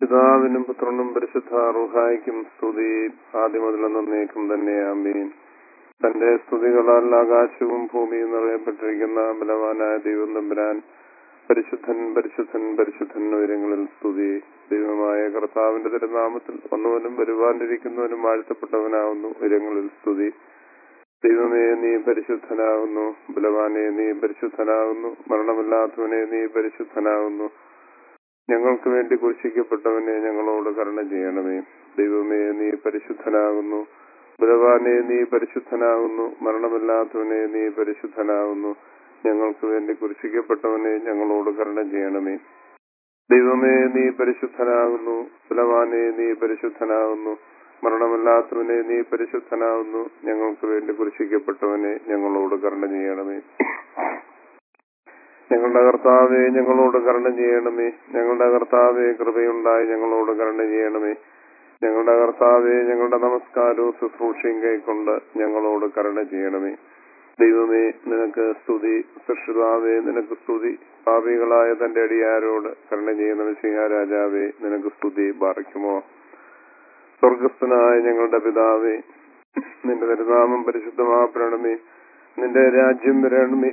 പിതാവിനും പുത്രനും പരിശുദ്ധ റുഹായിക്കും സ്തുതി ആദ്യം മുതൽ നന്നേക്കും തന്നെ ആമീൻ തന്റെ സ്തുതികളാൽ ആകാശവും ഭൂമിയും നിറയപ്പെട്ടിരിക്കുന്ന ബലവാനായ ദൈവം തമ്പുരാൻ പരിശുദ്ധൻ പരിശുദ്ധൻ പരിശുദ്ധൻ ഉയരങ്ങളിൽ സ്തുതി ദൈവമായ കർത്താവിന്റെ തിരുനാമത്തിൽ വന്നവനും വരുവാനിരിക്കുന്നവനും വാഴ്ത്തപ്പെട്ടവനാവുന്നു ഉയരങ്ങളിൽ സ്തുതി ദൈവമേ നീ പരിശുദ്ധനാകുന്നു ബലവാനെ നീ പരിശുദ്ധനാകുന്നു മരണമില്ലാത്തവനെ നീ പരിശുദ്ധനാകുന്നു ഞങ്ങൾക്ക് വേണ്ടി കുരിശിക്കപ്പെട്ടവനെ ഞങ്ങളോട് കരുണ ചെയ്യണമേ ദൈവമേ നീ പരിശുദ്ധനാകുന്നു ബലവാനെ നീ പരിശുദ്ധനാകുന്നു മരണമില്ലാത്തവനെ നീ പരിശുദ്ധനാകുന്നു ഞങ്ങൾക്ക് വേണ്ടി കുരിശിക്കപ്പെട്ടവനെ ഞങ്ങളോട് കരുണ ചെയ്യണമേ ദൈവമേ നീ പരിശുദ്ധനാകുന്നു ബലവാനെ നീ പരിശുദ്ധനാകുന്നു മരണമില്ലാത്തവനെ നീ പരിശുദ്ധനാകുന്നു ഞങ്ങൾക്ക് വേണ്ടി കുരിശിക്കപ്പെട്ടവനെ ഞങ്ങളോട് കരുണ ചെയ്യണമേ ഞങ്ങളുടെ കർത്താവെ ഞങ്ങളോട് കരുണ ചെയ്യണമേ ഞങ്ങളുടെ കർത്താവെ കൃപയുണ്ടായി ഞങ്ങളോട് കരുണ ചെയ്യണമേ ഞങ്ങളുടെ കർത്താവെ ഞങ്ങളുടെ നമസ്കാരവും ശുശ്രൂഷയും കൈക്കൊണ്ട് ഞങ്ങളോട് കരുണ ചെയ്യണമേ ദൈവമേ നിനക്ക് സ്തുതി സൃഷ്ടിതാവേ നിനക്ക് സ്തുതി പാപികളായ തന്റെ അടിയാരോട് കരുണ ചെയ്യുന്ന വിശിഹ രാജാവേ നിനക്ക് സ്തുതി പാറിക്കുമോ സ്വർഗസ്ഥനായ ഞങ്ങളുടെ പിതാവേ നിന്റെ തിരുനാമം പരിശുദ്ധമാപ്പെടണമേ നിന്റെ രാജ്യം വരണമേ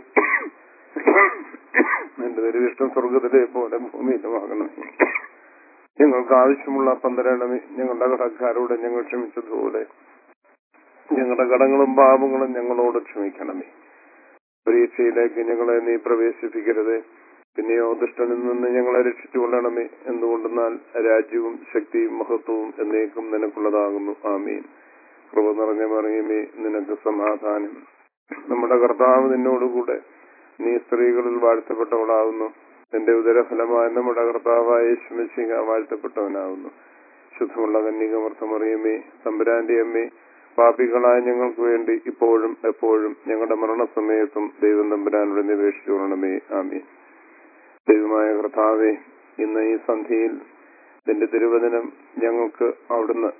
നിന്റെ തിരുവിഷ്ടം സ്വർഗത്തിലെ പോലെ ഭൂമിയിലുമാകണമേ ഞങ്ങൾക്ക് ആവശ്യമുള്ള അപ്പം തരണമേ ഞങ്ങളുടെ കടക്കാരോട് ഞങ്ങൾ ക്ഷമിച്ചതുപോലെ ഞങ്ങളുടെ കടങ്ങളും പാപങ്ങളും ഞങ്ങളോട് ക്ഷമിക്കണമേ പരീക്ഷയിലേക്ക് ഞങ്ങളെ നീ പ്രവേശിപ്പിക്കരുത് പിന്നെയോ ദുഷ്ടനിൽ നിന്ന് ഞങ്ങളെ രക്ഷിച്ചുകൊള്ളണമേ എന്തുകൊണ്ടെന്നാൽ രാജ്യവും ശക്തിയും മഹത്വവും എന്നേക്കും നിനക്കുള്ളതാകുന്നു ആമീൻ കൃപ നിറഞ്ഞ മറിയമേ നിനക്ക് സമാധാനം നമ്മുടെ കർത്താവ് നിന്നോടുകൂടെ നീ സ്ത്രീകളിൽ വാഴ്ത്തപ്പെട്ടവളാകുന്നു നിന്റെ ഉദരഫലമായ നമ്മുടെ കർത്താവായ യേശുമിശിഹ വാഴ്ത്തപ്പെട്ടവനാകുന്നു ശുദ്ധമുള്ള കന്യകമർത്ഥമറിയമേ തമ്പുരാന്റെ അമ്മേ പാപികളായ ഞങ്ങൾക്ക് വേണ്ടി ഇപ്പോഴും എപ്പോഴും ഞങ്ങളുടെ മരണസമയത്തും ദൈവം തമ്പുരാനോട് നിവേശിച്ചു കൊള്ളണമേ ആമീൻ ദൈവമായ കർത്താവെ ഇന്ന് ഈ സന്ധ്യയിൽ നിന്റെ തിരുവചനം ഞങ്ങൾക്ക് അവിടുന്ന്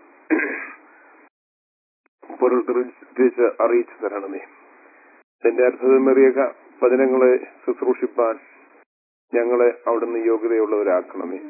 പുറത്തിച്ച് അറിയിച്ചു തരണമേ നിന്റെ അത്ഭുതമേറിയ വചനങ്ങളെ ശുശ്രൂഷിപ്പാൻ ഞങ്ങളെ അവിടുന്ന് യോഗ്യതയുള്ളവരാക്കണമേ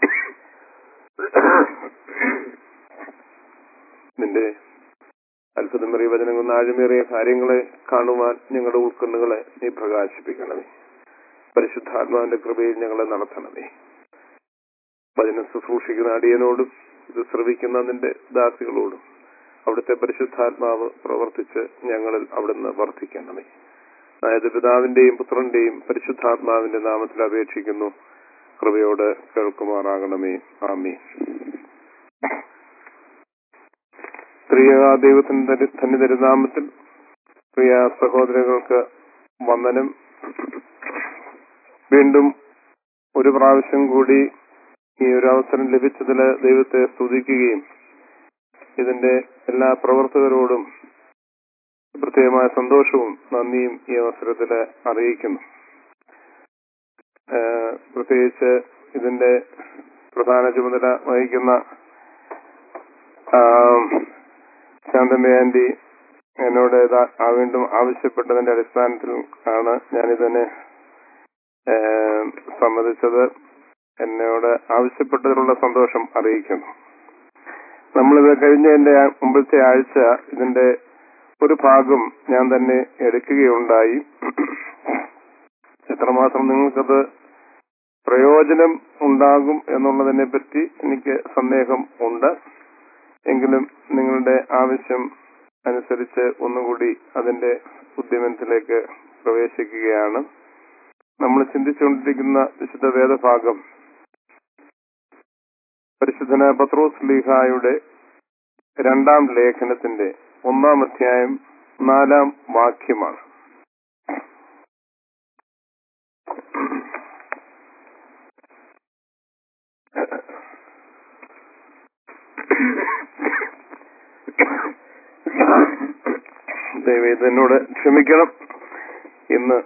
നിന്റെ അത്ഭുതമേറിയ വചനങ്ങൾ ആഴമേറിയ കാര്യങ്ങളെ കാണുവാൻ ഞങ്ങളുടെ ഉൾക്കണ്ണുകളെ നീ പ്രകാശിപ്പിക്കണമേ പരിശുദ്ധാത്മാവിന്റെ കൃപയിൽ ഞങ്ങളെ നടത്തണമേ വചനം ശുശ്രൂഷിക്കുന്ന അടിയനോടും ഇത് ശ്രവിക്കുന്ന നിന്റെ ദാസികളോടും അവിടുത്തെ പരിശുദ്ധാത്മാവ് പ്രവർത്തിച്ച് ഞങ്ങളിൽ അവിടുന്ന് വർദ്ധിക്കണമേ അതായത് പിതാവിന്റെയും പുത്രന്റെയും പരിശുദ്ധാത്മാവിന്റെ നാമത്തിൽ അപേക്ഷിക്കുന്നു കൃപയോട് കേൾക്കുമാറാകണമേ ആമീ പ്രിയ ദൈവത്തിന്റെ തന്നെ തിരുനാമത്തിൽ പ്രിയ സഹോദരങ്ങൾക്ക് വന്ദനം വീണ്ടും ഒരു പ്രാവശ്യം കൂടി ഈ ഒരു അവസരം ലഭിച്ചതിൽ ദൈവത്തെ സ്തുതിക്കുകയും ഇതിന്റെ എല്ലാ പ്രവർത്തകരോടും പ്രത്യേകമായ സന്തോഷവും നന്ദിയും ഈ അവസരത്തിൽ അറിയിക്കുന്നു പ്രത്യേകിച്ച് ഇതിന്റെ പ്രധാന ചുമതല വഹിക്കുന്ന ശാന്തമ്മ ആന്റി എന്നോട് വീണ്ടും ആവശ്യപ്പെട്ടതിന്റെ അടിസ്ഥാനത്തിൽ ആണ് ഞാനിതിനെ സമ്മതിച്ചത് എന്നോട് ആവശ്യപ്പെട്ടതിലുള്ള സന്തോഷം അറിയിക്കുന്നു നമ്മളിത് കഴിഞ്ഞ എന്റെ മുമ്പത്തെ ആഴ്ച ഇതിന്റെ ഒരു ഭാഗം ഞാൻ തന്നെ എടുക്കുകയുണ്ടായി എത്രമാത്രം നിങ്ങൾക്കത് പ്രയോജനം ഉണ്ടാകും എന്നുള്ളതിനെ പറ്റി എനിക്ക് സന്ദേഹം ഉണ്ട് എങ്കിലും നിങ്ങളുടെ ആവശ്യം അനുസരിച്ച് ഒന്നുകൂടി അതിന്റെ ഉദ്യമനത്തിലേക്ക് പ്രവേശിക്കുകയാണ് നമ്മൾ ചിന്തിച്ചുകൊണ്ടിരിക്കുന്ന വിശുദ്ധ വേദഭാഗം പരിശുദ്ധന പത്രോസ് ലീഹായുടെ രണ്ടാം ലേഖനത്തിന്റെ ഒന്നാം അധ്യായം നാലാം വാക്യമാണ് ദയവേത് എന്നോട് ക്ഷമിക്കണം ഇന്ന്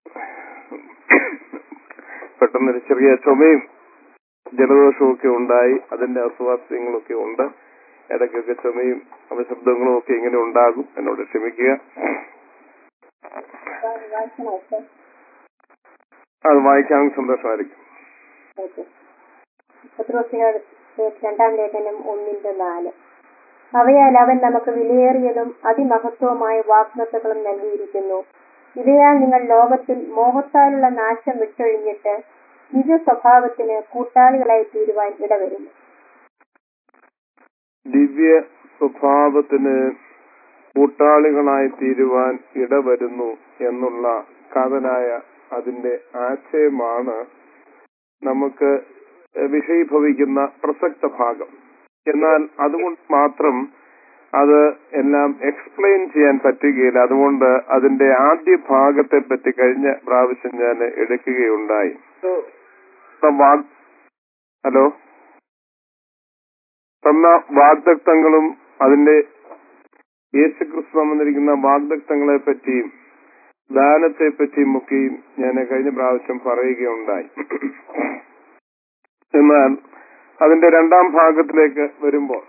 പെട്ടെന്നൊരു ചെറിയ ചുമയും ജലദോഷവും ഒക്കെ ഉണ്ടായി അതിന്റെ അസ്വാസ്ഥ്യങ്ങളൊക്കെ ഉണ്ട് ഇടയ്ക്കൊക്കെ ചുമയും അപശബ്ദങ്ങളും ഒക്കെ ഇങ്ങനെ ഉണ്ടാകും എന്നോട് ക്ഷമിക്കുക അത് വായിക്കാൻ സന്തോഷമായിരിക്കും പത്രോസിനോട് രണ്ടാം ലേഖനം ഒന്നിന്റെ നാല് അവയാൽ അവൻ നമുക്ക് വിലയേറിയതും അതിമഹത്വമായ വാഗ്ദത്തങ്ങളും നൽകിയിരിക്കുന്നു ഇവയാൽ നിങ്ങൾ ലോകത്തിൽ മോഹത്താലുള്ള നാശം വിട്ടൊഴിഞ്ഞിട്ട് നിജ സ്വഭാവത്തിന് കൂട്ടാളികളായി തീരുവാൻ ഇടവരുന്നു ദിവ്യ സ്വഭാവത്തിന് കൂട്ടാളികളായി തീരുവാൻ ഇടവരുന്നു എന്നുള്ള കാതലായ അതിന്റെ ആശയമാണ് നമുക്ക് വിഷയീഭവിക്കുന്ന പ്രസക്ത ഭാഗം എന്നാൽ അതുകൊണ്ട് മാത്രം അത് എല്ലാം എക്സ്പ്ലെയിൻ ചെയ്യാൻ പറ്റുകയില്ല അതുകൊണ്ട് അതിന്റെ ആദ്യ ഭാഗത്തെ പറ്റി കഴിഞ്ഞ പ്രാവശ്യം ഞാൻ എടുക്കുകയുണ്ടായി വാഗ് ഹലോ തന്ന വാഗ്ദത്തങ്ങളും അതിന്റെ യേശുക്രിസ്തു വന്നിരിക്കുന്ന വാഗ്ദത്തങ്ങളെ പറ്റിയും ദാനത്തെ പറ്റിയും ഒക്കെയും ഞാൻ കഴിഞ്ഞ പ്രാവശ്യം പറയുകയുണ്ടായി എന്നാൽ അതിന്റെ രണ്ടാം ഭാഗത്തിലേക്ക് വരുമ്പോൾ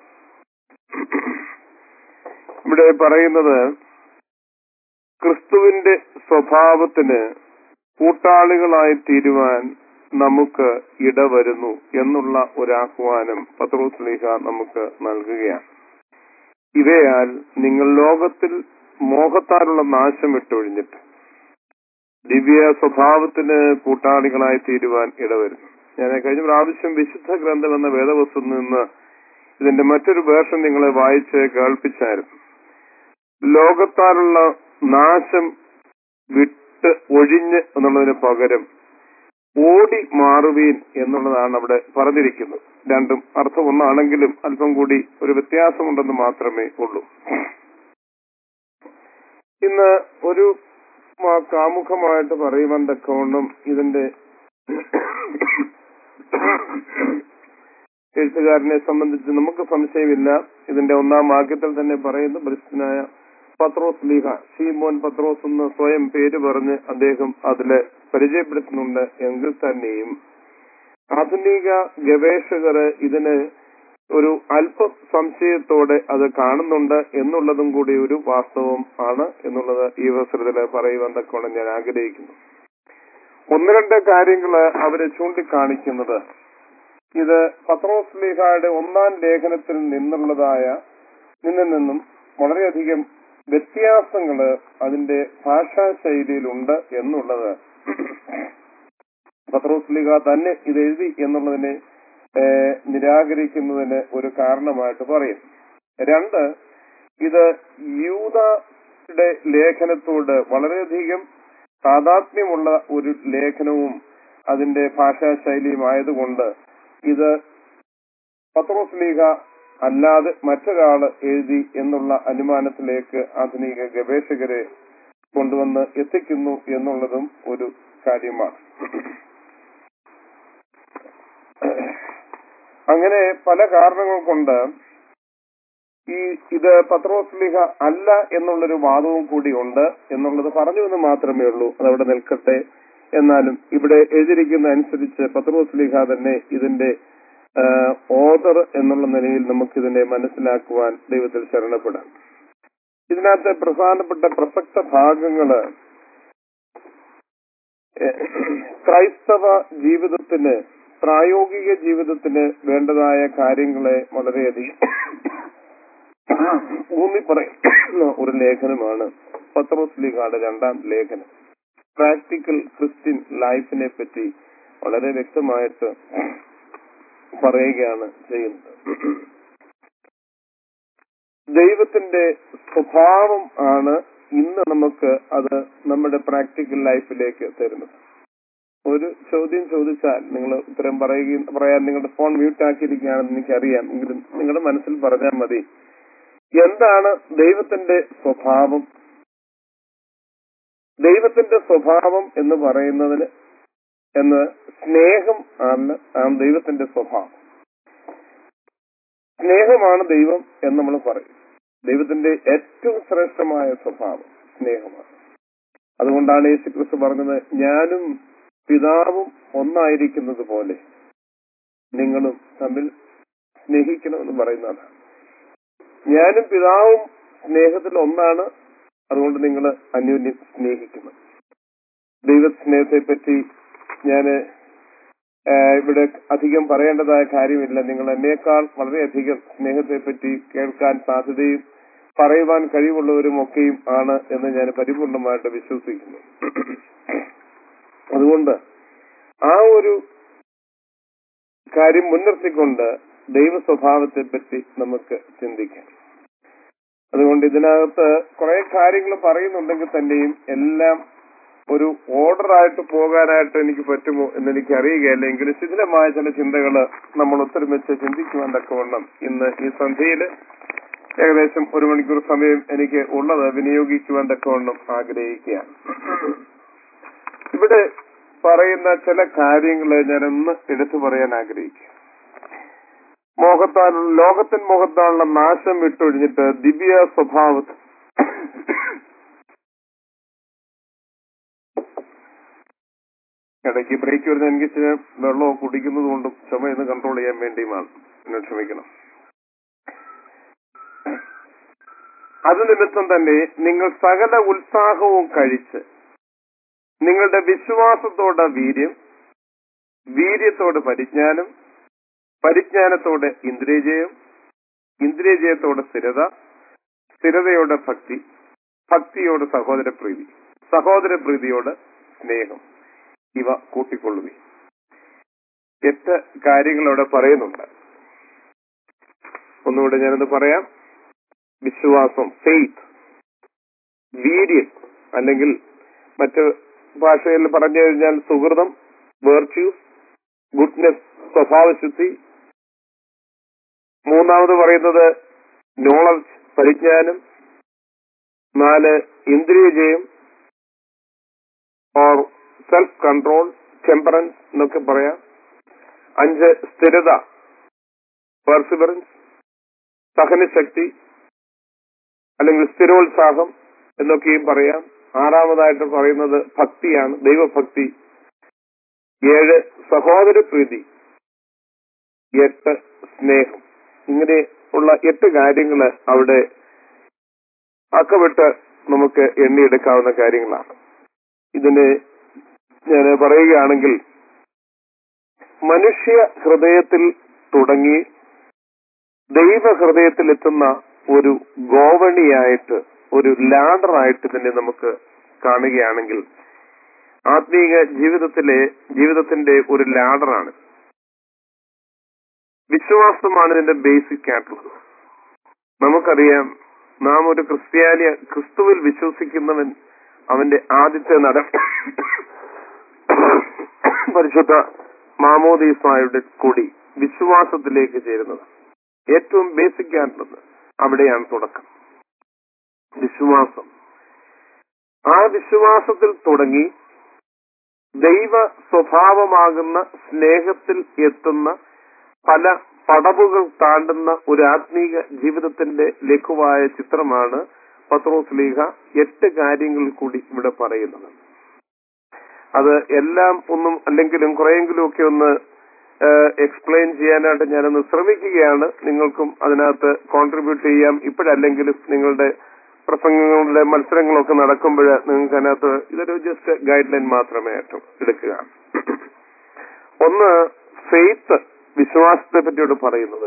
ഇവിടെ പറയുന്നത് ക്രിസ്തുവിന്റെ സ്വഭാവത്തിന് കൂട്ടാളികളായി തീരുവാൻ നമുക്ക് ഇടവരുന്നു എന്നുള്ള ഒരു ആഹ്വാനം പത്രോസ്ലിഹ നമുക്ക് നൽകുകയാണ് ഇവയാൽ നിങ്ങൾ ലോകത്തിൽ മോഹത്താലുള്ള നാശം വിട്ടൊഴിഞ്ഞിട്ട് ദിവ്യ സ്വഭാവത്തിന് കൂട്ടാളികളായി തീരുവാൻ ഇടവരുന്നു ഞാൻ കഴിഞ്ഞ പ്രാവശ്യം വിശുദ്ധ ഗ്രന്ഥം എന്ന വേദവസ്തു നിന്ന് ഇതിന്റെ മറ്റൊരു വേർഷൻ നിങ്ങളെ വായിച്ച് കേൾപ്പിച്ചായിരുന്നു ലോകത്താലുള്ള നാശം വിട്ട് ഒഴിഞ്ഞ് എന്നുള്ളതിന് പകരം ഓടി മാറുവീൻ എന്നുള്ളതാണ് അവിടെ പറഞ്ഞിരിക്കുന്നത് രണ്ടും അർത്ഥം ഒന്നാണെങ്കിലും അല്പം കൂടി ഒരു വ്യത്യാസമുണ്ടെന്ന് മാത്രമേ ഉള്ളൂ ഇന്ന് ഒരു മാ- കാമുഖമായിട്ട് പറയുവാൻ തക്കവണ്ണം ഇതിന്റെ എഴുത്തുകാരനെ സംബന്ധിച്ച് നമുക്ക് സംശയമില്ല ഇതിന്റെ ഒന്നാം വാക്യത്തിൽ തന്നെ പറയുന്നു ബ്രിസ്തനായ പത്രോസ് ലീഹ ഷീമോൻ പത്രോസ് എന്ന് സ്വയം പേര് പറഞ്ഞ് അദ്ദേഹം അതില് പരിചയപ്പെടുത്തുന്നുണ്ട് എങ്കിൽ തന്നെയും ആധുനിക ഗവേഷകര് ഇതിന് ഒരു അല്പ സംശയത്തോടെ അത് കാണുന്നുണ്ട് എന്നുള്ളതും കൂടി ഒരു വാസ്തവം ആണ് എന്നുള്ളത് ഈ അവസരത്തിൽ പറയുവാൻ തക്കോണം ഞാൻ ആഗ്രഹിക്കുന്നു ഒന്ന് രണ്ട് കാര്യങ്ങള് അവര് ചൂണ്ടിക്കാണിക്കുന്നത് ഇത് പത്രോസ് ലീഹയുടെ ഒന്നാം ലേഖനത്തിൽ നിന്നുള്ളതായ നിന്നിൽ നിന്നും വളരെയധികം വ്യത്യാസങ്ങള് അതിന്റെ ഭാഷാ ശൈലിയിലുണ്ട് എന്നുള്ളത് പത്രോസ് ലീഹ തന്നെ ഇത് എഴുതി എന്നുള്ളതിനെ ഏഹ്, നിരാകരിക്കുന്നതിന് ഒരു കാരണമായിട്ട് പറയും രണ്ട് ഇത് യൂതയുടെ ലേഖനത്തോട് വളരെയധികം താതാത്മ്യമുള്ള ഒരു ലേഖനവും അതിന്റെ ഭാഷാ ശൈലിയും ആയതുകൊണ്ട് ഇത് പത്രോസ് ലീഗ അല്ലാതെ മറ്റൊരാള് എഴുതി എന്നുള്ള അനുമാനത്തിലേക്ക് ആധുനിക ഗവേഷകരെ കൊണ്ടുവന്ന് എത്തിക്കുന്നു എന്നുള്ളതും ഒരു കാര്യമാണ് അങ്ങനെ പല കാരണങ്ങൾ കൊണ്ട് ഈ ഇത് പത്രോസ് ലീഹ അല്ല എന്നുള്ളൊരു വാദവും കൂടി ഉണ്ട് എന്നുള്ളത് പറഞ്ഞു എന്ന് മാത്രമേ ഉള്ളൂ അതവിടെ നിൽക്കട്ടെ എന്നാലും ഇവിടെ എഴുതിയിരിക്കുന്ന അനുസരിച്ച് പത്രോസ് ലീഹ തന്നെ ഇതിന്റെ ഓദർ എന്നുള്ള നിലയിൽ നമുക്കിതിനെ മനസ്സിലാക്കുവാൻ ദൈവത്തിൽ ശരണപ്പെടാം ഇതിനകത്ത് പ്രധാനപ്പെട്ട പ്രസക്ത ഭാഗങ്ങള് ഏഹ്, ക്രൈസ്തവ ജീവിതത്തിന് പ്രായോഗിക ജീവിതത്തിന് വേണ്ടതായ കാര്യങ്ങളെ വളരെയധികം ഊന്നി പറയുന്ന ഒരു ലേഖനമാണ് പത്രോസ് ലീഗായുടെ രണ്ടാം ലേഖനം പ്രാക്ടിക്കൽ ക്രിസ്ത്യൻ ലൈഫിനെ പറ്റി വളരെ വ്യക്തമായിട്ട് പറയുകയാണ് ചെയ്യുന്നത് ദൈവത്തിന്റെ സ്വഭാവം ആണ് ഇന്ന് നമുക്ക് അത് നമ്മുടെ പ്രാക്ടിക്കൽ ലൈഫിലേക്ക് തരുന്നത് ഒരു ചോദ്യം ചോദിച്ചാൽ നിങ്ങൾ ഉത്തരം പറയുകയും പറയാൻ നിങ്ങളുടെ ഫോൺ മ്യൂട്ട് ആക്കിയിരിക്കുകയാണെന്ന് എനിക്കറിയാം എങ്കിലും നിങ്ങളുടെ മനസ്സിൽ പറഞ്ഞാൽ മതി എന്താണ് ദൈവത്തിന്റെ സ്വഭാവം ദൈവത്തിന്റെ സ്വഭാവം എന്ന് പറയുന്നതിന് എന്ന് സ്നേഹം ആണ് ആണ് ദൈവത്തിന്റെ സ്വഭാവം സ്നേഹമാണ് ദൈവം എന്ന് നമ്മൾ പറയും ദൈവത്തിന്റെ ഏറ്റവും ശ്രേഷ്ഠമായ സ്വഭാവം സ്നേഹമാണ് അതുകൊണ്ടാണ് യേശു ക്രിസ്തു പറഞ്ഞത് ഞാനും പിതാവും ഒന്നായിരിക്കുന്നത് പോലെ നിങ്ങളും തമ്മിൽ സ്നേഹിക്കണമെന്ന് പറയുന്നതാണ് ഞാനും പിതാവും സ്നേഹത്തിൽ ഒന്നാണ് അതുകൊണ്ട് നിങ്ങൾ അന്യോന്യം സ്നേഹിക്കണം ദൈവ സ്നേഹത്തെ പറ്റി ഞാന് ഏഹ് ഇവിടെ അധികം പറയേണ്ടതായ കാര്യമില്ല നിങ്ങൾ എന്നേക്കാൾ വളരെയധികം സ്നേഹത്തെ പറ്റി കേൾക്കാൻ സാധ്യതയും പറയുവാൻ കഴിവുള്ളവരും ഒക്കെയും ആണ് എന്ന് ഞാൻ പരിപൂർണമായിട്ട് വിശ്വസിക്കുന്നു അതുകൊണ്ട് ആ ഒരു കാര്യം മുൻനിർത്തിക്കൊണ്ട് ദൈവ സ്വഭാവത്തെ പറ്റി നമുക്ക് ചിന്തിക്കാം അതുകൊണ്ട് ഇതിനകത്ത് കുറെ കാര്യങ്ങൾ പറയുന്നുണ്ടെങ്കിൽ തന്നെയും എല്ലാം ഒരു ഓർഡർ ആയിട്ട് പോകാനായിട്ട് എനിക്ക് പറ്റുമോ എന്ന് എനിക്ക് അറിയുകയല്ല എങ്കിലും ശിഥിലമായ ചില ചിന്തകൾ നമ്മൾ ഒത്തൊരുമിച്ച് ചിന്തിക്കുവാൻ തക്കവണ്ണം ഇന്ന് ഈ സന്ധ്യയില് ഏകദേശം ഒരു മണിക്കൂർ സമയം എനിക്ക് ഉള്ളത് വിനിയോഗിക്കുവാൻ തക്കവണ്ണം ആഗ്രഹിക്കുകയാണ് ഇവിടെ പറയുന്ന ചില കാര്യങ്ങൾ ഞാനൊന്ന് എടുത്തു പറയാൻ ആഗ്രഹിക്കുക മോഹത്താൽ ലോകത്തിൻ മോഹത്താലുള്ള നാശം വിട്ടൊഴിഞ്ഞിട്ട് ദിവ്യ സ്വഭാവത്തിൽ ഇടയ്ക്ക് ബ്രേക്ക് വരുന്ന എനിക്ക് ഇച്ചിരി വെള്ളമോ കുടിക്കുന്നത് കൊണ്ടും ചുമയെന്ന് കൺട്രോൾ ചെയ്യാൻ വേണ്ടിയുമാണ് എന്നെ ക്ഷമിക്കണം അത് നിമിത്തം തന്നെ നിങ്ങൾ സകല ഉത്സാഹവും കഴിച്ച് നിങ്ങളുടെ വിശ്വാസത്തോടെ വീര്യം വീര്യത്തോടെ പരിജ്ഞാനം പരിജ്ഞാനത്തോടെ ഇന്ദ്രിയജയം ഇന്ദ്രിയജയത്തോടെ സ്ഥിരത സ്ഥിരതയോടെ ഭക്തി ഭക്തിയോട് സഹോദര പ്രീതി സഹോദര പ്രീതിയോട് സ്നേഹം ഇവ കൂട്ടിക്കൊള്ളുകയും എട്ട് കാര്യങ്ങൾ അവിടെ പറയുന്നുണ്ട് ഒന്നുകൂടെ ഞാനത് പറയാം വിശ്വാസം ഫെയ്ത്ത് വീര്യം അല്ലെങ്കിൽ മറ്റ് ഭാഷയിൽ പറഞ്ഞു കഴിഞ്ഞാൽ സുഹൃതം വേർച്യൂസ് ഗുഡ്നെസ് സ്വഭാവശുദ്ധി മൂന്നാമത് പറയുന്നത് നോളജ് പരിജ്ഞാനം നാല് ഇന്ദ്രിയജയം ഓർ സെൽഫ് കൺട്രോൾ ടെമ്പറൻസ് എന്നൊക്കെ പറയാം അഞ്ച് സ്ഥിരത പെർസിബറൻസ് സഹനശക്തി അല്ലെങ്കിൽ സ്ഥിരോത്സാഹം എന്നൊക്കെയും പറയാം ആറാമതായിട്ട് പറയുന്നത് ഭക്തിയാണ് ദൈവഭക്തി ഏഴ് സഹോദര പ്രീതി എട്ട് സ്നേഹം ഇങ്ങനെ ഉള്ള എട്ട് കാര്യങ്ങൾ അവിടെ അക്കമിട്ട് നമുക്ക് എണ്ണിയെടുക്കാവുന്ന കാര്യങ്ങളാണ് ഇതിന് ഞാൻ പറയുകയാണെങ്കിൽ മനുഷ്യ ഹൃദയത്തിൽ തുടങ്ങി ദൈവ ഹൃദയത്തിൽ എത്തുന്ന ഒരു ഗോവണിയായിട്ട് ഒരു ലാഡറായിട്ട് തന്നെ നമുക്ക് കാണുകയാണെങ്കിൽ ആത്മീക ജീവിതത്തിലെ ജീവിതത്തിന്റെ ഒരു ലാഡറാണ് വിശ്വാസമാണ് ഇതിന്റെ ബേസിക് ആയിട്ടുള്ളത് നമുക്കറിയാം നാം ഒരു ക്രിസ്ത്യാനി ക്രിസ്തുവിൽ വിശ്വസിക്കുന്നവൻ അവന്റെ ആദ്യത്തെ നട പരിശുദ്ധ മാമോദീസായുടെ കൂടി വിശ്വാസത്തിലേക്ക് ചേരുന്നത് ഏറ്റവും ബേസിക് ആയിട്ടുള്ളത് അവിടെയാണ് തുടക്കം വിശ്വാസം ആ വിശ്വാസത്തിൽ തുടങ്ങി ദൈവ സ്വഭാവമാകുന്ന സ്നേഹത്തിൽ എത്തുന്ന പല പടവുകൾ താണ്ടുന്ന ഒരു ആത്മീക ജീവിതത്തിന്റെ ലഘുവായ ചിത്രമാണ് പത്രോസ് ലീഹ എട്ട് കാര്യങ്ങളിൽ കൂടി ഇവിടെ പറയുന്നത് അത് എല്ലാം ഒന്നും അല്ലെങ്കിലും കുറെയെങ്കിലും ഒക്കെ ഒന്ന് എക്സ്പ്ലെയിൻ ചെയ്യാനായിട്ട് ഞാനൊന്ന് ശ്രമിക്കുകയാണ് നിങ്ങൾക്കും അതിനകത്ത് കോൺട്രിബ്യൂട്ട് ചെയ്യാം ഇപ്പോഴല്ലെങ്കിലും നിങ്ങളുടെ പ്രസംഗങ്ങളുടെ മത്സരങ്ങളൊക്കെ നടക്കുമ്പോൾ നിങ്ങൾക്ക് അതിനകത്ത് ഇതൊരു ജസ്റ്റ് ഗൈഡ് ലൈൻ മാത്രമേ ഏറ്റവും എടുക്കുക ഒന്ന് ഫെയ്ത്ത് വിശ്വാസത്തെ പറ്റിയോട് പറയുന്നത്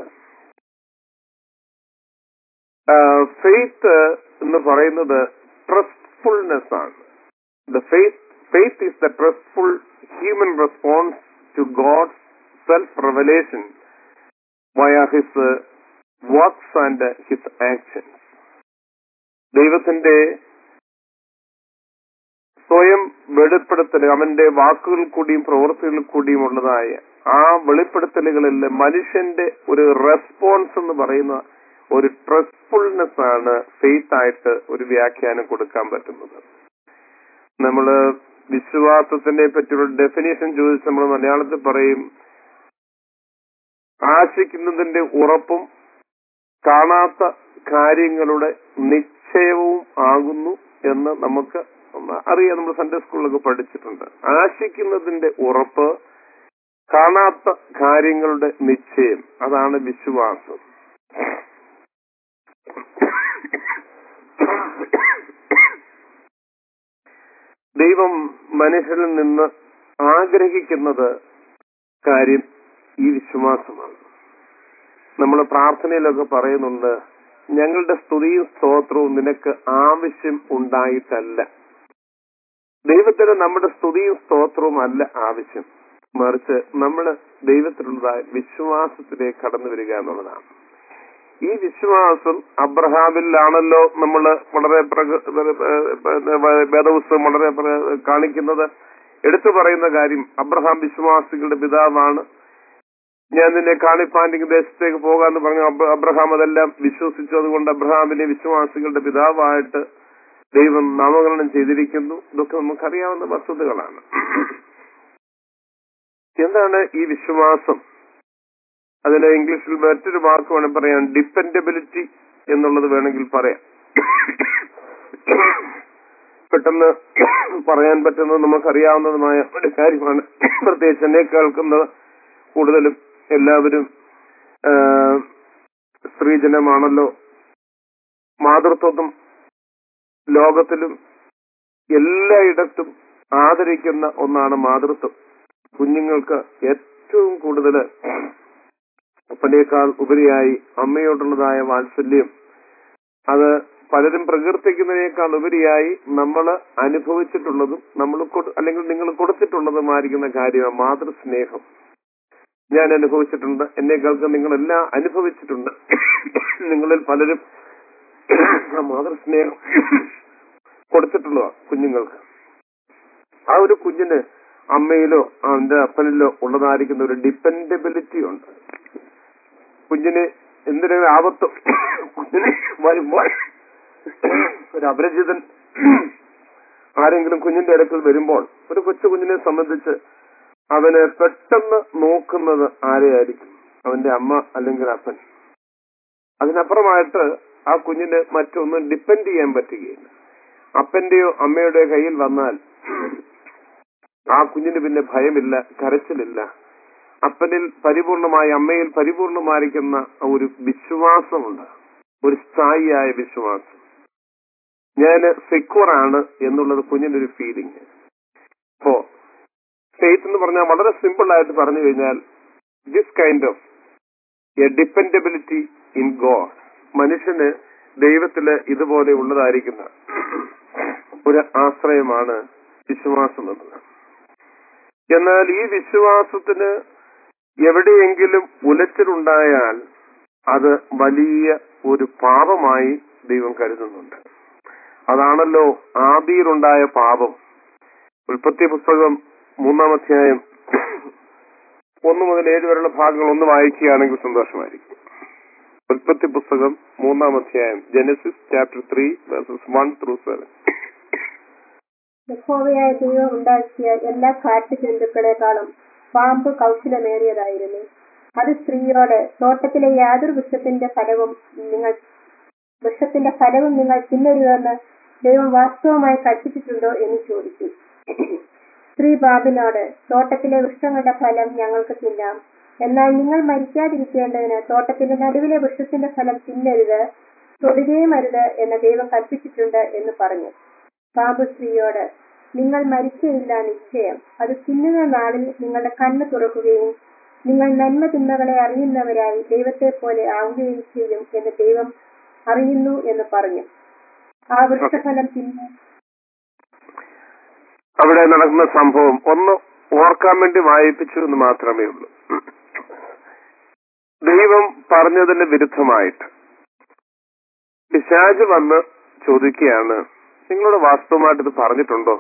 ഫെയ്ത്ത് എന്ന് പറയുന്നത് ട്രസ്റ്റ്ഫുൾനെസ് ആണ് the faith faith is the trustful human response to God's self revelation via his works and his actions ദൈവത്തിന്റെ സ്വയം വെളിപ്പെടുത്തൽ അവന്റെ വാക്കുകൾ കൂടിയും പ്രവൃത്തികൾ കൂടിയും ഉള്ളതായ ആ വെളിപ്പെടുത്തലുകളിൽ മനുഷ്യന്റെ ഒരു റെസ്പോൺസ് എന്ന് പറയുന്ന ഒരു ട്രസ്റ്റ്ഫുൾനെസ് ആണ് ഫെയ്ത്ത് ആയിട്ട് ഒരു വ്യാഖ്യാനം കൊടുക്കാൻ പറ്റുന്നത് നമ്മള് വിശ്വാസത്തിനെ പറ്റിയുള്ള ഡെഫിനേഷൻ ചോദിച്ച് നമ്മൾ മലയാളത്തിൽ പറയും ആശിക്കുന്നതിന്റെ ഉറപ്പും കാണാത്ത കാര്യങ്ങളുടെ നിശ്ചയവും ആകുന്നു എന്ന് നമുക്ക് അറിയാം നമ്മൾ സൺഡേ സ്കൂളിലൊക്കെ പഠിച്ചിട്ടുണ്ട് ആശിക്കുന്നതിന്റെ ഉറപ്പ് കാണാത്ത കാര്യങ്ങളുടെ നിശ്ചയം അതാണ് വിശ്വാസം ദൈവം മനുഷ്യരിൽ നിന്ന് ആഗ്രഹിക്കുന്നത് കാര്യം ഈ വിശ്വാസമാണ് നമ്മൾ പ്രാർത്ഥനയിലൊക്കെ പറയുന്നുണ്ട് ഞങ്ങളുടെ സ്തുതിയും സ്തോത്രവും നിനക്ക് ആവശ്യം ഉണ്ടായിട്ടല്ല ദൈവത്തിന് നമ്മുടെ സ്തുതിയും സ്തോത്രവും അല്ല ആവശ്യം മറിച്ച് നമ്മൾ ദൈവത്തിലുള്ളതായ വിശ്വാസത്തിലേക്ക് കടന്നു വരിക എന്നുള്ളതാണ് ഈ വിശ്വാസം അബ്രഹാമിലാണല്ലോ നമ്മൾ വളരെ പ്രക- ഏഹ് വേദപുസ്തകം വളരെ പ്ര- കാണിക്കുന്നത് എടുത്തു പറയുന്ന കാര്യം അബ്രഹാം വിശ്വാസികളുടെ പിതാവാണ് ഞാൻ നിന്നെ കാണിപ്പാൻ എനിക്ക് ദേശത്തേക്ക് പോകാന്ന് പറഞ്ഞു അബ്ര- അബ്രഹാം അതെല്ലാം വിശ്വസിച്ചു അതുകൊണ്ട് അബ്രഹാമിനെ വിശ്വാസികളുടെ പിതാവായിട്ട് ദൈവം നാമകരണം ചെയ്തിരിക്കുന്നു ഇതൊക്കെ നമുക്കറിയാവുന്ന വസ്തുതകളാണ് എന്താണ് ഈ വിശ്വാസം അതിന് ഇംഗ്ലീഷിൽ മറ്റൊരു വാക്ക് വേണമെങ്കിൽ പറയാം ഡിപ്പെൻഡബിലിറ്റി എന്നുള്ളത് വേണമെങ്കിൽ പറയാം പെട്ടെന്ന് പറയാൻ പറ്റുന്നത് നമുക്കറിയാവുന്നതുമായ ഒരു കാര്യമാണ് പ്രത്യേകിച്ച് എന്നെ കേൾക്കുന്നത് കൂടുതലും എല്ലാവരും ആ, സ്ത്രീജനമാണല്ലോ മാതൃത്വം ലോകത്തിലും എല്ലായിടത്തും ആദരിക്കുന്ന ഒന്നാണ് മാതൃത്വം കുഞ്ഞുങ്ങൾക്ക് ഏറ്റവും കൂടുതൽ അപ്പനേക്കാൾ ഉപരിയായി അമ്മയോടുള്ളതായ വാത്സല്യം അത് പലരും പ്രകീർത്തിക്കുന്നതിനേക്കാൾ ഉപരിയായി നമ്മൾ അനുഭവിച്ചിട്ടുള്ളതും നമ്മൾ കൊടു- അല്ലെങ്കിൽ നിങ്ങൾ കൊടുത്തിട്ടുള്ളതുമായിരിക്കുന്ന കാര്യമാണ് മാതൃസ്നേഹം ഞാൻ അനുഭവിച്ചിട്ടുണ്ട് എന്നെ കേൾക്കാൻ നിങ്ങളെല്ലാം അനുഭവിച്ചിട്ടുണ്ട് നിങ്ങളിൽ പലരും ആ മാതൃസ്നേഹം കൊടുത്തിട്ടുള്ളതാ കുഞ്ഞുങ്ങൾക്ക് ആ ഒരു കുഞ്ഞിന് അമ്മയിലോ അവന്റെ അപ്പനിലോ ഉള്ളതായിരിക്കുന്ന ഒരു ഡിപ്പെൻഡബിലിറ്റി ഉണ്ട് കുഞ്ഞിന് എന്തിനൊരു ആപത്തും കുഞ്ഞിന് വരുമ്പോൾ ഒരു അപരിചിതൻ ആരെങ്കിലും കുഞ്ഞിന്റെ അടുക്കൽ വരുമ്പോൾ ഒരു കൊച്ചു കുഞ്ഞിനെ സംബന്ധിച്ച് അവന് പെട്ടെന്ന് നോക്കുന്നത് ആരെയായിരിക്കും അവന്റെ അമ്മ അല്ലെങ്കിൽ അപ്പൻ അതിനപ്പുറമായിട്ട് ആ കുഞ്ഞിന് മറ്റൊന്നും ഡിപ്പെൻഡ് ചെയ്യാൻ പറ്റുകയില്ല അപ്പന്റെയോ അമ്മയുടെയോ കയ്യിൽ വന്നാൽ ആ കുഞ്ഞിന് പിന്നെ ഭയമില്ല കരച്ചിലില്ല അപ്പനിൽ പരിപൂർണമായി അമ്മയിൽ പരിപൂർണമായിരിക്കുന്ന ഒരു വിശ്വാസമുണ്ട് ഒരു സ്ഥായിയായ വിശ്വാസം ഞാൻ സെക്യൂർ ആണ് എന്നുള്ളത് കുഞ്ഞിന്റെ ഒരു ഫീലിംഗ് അപ്പോ ഫെയ്ത്ത് എന്ന് പറഞ്ഞാൽ വളരെ സിമ്പിൾ ആയിട്ട് പറഞ്ഞു കഴിഞ്ഞാൽ this kind of a dependability in God മനുഷ്യന് ദൈവത്തില് ഇതുപോലെ ഉള്ളതായിരിക്കുന്ന ഒരു ആശ്രയമാണ് വിശ്വാസം എന്നത് എന്നാൽ ഈ വിശ്വാസത്തിന് എവിടെയെങ്കിലും ഉലച്ചിലുണ്ടായാൽ അത് വലിയ ഒരു പാപമായി ദൈവം കരുതുന്നുണ്ട് അതാണല്ലോ ആദിയിലുണ്ടായ പാപം ഉൽപ്പത്തി പുസ്തകം മൂന്നാം അധ്യായം ഒന്ന് മുതൽ ഏഴ് വരെയുള്ള ഭാഗങ്ങൾ ഒന്ന് വായിക്കുകയാണെങ്കിൽ സന്തോഷമായിരിക്കും ഉൽപ്പത്തി പുസ്തകം മൂന്നാം അധ്യായം Genesis chapter three verses one through seven യഹോവയായ ദൈവം ഉണ്ടാക്കിയ എല്ലാ കാട്ടുജന്തുക്കളെക്കാളും പാമ്പ് കൗശലമേറിയതായിരുന്നു അത് സ്ത്രീയോട് തോട്ടത്തിലെ യാതൊരു വൃക്ഷത്തിന്റെ ഫലവും നിങ്ങൾ വൃക്ഷത്തിന്റെ ഫലവും നിങ്ങൾ തിന്നരുതെന്ന് ദൈവം വാസ്തവമായി കൽപ്പിച്ചിട്ടുണ്ടോ എന്ന് ചോദിച്ചു സ്ത്രീ ബാബിനോട് തോട്ടത്തിലെ വൃക്ഷങ്ങളുടെ ഫലം ഞങ്ങൾക്ക് തിന്നാം എന്നാൽ നിങ്ങൾ മരിക്കാതിരിക്കേണ്ടതിന് തോട്ടത്തിന്റെ നടുവിലെ വൃക്ഷത്തിന്റെ ഫലം തിന്നരുത് തൊടുകയും അരുത് എന്ന് ദൈവം കൽപ്പിച്ചിട്ടുണ്ട് എന്ന് പറഞ്ഞു പാമ്പ് സ്ത്രീയോട് നിങ്ങൾ മരിക്കയില്ല നിശ്ചയം അത് തിന്നുന്ന നാളിൽ നിങ്ങളുടെ കണ്ണ് തുറക്കുകയും നിങ്ങൾ നന്മ തിന്മകളെ അറിയുന്നവരായി ദൈവത്തെ പോലെ ആവുകയും ചെയ്യും എന്ന് ദൈവം അറിയുന്നു എന്ന് പറഞ്ഞു ആ വൃക്ഷഫലം തിന്നു അവിടെ നടക്കുന്ന സംഭവം ഒന്ന് ഓർക്കാൻ വേണ്ടി വായിപ്പിച്ചു എന്ന് മാത്രമേ ഉള്ളൂ ദൈവം പറഞ്ഞതിന് വിരുദ്ധമായിട്ട് പിശാജ് വന്ന് ചോദിക്കുകയാണ് നിങ്ങളോട് വാസ്തവമായിട്ട് ഇത് പറഞ്ഞിട്ടുണ്ടോ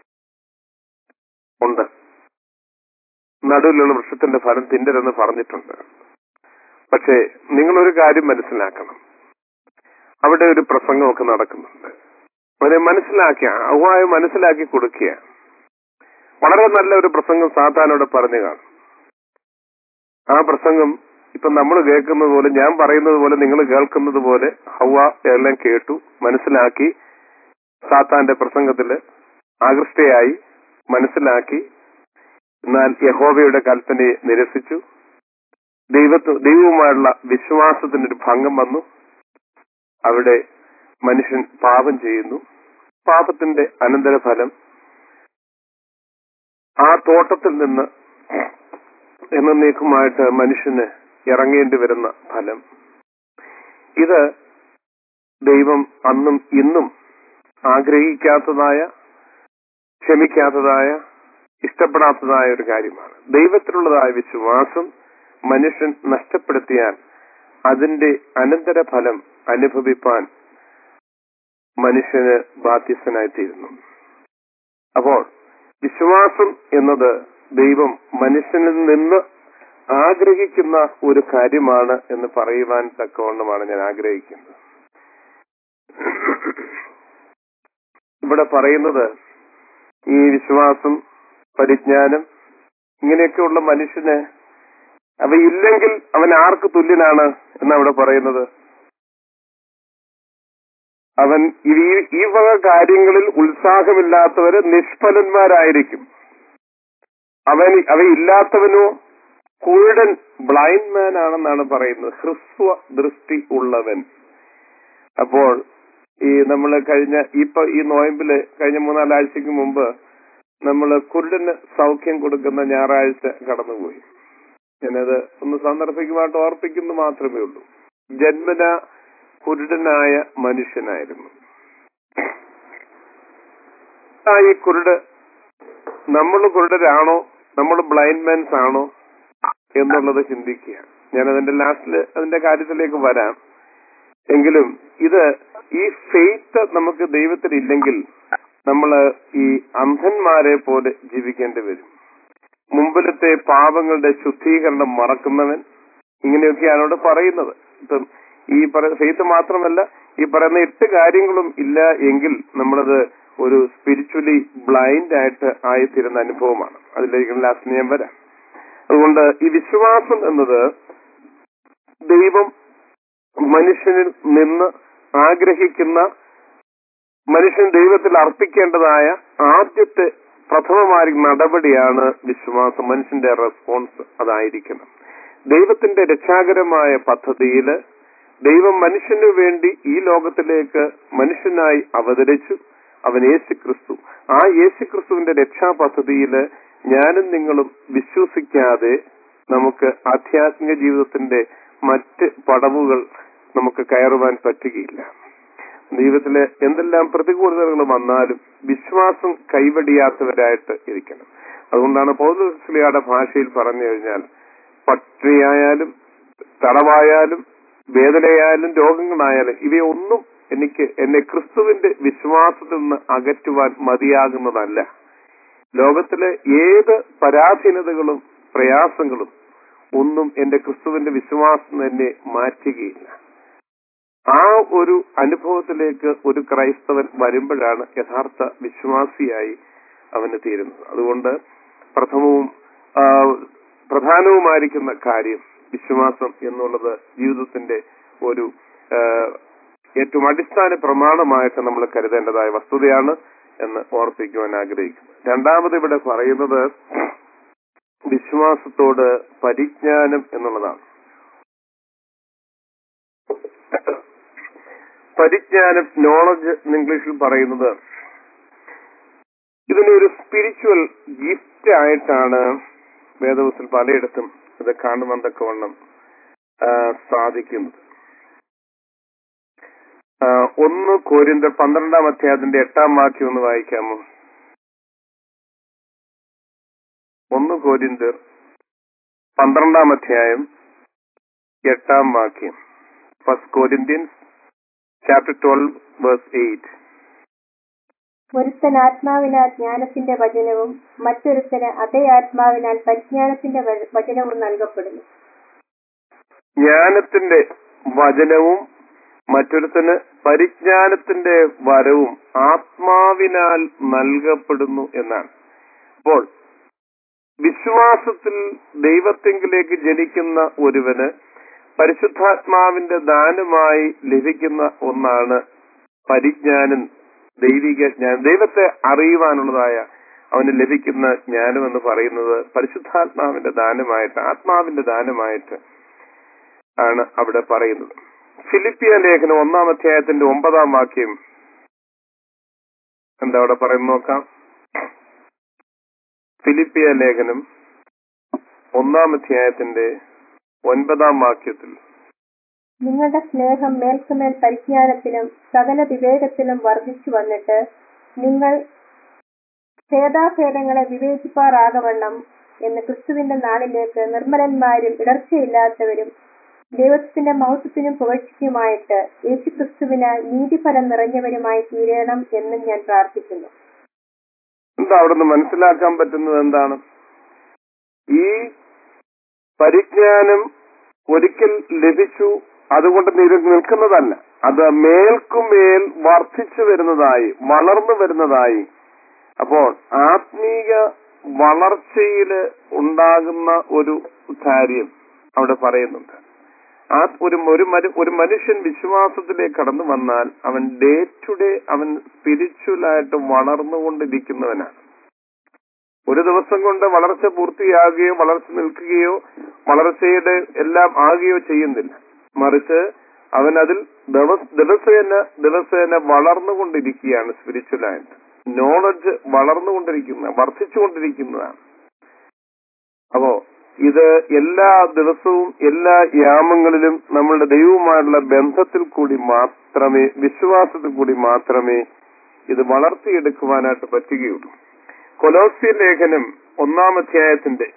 ഉണ്ട് നടുവിലുള്ള വൃക്ഷത്തിന്റെ ഫലം തിന്നരെന്ന് പറഞ്ഞിട്ടുണ്ട് പക്ഷേ നിങ്ങളൊരു കാര്യം മനസ്സിലാക്കണം അവിടെ ഒരു പ്രസംഗമൊക്കെ നടക്കുന്നുണ്ട് അവരെ മനസ്സിലാക്കിയ അഹ്വായി മനസ്സിലാക്കി കൊടുക്കുക വളരെ നല്ല ഒരു പ്രസംഗം സാത്താനോട് പറഞ്ഞു കാണും ആ പ്രസംഗം ഇപ്പൊ നമ്മൾ കേൾക്കുന്നത് പോലെ ഞാൻ പറയുന്നത് പോലെ നിങ്ങൾ കേൾക്കുന്നത് പോലെ ഹവ എല്ലാം കേട്ടു മനസ്സിലാക്കി സാത്താന്റെ പ്രസംഗത്തില് ആകൃഷ്ടയായി മനസ്സിലാക്കി എന്നാൽ യഹോവയുടെ കൽപ്പനയെ നിരസിച്ചു ദൈവത്വ ദൈവവുമായുള്ള വിശ്വാസത്തിനൊരു ഭംഗം വന്നു അവിടെ മനുഷ്യൻ പാപം ചെയ്യുന്നു പാപത്തിന്റെ അനന്തരഫലം ആ തോട്ടത്തിൽ നിന്ന് എന്നേക്കുമായിട്ട് മനുഷ്യന് ഇറങ്ങേണ്ടി വരുന്ന ഫലം ഇത് ദൈവം അന്നും ഇന്നും ആഗ്രഹിക്കാത്തതായ ക്ഷമിക്കാത്തതായ ഇഷ്ടപ്പെടാത്തതായ ഒരു കാര്യമാണ് ദൈവത്തിലുള്ളതായ വിശ്വാസം മനുഷ്യൻ നഷ്ടപ്പെടുത്തിയാൽ അതിന്റെ അനന്തരഫലം അനുഭവിപ്പാൻ മനുഷ്യന് ബാധ്യസ്ഥനായിത്തീരുന്നു അപ്പോൾ വിശ്വാസം എന്നത് ദൈവം മനുഷ്യനിൽ നിന്ന് ആഗ്രഹിക്കുന്ന ഒരു കാര്യമാണ് എന്ന് പറയുവാൻ തക്കവണ്ണമാണ് ഞാൻ ആഗ്രഹിക്കുന്നത് ഇവിടെ പറയുന്നത് ഈ വിശ്വാസം പരിജ്ഞാനം ഇങ്ങനെയൊക്കെയുള്ള മനുഷ്യന് അവയില്ലെങ്കിൽ അവൻ ആർക്ക് തുല്യനാണ് എന്നവിടെ പറയുന്നത് അവൻ ഈ ഈ വക കാര്യങ്ങളിൽ ഉത്സാഹമില്ലാത്തവര് നിഷ്ഫലന്മാരായിരിക്കും അവൻ അവയില്ലാത്തവനോ കുരുടൻ ബ്ലൈൻഡ് മാൻ ആണെന്നാണ് പറയുന്നത് ഹ്രസ്വ ദൃഷ്ടി ഉള്ളവൻ അപ്പോൾ ഈ നമ്മൾ കഴിഞ്ഞ ഇപ്പൊ ഈ നോയമ്പില് കഴിഞ്ഞ മൂന്നാലാഴ്ചക്ക് മുമ്പ് നമ്മൾ കുരുടന് സൗഖ്യം കൊടുക്കുന്ന ഞായറാഴ്ച കടന്നുപോയി ഞാനത് ഒന്ന് സാന്ദർഭികമായിട്ട് ഓർപ്പിക്കുന്നു മാത്രമേ ഉള്ളൂ ജന്മന കുരുടനായ മനുഷ്യനായിരുന്നു ആ ഈ കുരുട് നമ്മൾ കുരുടരാണോ നമ്മൾ ബ്ലൈൻഡ് മാൻസ് ആണോ എന്നുള്ളത് ചിന്തിക്കുക ഞാൻ അതിന്റെ ലാസ്റ്റില് അതിന്റെ കാര്യത്തിലേക്ക് വരാം എങ്കിലും ഇത് ഈ ഫെയ്ത്ത് നമുക്ക് ദൈവത്തിൽ ഇല്ലെങ്കിൽ നമ്മൾ ഈ അന്ധന്മാരെ പോലെ ജീവിക്കേണ്ടി വരും മുമ്പിലത്തെ പാപങ്ങളുടെ ശുദ്ധീകരണം മറക്കുന്നവൻ ഇങ്ങനെയൊക്കെയാണ് അവിടെ പറയുന്നത് ഇപ്പം ഈ ഫെയ്ത്ത് മാത്രമല്ല ഈ പറയുന്ന എട്ട് കാര്യങ്ങളും ഇല്ല എങ്കിൽ നമ്മളത് ഒരു സ്പിരിച്വലി ബ്ലൈൻഡ് ആയിട്ട് ആയിത്തീരുന്ന അനുഭവമാണ് അതിലേക്ക് ലാസ്റ്റ് ഞാൻ വരാം അതുകൊണ്ട് ഈ വിശ്വാസം എന്നത് ദൈവം മനുഷ്യനിൽ നിന്ന് ആഗ്രഹിക്കുന്ന മനുഷ്യൻ ദൈവത്തിൽ അർപ്പിക്കേണ്ടതായ ആദ്യത്തെ പ്രഥമമായ നടപടിയാണ് വിശ്വാസം മനുഷ്യന്റെ റെസ്പോൺസ് അതായിരിക്കണം ദൈവത്തിന്റെ രക്ഷാകരമായ പദ്ധതിയിൽ ദൈവം മനുഷ്യനു വേണ്ടി ഈ ലോകത്തിലേക്ക് മനുഷ്യനായി അവതരിച്ചു അവൻ യേശു ക്രിസ്തു ആ യേശു ക്രിസ്തുവിന്റെ രക്ഷാ പദ്ധതിയിൽ ഞാനും നിങ്ങളും വിശ്വസിക്കാതെ നമുക്ക് ആധ്യാത്മിക ജീവിതത്തിന്റെ മറ്റ് പടവുകൾ നമുക്ക് കയറുവാൻ പറ്റുകയില്ല ജീവിതത്തിലെ എന്തെല്ലാം പ്രതികൂലതകൾ വന്നാലും വിശ്വാസം കൈവടിയാത്തവരായിട്ട് ഇരിക്കണം അതുകൊണ്ടാണ് പൗരസ്ലിയുടെ ഭാഷയിൽ പറഞ്ഞു കഴിഞ്ഞാൽ പട്ടിണിയായാലും തടവായാലും വേദനയായാലും രോഗങ്ങളായാലും ഇവയൊന്നും എനിക്ക് എന്നെ ക്രിസ്തുവിന്റെ വിശ്വാസത്തിൽ നിന്ന് അകറ്റുവാൻ മതിയാകുന്നതല്ല ലോകത്തിലെ ഏത് പരാധീനതകളും പ്രയാസങ്ങളും ഒന്നും എന്റെ ക്രിസ്തുവിന്റെ വിശ്വാസം എന്നെ മാറ്റുകയില്ല ആ ഒരു അനുഭവത്തിലേക്ക് ഒരു ക്രൈസ്തവൻ വരുമ്പോഴാണ് യഥാർത്ഥ വിശ്വാസിയായി അവന് തീരുന്നത് അതുകൊണ്ട് പ്രഥമവും ആ, പ്രധാനവുമായിരിക്കുന്ന കാര്യം വിശ്വാസം എന്നുള്ളത് ജീവിതത്തിന്റെ ഒരു ആ, ഏറ്റവും അടിസ്ഥാന പ്രമാണമായിട്ട് നമ്മൾ കരുതേണ്ടതായ വസ്തുതയാണ് എന്ന് ഓർപ്പിക്കുവാൻ ആഗ്രഹിക്കുന്നു രണ്ടാമത് ഇവിടെ പറയുന്നത് വിശ്വാസത്തോട് പരിജ്ഞാനം എന്നുള്ളതാണ് പരിജ്ഞാനം നോളജ് എന്ന് ഇംഗ്ലീഷിൽ പറയുന്നത് ഇതിനൊരു സ്പിരിച്വൽ ഗിഫ്റ്റ് ആയിട്ടാണ് വേദവത്തിൽ പലയിടത്തും ഇത് കാണുവാൻ തക്കവണ്ണം ആ, സാധിക്കുന്നത് ആ, ഒന്ന് കോരിന്തർ പന്ത്രണ്ടാം അധ്യായത്തിന്റെ എട്ടാം വാക്യം ഒന്ന് വായിക്കാമോ ഒന്ന് കോരിന്തർ പന്ത്രണ്ടാം അധ്യായം എട്ടാം വാക്യം first Corinthians chapter twelve verse eight ഒരുത്തൻ ആത്മാവിനാൽ ജ്ഞാനത്തിന്റെ വചനവും മറ്റൊരുത്തന് അതേ ആത്മാവിനാൽ പരിജ്ഞാനത്തിന്റെ വ- വചനവും നൽകപ്പെടുന്നു ജ്ഞാനത്തിന്റെ വചനവും മറ്റൊരുത്തന് പരിജ്ഞാനത്തിന്റെ വരവും ആത്മാവിനാൽ നൽകപ്പെടുന്നു എന്നാണ് അപ്പോൾ വിശ്വാസത്തിൽ ദൈവത്തെങ്കിലേക്ക് ജനിക്കുന്ന ഒരുവന് പരിശുദ്ധാത്മാവിന്റെ ദാനമായി ലഭിക്കുന്ന ഒന്നാണ് പരിജ്ഞാനം ദൈവിക ജ്ഞാനം ദൈവത്തെ അറിയുവാനുള്ളതായ അവന് ലഭിക്കുന്ന ജ്ഞാനം എന്ന് പറയുന്നത് പരിശുദ്ധാത്മാവിന്റെ ദാനമായിട്ട് ആത്മാവിന്റെ ദാനമായിട്ട് ആണ് അവിടെ പറയുന്നത് ഫിലിപ്പിയ ലേഖനം ഒന്നാം അധ്യായത്തിന്റെ ഒമ്പതാം വാക്യം എന്താ അവിടെ പറയുന്നത് നോക്കാം ഫിലിപ്പിയ ലേഖനം ഒന്നാം അധ്യായത്തിന്റെ ഒൻപതാം വാക്യത്തിൽ നിങ്ങളുടെ സ്നേഹം മേൽക്കുമേൽ പരിജ്ഞാനത്തിലും സകല വിവേകത്തിലും വർദ്ധിച്ചു വന്നിട്ട് നിങ്ങൾ ഭേദാഭേദങ്ങളെ വിവേചിപ്പാറാകവണ്ണം എന്ന് ക്രിസ്തുവിന്റെ നാളിലേക്ക് നിർമ്മലന്മാരും ഇടർച്ചയില്ലാത്തവരും ദൈവത്തിന്റെ മഹത്വത്തിനും പുകഴ്ചയ്ക്കുമായിട്ട് യേശു ക്രിസ്തുവിന് നീതിഫലം നിറഞ്ഞവരുമായി തീരണം എന്നും ഞാൻ പ്രാർത്ഥിക്കുന്നു എന്താ അവിടുന്ന് മനസ്സിലാക്കാൻ പറ്റുന്നത് എന്താണ് ഈ പരിജ്ഞാനം ഒരിക്കൽ ലഭിച്ചു അതുകൊണ്ട് നിര- നിൽക്കുന്നതല്ല അത് മേൽക്കുമേൽ വർദ്ധിച്ചു വരുന്നതായി വളർന്നു വരുന്നതായി അപ്പോൾ ആത്മീക വളർച്ചയില് ഉണ്ടാകുന്ന ഒരു കാര്യം അവിടെ പറയുന്നുണ്ട് ആ ഒരു ഒരു മനു- ഒരു മനുഷ്യൻ വിശ്വാസത്തിലേക്ക് കടന്നു വന്നാൽ അവൻ ഡേ ടു ഡേ അവൻ സ്പിരിച്വലായിട്ട് വളർന്നുകൊണ്ടിരിക്കുന്നവനാണ് ഒരു ദിവസം കൊണ്ട് വളർച്ച പൂർത്തിയാകുകയോ വളർച്ച നിൽക്കുകയോ വളർച്ചയുടെ എല്ലാം ആകുകയോ ചെയ്യുന്നില്ല മറിച്ച് അവൻ അതിൽ ദിവസ- ദിവസേന ദിവസേന വളർന്നുകൊണ്ടിരിക്കുകയാണ് സ്പിരിച്വലായിട്ട് നോളജ് വളർന്നുകൊണ്ടിരിക്കുന്ന വർദ്ധിച്ചുകൊണ്ടിരിക്കുന്നതാണ് അപ്പോ ഇത് എല്ലാ ദിവസവും എല്ലാ യാമങ്ങളിലും നമ്മളുടെ ദൈവവുമായുള്ള ബന്ധത്തിൽ കൂടി മാത്രമേ വിശ്വാസത്തിൽ കൂടി മാത്രമേ ഇത് വളർത്തിയെടുക്കുവാനായിട്ട് പറ്റുകയുള്ളൂ കൊലോസ്യ ലേഖനം ഒന്നാം അധ്യായത്തിന്റെ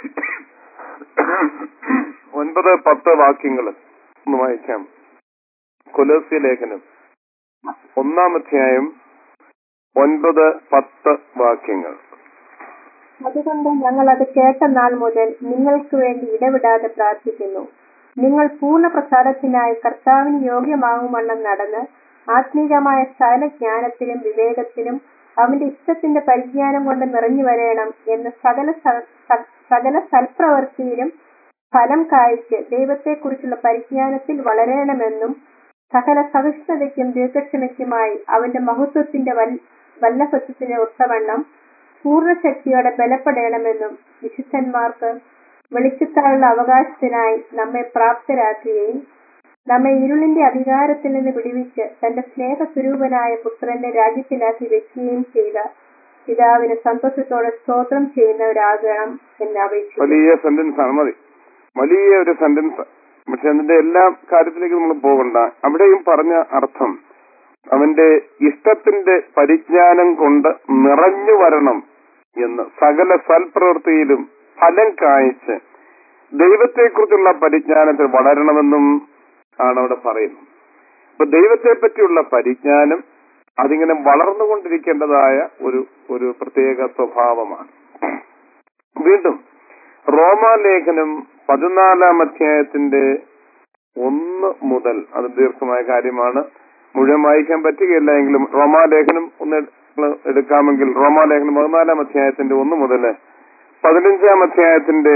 ഒൻപത് പത്ത് വാക്യങ്ങൾ ഒന്ന് വായിക്കാം കൊലോസ്യ ലേഖനം ഒന്നാം അധ്യായം ഒൻപത് പത്ത് വാക്യങ്ങൾ അതുകൊണ്ട് ഞങ്ങൾ അത് കേട്ട നാൾ മുതൽ നിങ്ങൾക്ക് വേണ്ടി ഇടവിടാതെ പ്രാർത്ഥിക്കുന്നു നിങ്ങൾ പൂർണ്ണ പ്രസാദത്തിനായി കർത്താവിന് യോഗ്യമാകുമണ്ണം നടന്ന് ആത്മീകമായ സകല ജ്ഞാനത്തിലും വിവേകത്തിലും അവന്റെ ഇഷ്ടത്തിന്റെ പരിജ്ഞാനം കൊണ്ട് നിറഞ്ഞു വരേണം എന്ന് സകല സ- സ- സകല സൽപ്രവൃത്തിയിലും ഫലം കായ്ച്ച് ദൈവത്തെക്കുറിച്ചുള്ള പരിജ്ഞാനത്തിൽ വളരണമെന്നും സകല സഹിഷ്ണുതയ്ക്കും ദീർഘക്ഷമയ്ക്കുമായി അവന്റെ മഹത്വത്തിന്റെ വൽ- വല്ലഭത്വത്തിന് ഒത്തവണ്ണം പൂർണ്ണശക്തിയോടെ ബലപ്പെടണമെന്നും വിശുദ്ധന്മാർക്ക് വെളിച്ചത്താലുള്ള അവകാശത്തിനായി നമ്മെ പ്രാപ്തരാക്കുകയും നമ്മെ ഇരുളിന്റെ അധികാരത്തിൽ നിന്ന് വിടുവിച്ച് തന്റെ സ്നേഹസ്വരൂപനായ പുത്രന്റെ രാജ്യത്തിലാക്കി വെക്കുകയും ചെയ്ത പിതാവിന് സന്തോഷത്തോടെ സ്തോത്രം ചെയ്യുന്നവരാകണം എന്ന് അപേക്ഷിക്കുന്നു വലിയ സെന്റൻസ് ആണ് മതി വലിയ ഒരു സെന്റൻസ് പക്ഷെ അതിന്റെ എല്ലാ കാര്യത്തിലേക്ക് നമ്മൾ പോകണ്ട അവിടെയും പറഞ്ഞ അർത്ഥം അവന്റെ ഇഷ്ടത്തിന്റെ പരിജ്ഞാനം കൊണ്ട് നിറഞ്ഞു വരണം എന്ന് സകല സൽപ്രവൃത്തിയിലും ഫലം കായ്ച്ച് ദൈവത്തെക്കുറിച്ചുള്ള പരിജ്ഞാനത്തിൽ വളരണമെന്നും ആണ് അവിടെ പറയുന്നത് അപ്പൊ ദൈവത്തെ പറ്റിയുള്ള പരിജ്ഞാനം അതിങ്ങനെ വളർന്നുകൊണ്ടിരിക്കേണ്ടതായ ഒരു ഒരു പ്രത്യേക സ്വഭാവമാണ് വീണ്ടും റോമാലേഖനം പതിനാലാം അധ്യായത്തിന്റെ ഒന്ന് മുതൽ അത് ദീർഘമായ കാര്യമാണ് മുഴുവൻ വായിക്കാൻ പറ്റുകയില്ല എങ്കിലും റോമാലേഖനം ഒന്ന് നിങ്ങള് എടുക്കാമെങ്കിൽ റോമാലേഖനം പതിനാലാം അധ്യായത്തിന്റെ ഒന്ന് മുതൽ പതിനഞ്ചാം അധ്യായത്തിന്റെ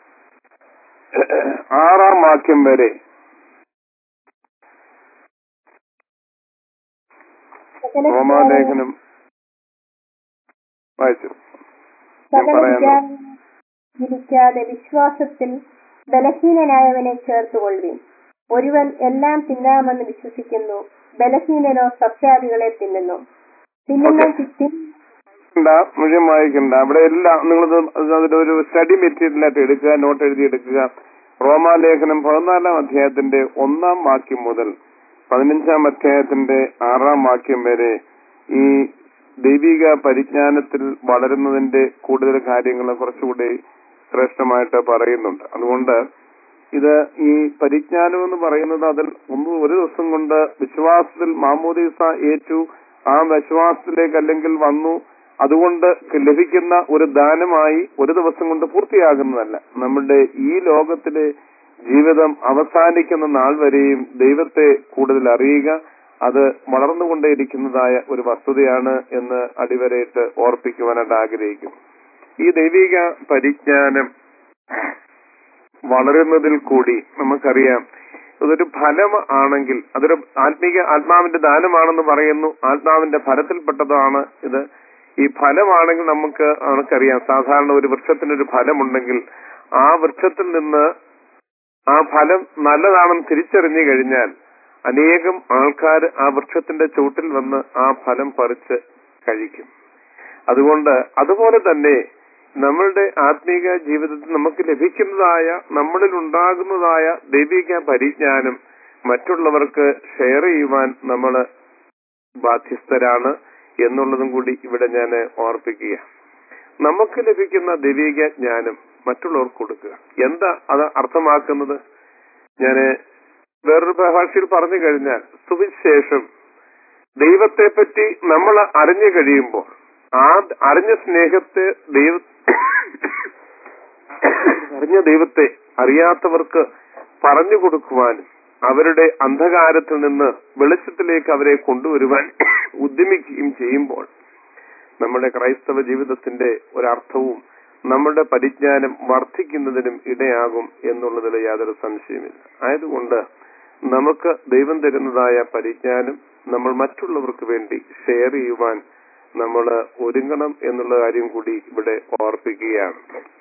ആറാം വാക്യം വരെ സകല റോമാലേഖനം വായിച്ചു ഞാൻ സകല പറയാം വിചാരം ഇരിക്കാതെ വിശ്വാസത്തിൽ ബലഹീനനായവനെ ചേർത്തുകൊള്ളുവിൻ ഒരുവൻ എല്ലാം തിന്നാമെന്ന് വിശ്വസിക്കുന്നു ബലഹീനനോ സസ്യാദികളെ തിന്നുന്നു തിന്നുന്ന Okay. തിൻ വായിക്കണ്ട, മുഴുവൻ വായിക്കണ്ട അവിടെ എല്ലാം നിങ്ങളത് അതിന്റെ ഒരു സ്റ്റഡി മെറ്റീരിയലായിട്ട് എടുക്കുക നോട്ട് എഴുതി എടുക്കുക റോമാലേഖനം പതിനാലാം അധ്യായത്തിന്റെ ഒന്നാം വാക്യം മുതൽ പതിനഞ്ചാം അധ്യായത്തിന്റെ ആറാം വാക്യം വരെ ഈ ദൈവിക പരിജ്ഞാനത്തിൽ വളരുന്നതിന്റെ കൂടുതൽ കാര്യങ്ങൾ കുറച്ചുകൂടി ശ്രേഷ്ഠമായിട്ട് പറയുന്നുണ്ട് അതുകൊണ്ട് ഇത് ഈ പരിജ്ഞാനം എന്ന് പറയുന്നത് അതിൽ ഒന്ന് ഒരു ദിവസം കൊണ്ട് വിശ്വാസത്തിൽ മാമോദീസ ഏറ്റു ആ വിശ്വാസത്തിലേക്ക് അല്ലെങ്കിൽ വന്നു അതുകൊണ്ട് ലഭിക്കുന്ന ഒരു ദാനമായി ഒരു ദിവസം കൊണ്ട് പൂർത്തിയാകുന്നതല്ല നമ്മുടെ ഈ ലോകത്തിലെ ജീവിതം അവസാനിക്കുന്ന നാൾ വരെയും ദൈവത്തെ കൂടുതൽ അറിയുക അത് വളർന്നുകൊണ്ടേയിരിക്കുന്നതായ ഒരു വസ്തുതയാണ് എന്ന് അടിവരയിട്ട് ഓർപ്പിക്കുവാനായിട്ട് ആഗ്രഹിക്കുന്നു ഈ ദൈവിക പരിജ്ഞാനം വളരുന്നതിൽ കൂടി നമുക്കറിയാം ഇതൊരു ഫലം ആണെങ്കിൽ അതൊരു ആത്മീക ആത്മാവിന്റെ ദാനമാണെന്ന് പറയുന്നു ആത്മാവിന്റെ ഫലത്തിൽപ്പെട്ടതാണ് ഇത് ഈ ഫലമാണെങ്കിൽ നമുക്ക് നമുക്കറിയാം സാധാരണ ഒരു വൃക്ഷത്തിനൊരു ഫലമുണ്ടെങ്കിൽ ആ വൃക്ഷത്തിൽ നിന്ന് ആ ഫലം നല്ലതാണെന്ന് തിരിച്ചറിഞ്ഞു കഴിഞ്ഞാൽ അനേകം ആൾക്കാർ ആ വൃക്ഷത്തിന്റെ ചുവട്ടിൽ വന്ന് ആ ഫലം പറിച്ച് കഴിക്കും അതുകൊണ്ട് അതുപോലെ തന്നെ നമ്മളുടെ ആത്മീക ജീവിതത്തിൽ നമുക്ക് ലഭിക്കുന്നതായ നമ്മളിൽ ഉണ്ടാകുന്നതായ ദൈവിക പരിജ്ഞാനം മറ്റുള്ളവർക്ക് ഷെയർ ചെയ്യുവാൻ നമ്മൾ ബാധ്യസ്ഥരാണ് എന്നുള്ളതും കൂടി ഇവിടെ ഞാൻ ഓർപ്പിക്കുക നമുക്ക് ലഭിക്കുന്ന ദൈവിക ജ്ഞാനം മറ്റുള്ളവർക്ക് കൊടുക്കുക എന്താ അത് അർത്ഥമാക്കുന്നത് ഞാന് വേറൊരു ഭാഷയിൽ പറഞ്ഞു കഴിഞ്ഞാൽ സുവിശേഷം ദൈവത്തെ പറ്റി നമ്മൾ അറിഞ്ഞു കഴിയുമ്പോൾ ആ അറിഞ്ഞ സ്നേഹത്തെ ദൈവ അറിഞ്ഞ ദൈവത്തെ അറിയാത്തവർക്ക് പറഞ്ഞു കൊടുക്കുവാനും അവരുടെ അന്ധകാരത്തിൽ നിന്ന് വെളിച്ചത്തിലേക്ക് അവരെ കൊണ്ടുവരുവാൻ ഉദ്യമിക്കുകയും ചെയ്യുമ്പോൾ നമ്മുടെ ക്രൈസ്തവ ജീവിതത്തിന്റെ ഒരർത്ഥവും നമ്മുടെ പരിജ്ഞാനം വർദ്ധിക്കുന്നതിനും ഇടയാകും എന്നുള്ളതിൽ യാതൊരു സംശയമില്ല ആയതുകൊണ്ട് നമുക്ക് ദൈവം തരുന്നതായ പരിജ്ഞാനം നമ്മൾ മറ്റുള്ളവർക്ക് വേണ്ടി ഷെയർ ചെയ്യുവാൻ നമ്മൾ ഒരുങ്ങണം എന്നുള്ള കാര്യം കൂടി ഇവിടെ ഓർപ്പിക്കുകയാണ്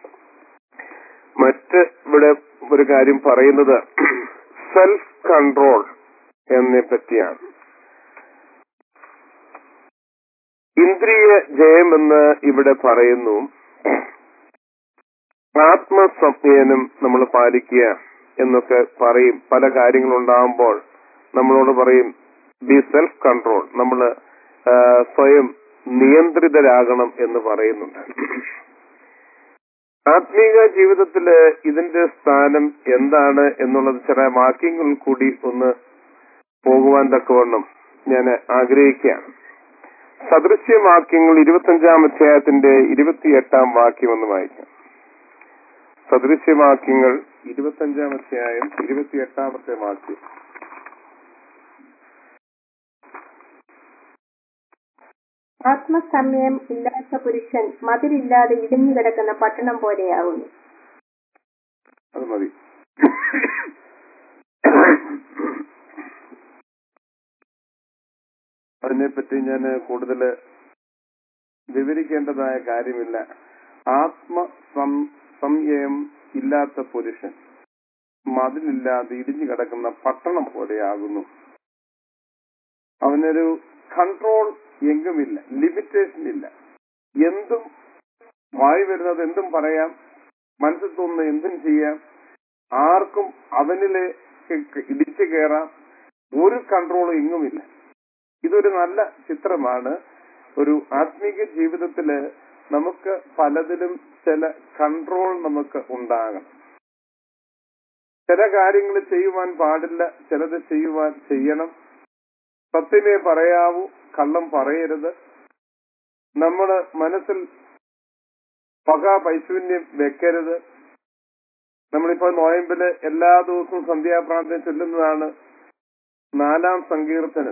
മറ്റ് ഇവിടെ ഒരു കാര്യം പറയുന്നത് സെൽഫ് കൺട്രോൾ എന്നെ പറ്റിയാണ് ഇന്ദ്രിയ ജയമെന്ന് ഇവിടെ പറയുന്നു ആത്മസംയനം നമ്മൾ പാലിക്കുക എന്നൊക്കെ പറയും പല കാര്യങ്ങളുണ്ടാകുമ്പോൾ നമ്മളോട് പറയും ബി സെൽഫ് കൺട്രോൾ നമ്മൾ സ്വയം നിയന്ത്രിതരാകണം എന്ന് പറയുന്നുണ്ട് ആത്മീക ജീവിതത്തില് ഇതിന്റെ സ്ഥാനം എന്താണ് എന്നുള്ളത് ചില വാക്യങ്ങൾ കൂടി ഒന്ന് പോകുവാൻ തക്കവണ്ണം ഞാൻ ആഗ്രഹിക്കുകയാണ് സദൃശ്യവാക്യങ്ങൾ ഇരുപത്തഞ്ചാം അധ്യായത്തിന്റെ ഇരുപത്തിയെട്ടാം വാക്യം ഒന്ന് വായിക്കാം സദൃശ്യവാക്യങ്ങൾ ഇരുപത്തഞ്ചാം അധ്യായം ഇരുപത്തിയെട്ടാമത്തെ വാക്യം ആത്മസമയം ഇല്ലാത്ത പുരുഷൻ മതിലില്ലാതെ ഇടിഞ്ഞു കിടക്കുന്ന പട്ടണം പോലെയാകുന്നു അത് മതി അതിനെപ്പറ്റി ഞാൻ കൂടുതൽ വിവരിക്കേണ്ടതായ കാര്യമില്ല ആത്മ സംയം ഇല്ലാത്ത പുരുഷൻ മതിലില്ലാതെ ഇടിഞ്ഞു കിടക്കുന്ന പട്ടണം പോലെയാകുന്നു അവനൊരു കൺട്രോൾ എങ്കുമില്ല ലിമിറ്റേഷൻ ഇല്ല എന്തും വായി വരുന്നത് എന്തും പറയാം മനസ്സിൽ തോന്നുന്ന എന്തും ചെയ്യാം ആർക്കും അവനിലെ ഇടിച്ചു കയറാം ഒരു കൺട്രോളും എങ്ങുമില്ല ഇതൊരു നല്ല ചിത്രമാണ് ഒരു ആത്മീക ജീവിതത്തില് നമുക്ക് പലതിലും ചില കൺട്രോൾ നമുക്ക് ഉണ്ടാകണം ചില കാര്യങ്ങൾ ചെയ്യുവാൻ പാടില്ല ചിലത് ചെയ്യുവാൻ ചെയ്യണം സത്യമേ പറയാവൂ കള്ളം പറയരുത് നമ്മള് മനസ്സിൽ പക പൈശൂന്യം വെക്കരുത് നമ്മളിപ്പോ നോയമ്പില് എല്ലാ ദിവസവും സന്ധ്യാപ്രാർത്ഥന ചൊല്ലുന്നതാണ് നാലാം സങ്കീർത്തനം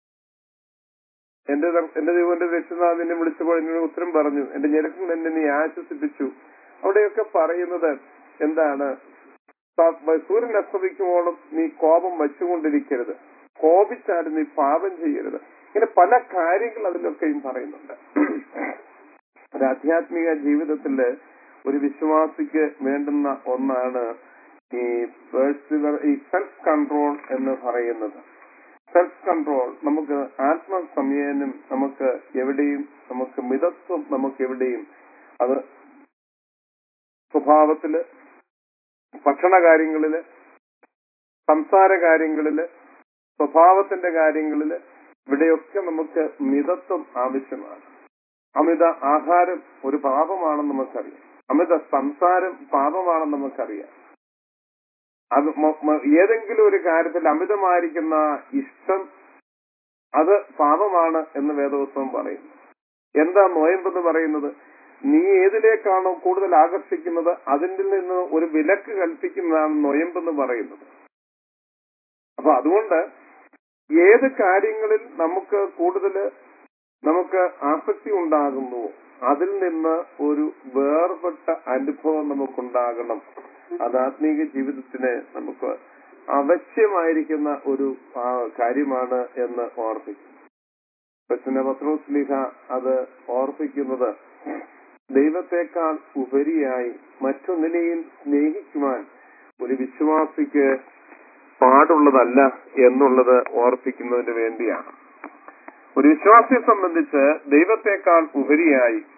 എന്റെ എന്റെ ദൈവന്റെ രക്ഷിതാവിനെ വിളിച്ചപ്പോൾ എന്നോട് ഉത്തരം പറഞ്ഞു എന്റെ ഞെരുക്കം എന്നെ നീ ആശ്വസിപ്പിച്ചു അവിടെയൊക്കെ പറയുന്നത് എന്താണ് സൂര്യൻ അസ്തമിക്കുമ്പോഴും നീ കോപം വച്ചുകൊണ്ടിരിക്കരുത് കോപിച്ചാലും നീ പാപം ചെയ്യരുത് ഇങ്ങനെ പല കാര്യങ്ങൾ അതിലൊക്കെയും പറയുന്നുണ്ട് ഒരു ആധ്യാത്മിക ജീവിതത്തില് ഒരു വിശ്വാസിക്ക് വേണ്ടുന്ന ഒന്നാണ് ഈ പേഴ്സിവർ ഈ സെൽഫ് കൺട്രോൾ എന്ന് പറയുന്നത് സെൽഫ് കൺട്രോൾ നമുക്ക് ആത്മസംയനം നമുക്ക് എവിടെയും നമുക്ക് മിതത്വം നമുക്ക് എവിടെയും അത് സ്വഭാവത്തില് ഭക്ഷണ കാര്യങ്ങളില് സംസാര കാര്യങ്ങളില് സ്വഭാവത്തിന്റെ കാര്യങ്ങളില് ഇവിടെയൊക്കെ നമുക്ക് മിതത്വം ആവശ്യമാണ് അമിത ആഹാരം ഒരു പാപമാണെന്ന് നമുക്കറിയാം അമിത സംസാരം പാപമാണെന്ന് നമുക്കറിയാം അത് ഏതെങ്കിലും ഒരു കാര്യത്തിൽ അമിതമായിരിക്കുന്ന ഇഷ്ടം അത് പാപമാണ് എന്ന് വേദപുസ്തകം പറയുന്നു എന്താ നോയമ്പെന്ന് പറയുന്നത് നീ ഏതിലേക്കാണോ കൂടുതൽ ആകർഷിക്കുന്നത് അതിൽ നിന്ന് ഒരു വിലക്ക് കൽപ്പിക്കുന്നതാണ് നൊയമ്പെന്ന് പറയുന്നത് അപ്പൊ അതുകൊണ്ട് ഏത് കാര്യങ്ങളിൽ നമുക്ക് കൂടുതൽ നമുക്ക് ആസക്തി ഉണ്ടാകുന്നു അതിൽ നിന്ന് ഒരു വേർപെട്ട അനുഭവം നമുക്കുണ്ടാകണം അത് ആത്മീക ജീവിതത്തിന് നമുക്ക് അവശ്യമായിരിക്കുന്ന ഒരു കാര്യമാണ് എന്ന് ഓർപ്പിക്കും പക്ഷെ പത്രോസ് ലിഹ അത് ഓർപ്പിക്കുന്നത് ദൈവത്തെക്കാൾ ഉപരിയായി മറ്റൊന്നിനെയും സ്നേഹിക്കുവാൻ ഒരു വിശ്വാസിക്ക് പാടുള്ളതല്ല എന്നുള്ളത് ഓർപ്പിക്കുന്നതിന് വേണ്ടിയാണ് ഒരു വിശ്വാസിയെ സംബന്ധിച്ച് ദൈവത്തെക്കാൾ ഉപരിയായി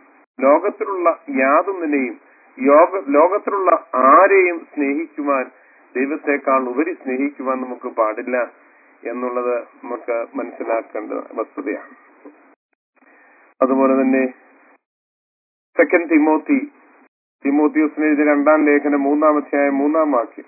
ലോകത്തിലുള്ള യാതൊന്നിനെയും യോഗ ലോകത്തിലുള്ള ആരെയും സ്നേഹിക്കുവാൻ ദൈവത്തെക്കാൾ ഉപരി സ്നേഹിക്കുവാൻ നമുക്ക് പാടില്ല എന്നുള്ളത് നമുക്ക് മനസ്സിലാക്കേണ്ട വസ്തുതയാണ് അതുപോലെ തന്നെ സെക്കൻഡ് തിമോത്തി തിമോത്തിയോസിന് എഴുതിയ രണ്ടാം ലേഖനം മൂന്നാം അധ്യായം മൂന്നാം വാക്യം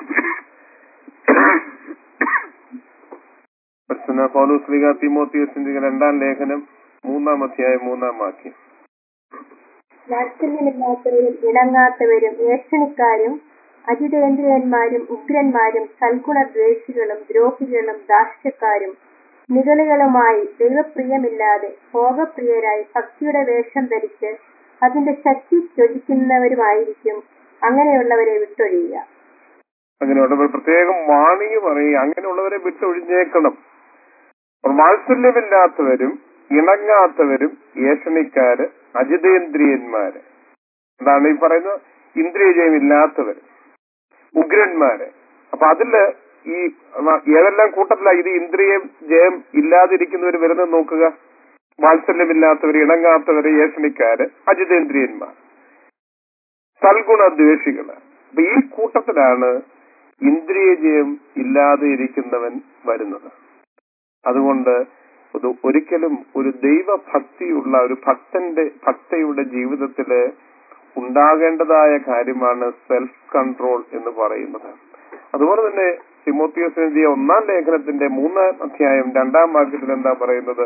പരിശുദ്ധ പൗലോസ് ലീഗ തിമോത്തിയോസിന്റെ രണ്ടാം ലേഖനം മൂന്നാം അധ്യായം മൂന്നാം വാക്യം വാത്സല്യമില്ലാത്തവരും ഇണങ്ങാത്തവരും ഏഷണിക്കാരും അജിതേന്ദ്രിയന്മാരും ഉഗ്രന്മാരും സൽഗുണദ്വേഷികളും ദ്രോഹികളും ദാഷ്ട്യക്കാരും നിഗളികളുമായി ദൈവപ്രിയമില്ലാതെ ഭോഗപ്രിയരായി ഭക്തിയുടെ വേഷം ധരിച്ച് അതിന്റെ ശക്തി ത്യജിക്കുന്നവരുമായിരിക്കും അങ്ങനെയുള്ളവരെ വിട്ടൊഴിയുക അങ്ങനെയുള്ളവർ പ്രത്യേകം വാണിങ് പറയുക അങ്ങനെയുള്ളവരെ വിട്ടൊഴിഞ്ഞേക്കണം അപ്പോൾ വാത്സല്യമില്ലാത്തവരും ഇണങ്ങാത്തവരും ഏഷണിക്കാര് അജിതേന്ദ്രിയന്മാര് എന്താണ് ഈ പറയുന്നത് ഇന്ദ്രിയജയം ഇല്ലാത്തവര് ഉഗ്രന്മാര് അപ്പൊ അതില് ഈ വ- ഏതെല്ലാം കൂട്ടത്തില ഇത് ഇന്ദ്രിയ ജയം ഇല്ലാതിരിക്കുന്നവർ വരുന്നത് നോക്കുക വാത്സല്യമില്ലാത്തവർ ഇണങ്ങാത്തവര് ഏഷണിക്കാര് അജിതേന്ദ്രിയന്മാർ സൽഗുണ ദ്വേഷികള് അപ്പൊ ഈ കൂട്ടത്തിലാണ് ഇന്ദ്രിയജയം ഇല്ലാതെ ഇരിക്കുന്നവൻ വരുന്നത് അതുകൊണ്ട് ഇത് ഒരിക്കലും ഒരു ദൈവഭക്തിയുള്ള ഒരു ഭക്തന്റെ ഭക്തയുടെ ജീവിതത്തില് ഉണ്ടാകേണ്ടതായ കാര്യമാണ് സെൽഫ് കൺട്രോൾ എന്ന് പറയുന്നത് അതുപോലെ തന്നെ തിമോത്തിയോസ് എഴുതിയ ഒന്നാം ലേഖനത്തിന്റെ മൂന്നാം അധ്യായം രണ്ടാം വാക്യത്തിൽ എന്താ പറയുന്നത്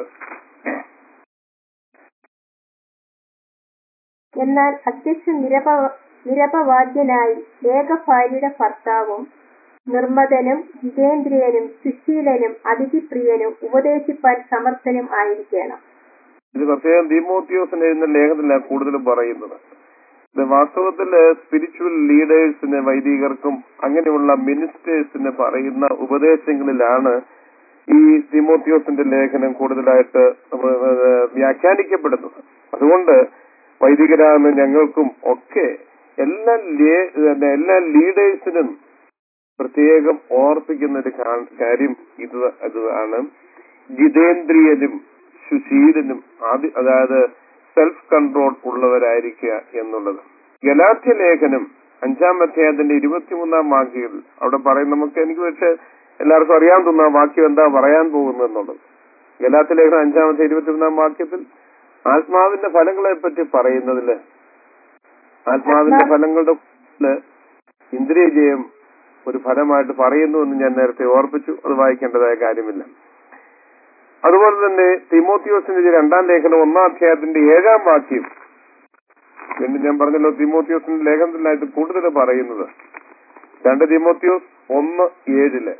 എന്നാൽ അധ്യക്ഷൻ നിരപ നിരപവാദ്യനായി ഏകഭാര്യയുടെ ഭർത്താവും നിർമ്മതനും ജിതേന്ദ്രിയനും സുശീലനും അതിഥിപ്രിയനും ഉപദേശിപ്പാൻ സമർത്ഥനും ആയിരിക്കണം ഇത് പ്രത്യേകം തിമോത്തിയോസിന് എഴുതുന്ന ലേഖനത്തിലാണ് കൂടുതലും പറയുന്നത് ഇത് വാസ്തവത്തില് സ്പിരിച്വൽ ലീഡേഴ്സിന് വൈദികർക്കും അങ്ങനെയുള്ള മിനിസ്റ്റേഴ്സിന് പറയുന്ന ഉപദേശങ്ങളിലാണ് ഈ തിമോത്തിയോസിന്റെ ലേഖനം കൂടുതലായിട്ട് ഏഹ് വ്യാഖ്യാനിക്കപ്പെടുന്നത് അതുകൊണ്ട് വൈദികരാകുന്ന ഞങ്ങൾക്കും ഒക്കെ എല്ലാ ലേ- പിന്നെ എല്ലാ ലീഡേഴ്സിനും പ്രത്യേകം ഓർപ്പിക്കുന്ന ഒരു കാ- കാര്യം ഇത് അതാണ് ജിതേന്ദ്രിയനും സുശീലനും ആദ്യ അതായത് സെൽഫ് കൺട്രോൾ ഉള്ളവരായിരിക്കുക എന്നുള്ളത് ഗലാത്യ ലേഖനം അഞ്ചാം അധ്യായത്തിന്റെ ഇരുപത്തിമൂന്നാം വാക്യങ്ങൾ അവിടെ പറയും നമുക്ക് എനിക്ക് പക്ഷെ എല്ലാവർക്കും അറിയാൻ തോന്നുന്ന ആ വാക്യം എന്താ പറയാൻ പോകുന്നത് എന്നുള്ളത് ഗലാത്യ ലേഖനം അഞ്ചാമത്തെ ഇരുപത്തിമൂന്നാം വാക്യത്തിൽ ആത്മാവിന്റെ ഫലങ്ങളെ പറ്റി പറയുന്നതില് ആത്മാവിന്റെ ഫലങ്ങളുടെ കൂട്ടത്തില് ഇന്ദ്രിയജയം ഒരു ഫലമായിട്ട് പറയുന്നു എന്ന് ഞാൻ നേരത്തെ ഓർപ്പിച്ചു അത് വായിക്കേണ്ടതായ കാര്യമില്ല അതുപോലെ തന്നെ തിമോത്തിയോസിന്റെ ഈ രണ്ടാം ലേഖനം ഒന്നാം അധ്യായത്തിന്റെ ഏഴാം വാക്യം എന്ന് ഞാൻ പറഞ്ഞല്ലോ തിമോത്തിയോസിന്റെ ലേഖനത്തിലായിട്ട് കൂടുതൽ പറയുന്നത് രണ്ട് തിമോത്തിയോസ് ഒന്ന് ഏഴില്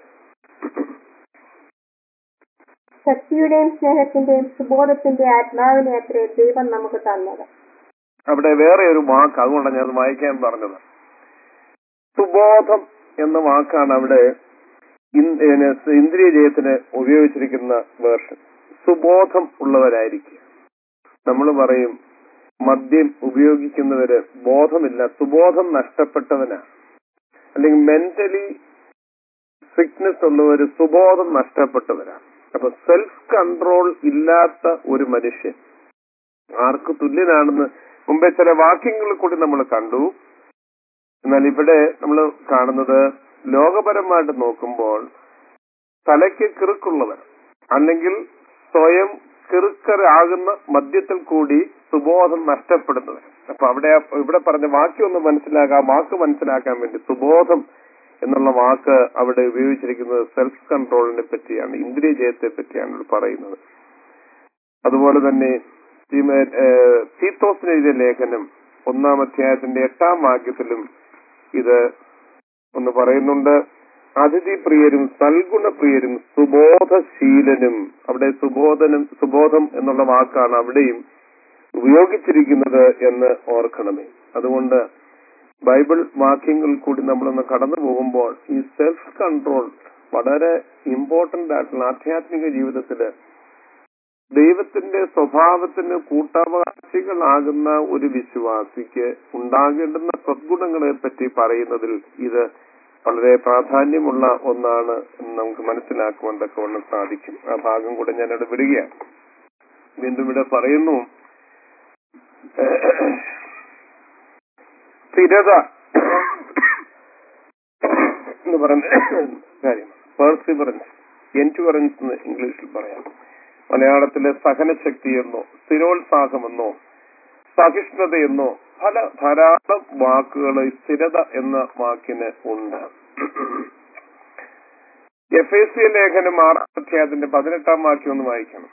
ശക്തിയുടെയും സ്നേഹത്തിന്റെയും സുബോധത്തിന്റെ ആത്മാവിനെ അത്രേ ദൈവം നമുക്ക് തന്നത് അവിടെ വേറെ ഒരു വാക്ക് അതുകൊണ്ടാണ് ഞാൻ അത് വായിക്കാൻ പറഞ്ഞത് സുബോധം എന്ന വാക്കാണ് അവിടെ ഇൻ- ഏന് ഇന്ദ്രിയ ജയത്തിന് ഉപയോഗിച്ചിരിക്കുന്ന വേർഷൻ സുബോധം ഉള്ളവരായിരിക്കും നമ്മൾ പറയും മദ്യം ഉപയോഗിക്കുന്നവര് ബോധമില്ല സുബോധം നഷ്ടപ്പെട്ടവനാണ് അല്ലെങ്കിൽ മെന്റലി സിക്നസ് ഉള്ളവര് സുബോധം നഷ്ടപ്പെട്ടവരാണ് അപ്പൊ സെൽഫ് കൺട്രോൾ ഇല്ലാത്ത ഒരു മനുഷ്യൻ ആർക്ക് തുല്യനാണെന്ന് മുമ്പേ ചില വാക്യങ്ങളിൽ കൂടി നമ്മൾ കണ്ടു എന്നാൽ ഇവിടെ നമ്മൾ കാണുന്നത് ലോകപരമായിട്ട് നോക്കുമ്പോൾ തലയ്ക്ക് കിറുക്കുള്ളവർ അല്ലെങ്കിൽ സ്വയം കിറുക്കരാകുന്ന മദ്യത്തിൽ കൂടി സുബോധം നഷ്ടപ്പെടുന്നവർ അപ്പൊ അവിടെ ഇവിടെ പറഞ്ഞ വാക്യം ഒന്ന് മനസ്സിലാക്കാം വാക്ക് മനസ്സിലാക്കാൻ വേണ്ടി സുബോധം എന്നുള്ള വാക്ക് അവിടെ ഉപയോഗിച്ചിരിക്കുന്നത് സെൽഫ് കൺട്രോളിനെ പറ്റിയാണ് ഇന്ദ്രിയ ജയത്തെ പറ്റിയാണ് ഇവിടെ പറയുന്നത് അതുപോലെ തന്നെ തീമ- ഏഹ് തീത്തോസിന് എഴുതിയ ലേഖനം ഒന്നാം അധ്യായത്തിന്റെ എട്ടാം വാക്യത്തിലും ഇത് ഒന്ന് പറയുന്നുണ്ട് അതിഥി പ്രിയരും സൽഗുണപ്രിയരും സുബോധശീലനും അവിടെ സുബോധനം സുബോധം എന്നുള്ള വാക്കാണ് അവിടെയും ഉപയോഗിച്ചിരിക്കുന്നത് എന്ന് ഓർക്കണമേ അതുകൊണ്ട് ബൈബിൾ വാക്യങ്ങളിൽ കൂടി നമ്മളൊന്ന് കടന്നു പോകുമ്പോൾ ഈ സെൽഫ് കൺട്രോൾ വളരെ ഇമ്പോർട്ടന്റ് ആയിട്ടുള്ള ആധ്യാത്മിക ജീവിതത്തില് ദൈവത്തിന്റെ സ്വഭാവത്തിന് കൂട്ടാവകാശികളാകുന്ന ഒരു വിശ്വാസിക്ക് ഉണ്ടാകേണ്ടുന്ന സദ്ഗുണങ്ങളെ പറ്റി പറയുന്നതിൽ ഇത് വളരെ പ്രാധാന്യമുള്ള ഒന്നാണ് എന്ന് നമുക്ക് മനസ്സിലാക്കുവാൻ തക്കവണ്ണം സാധിക്കും ആ ഭാഗം കൂടെ ഞാനിവിടെ വിടുകയാണ് വീണ്ടും ഇവിടെ പറയുന്നു സ്ഥിരത എന്ന് പറയുന്ന കാര്യം പേഴ്സിവറൻസ് എൻറ്റുവറൻസ് എന്ന് ഇംഗ്ലീഷിൽ പറയാം മലയാളത്തിലെ സഹനശക്തി എന്നോ സ്ഥിരോത്സാഹമെന്നോ സഹിഷ്ണുതയെന്നോ പല ധാരാളം വാക്കുകൾ ഈ സ്ഥിരത എന്ന വാക്കിന് ഉണ്ട് എഫ് എസ് സി ലേഖനം ആറാം അധ്യായത്തിന്റെ പതിനെട്ടാം വാക്യം ഒന്ന് വായിക്കണം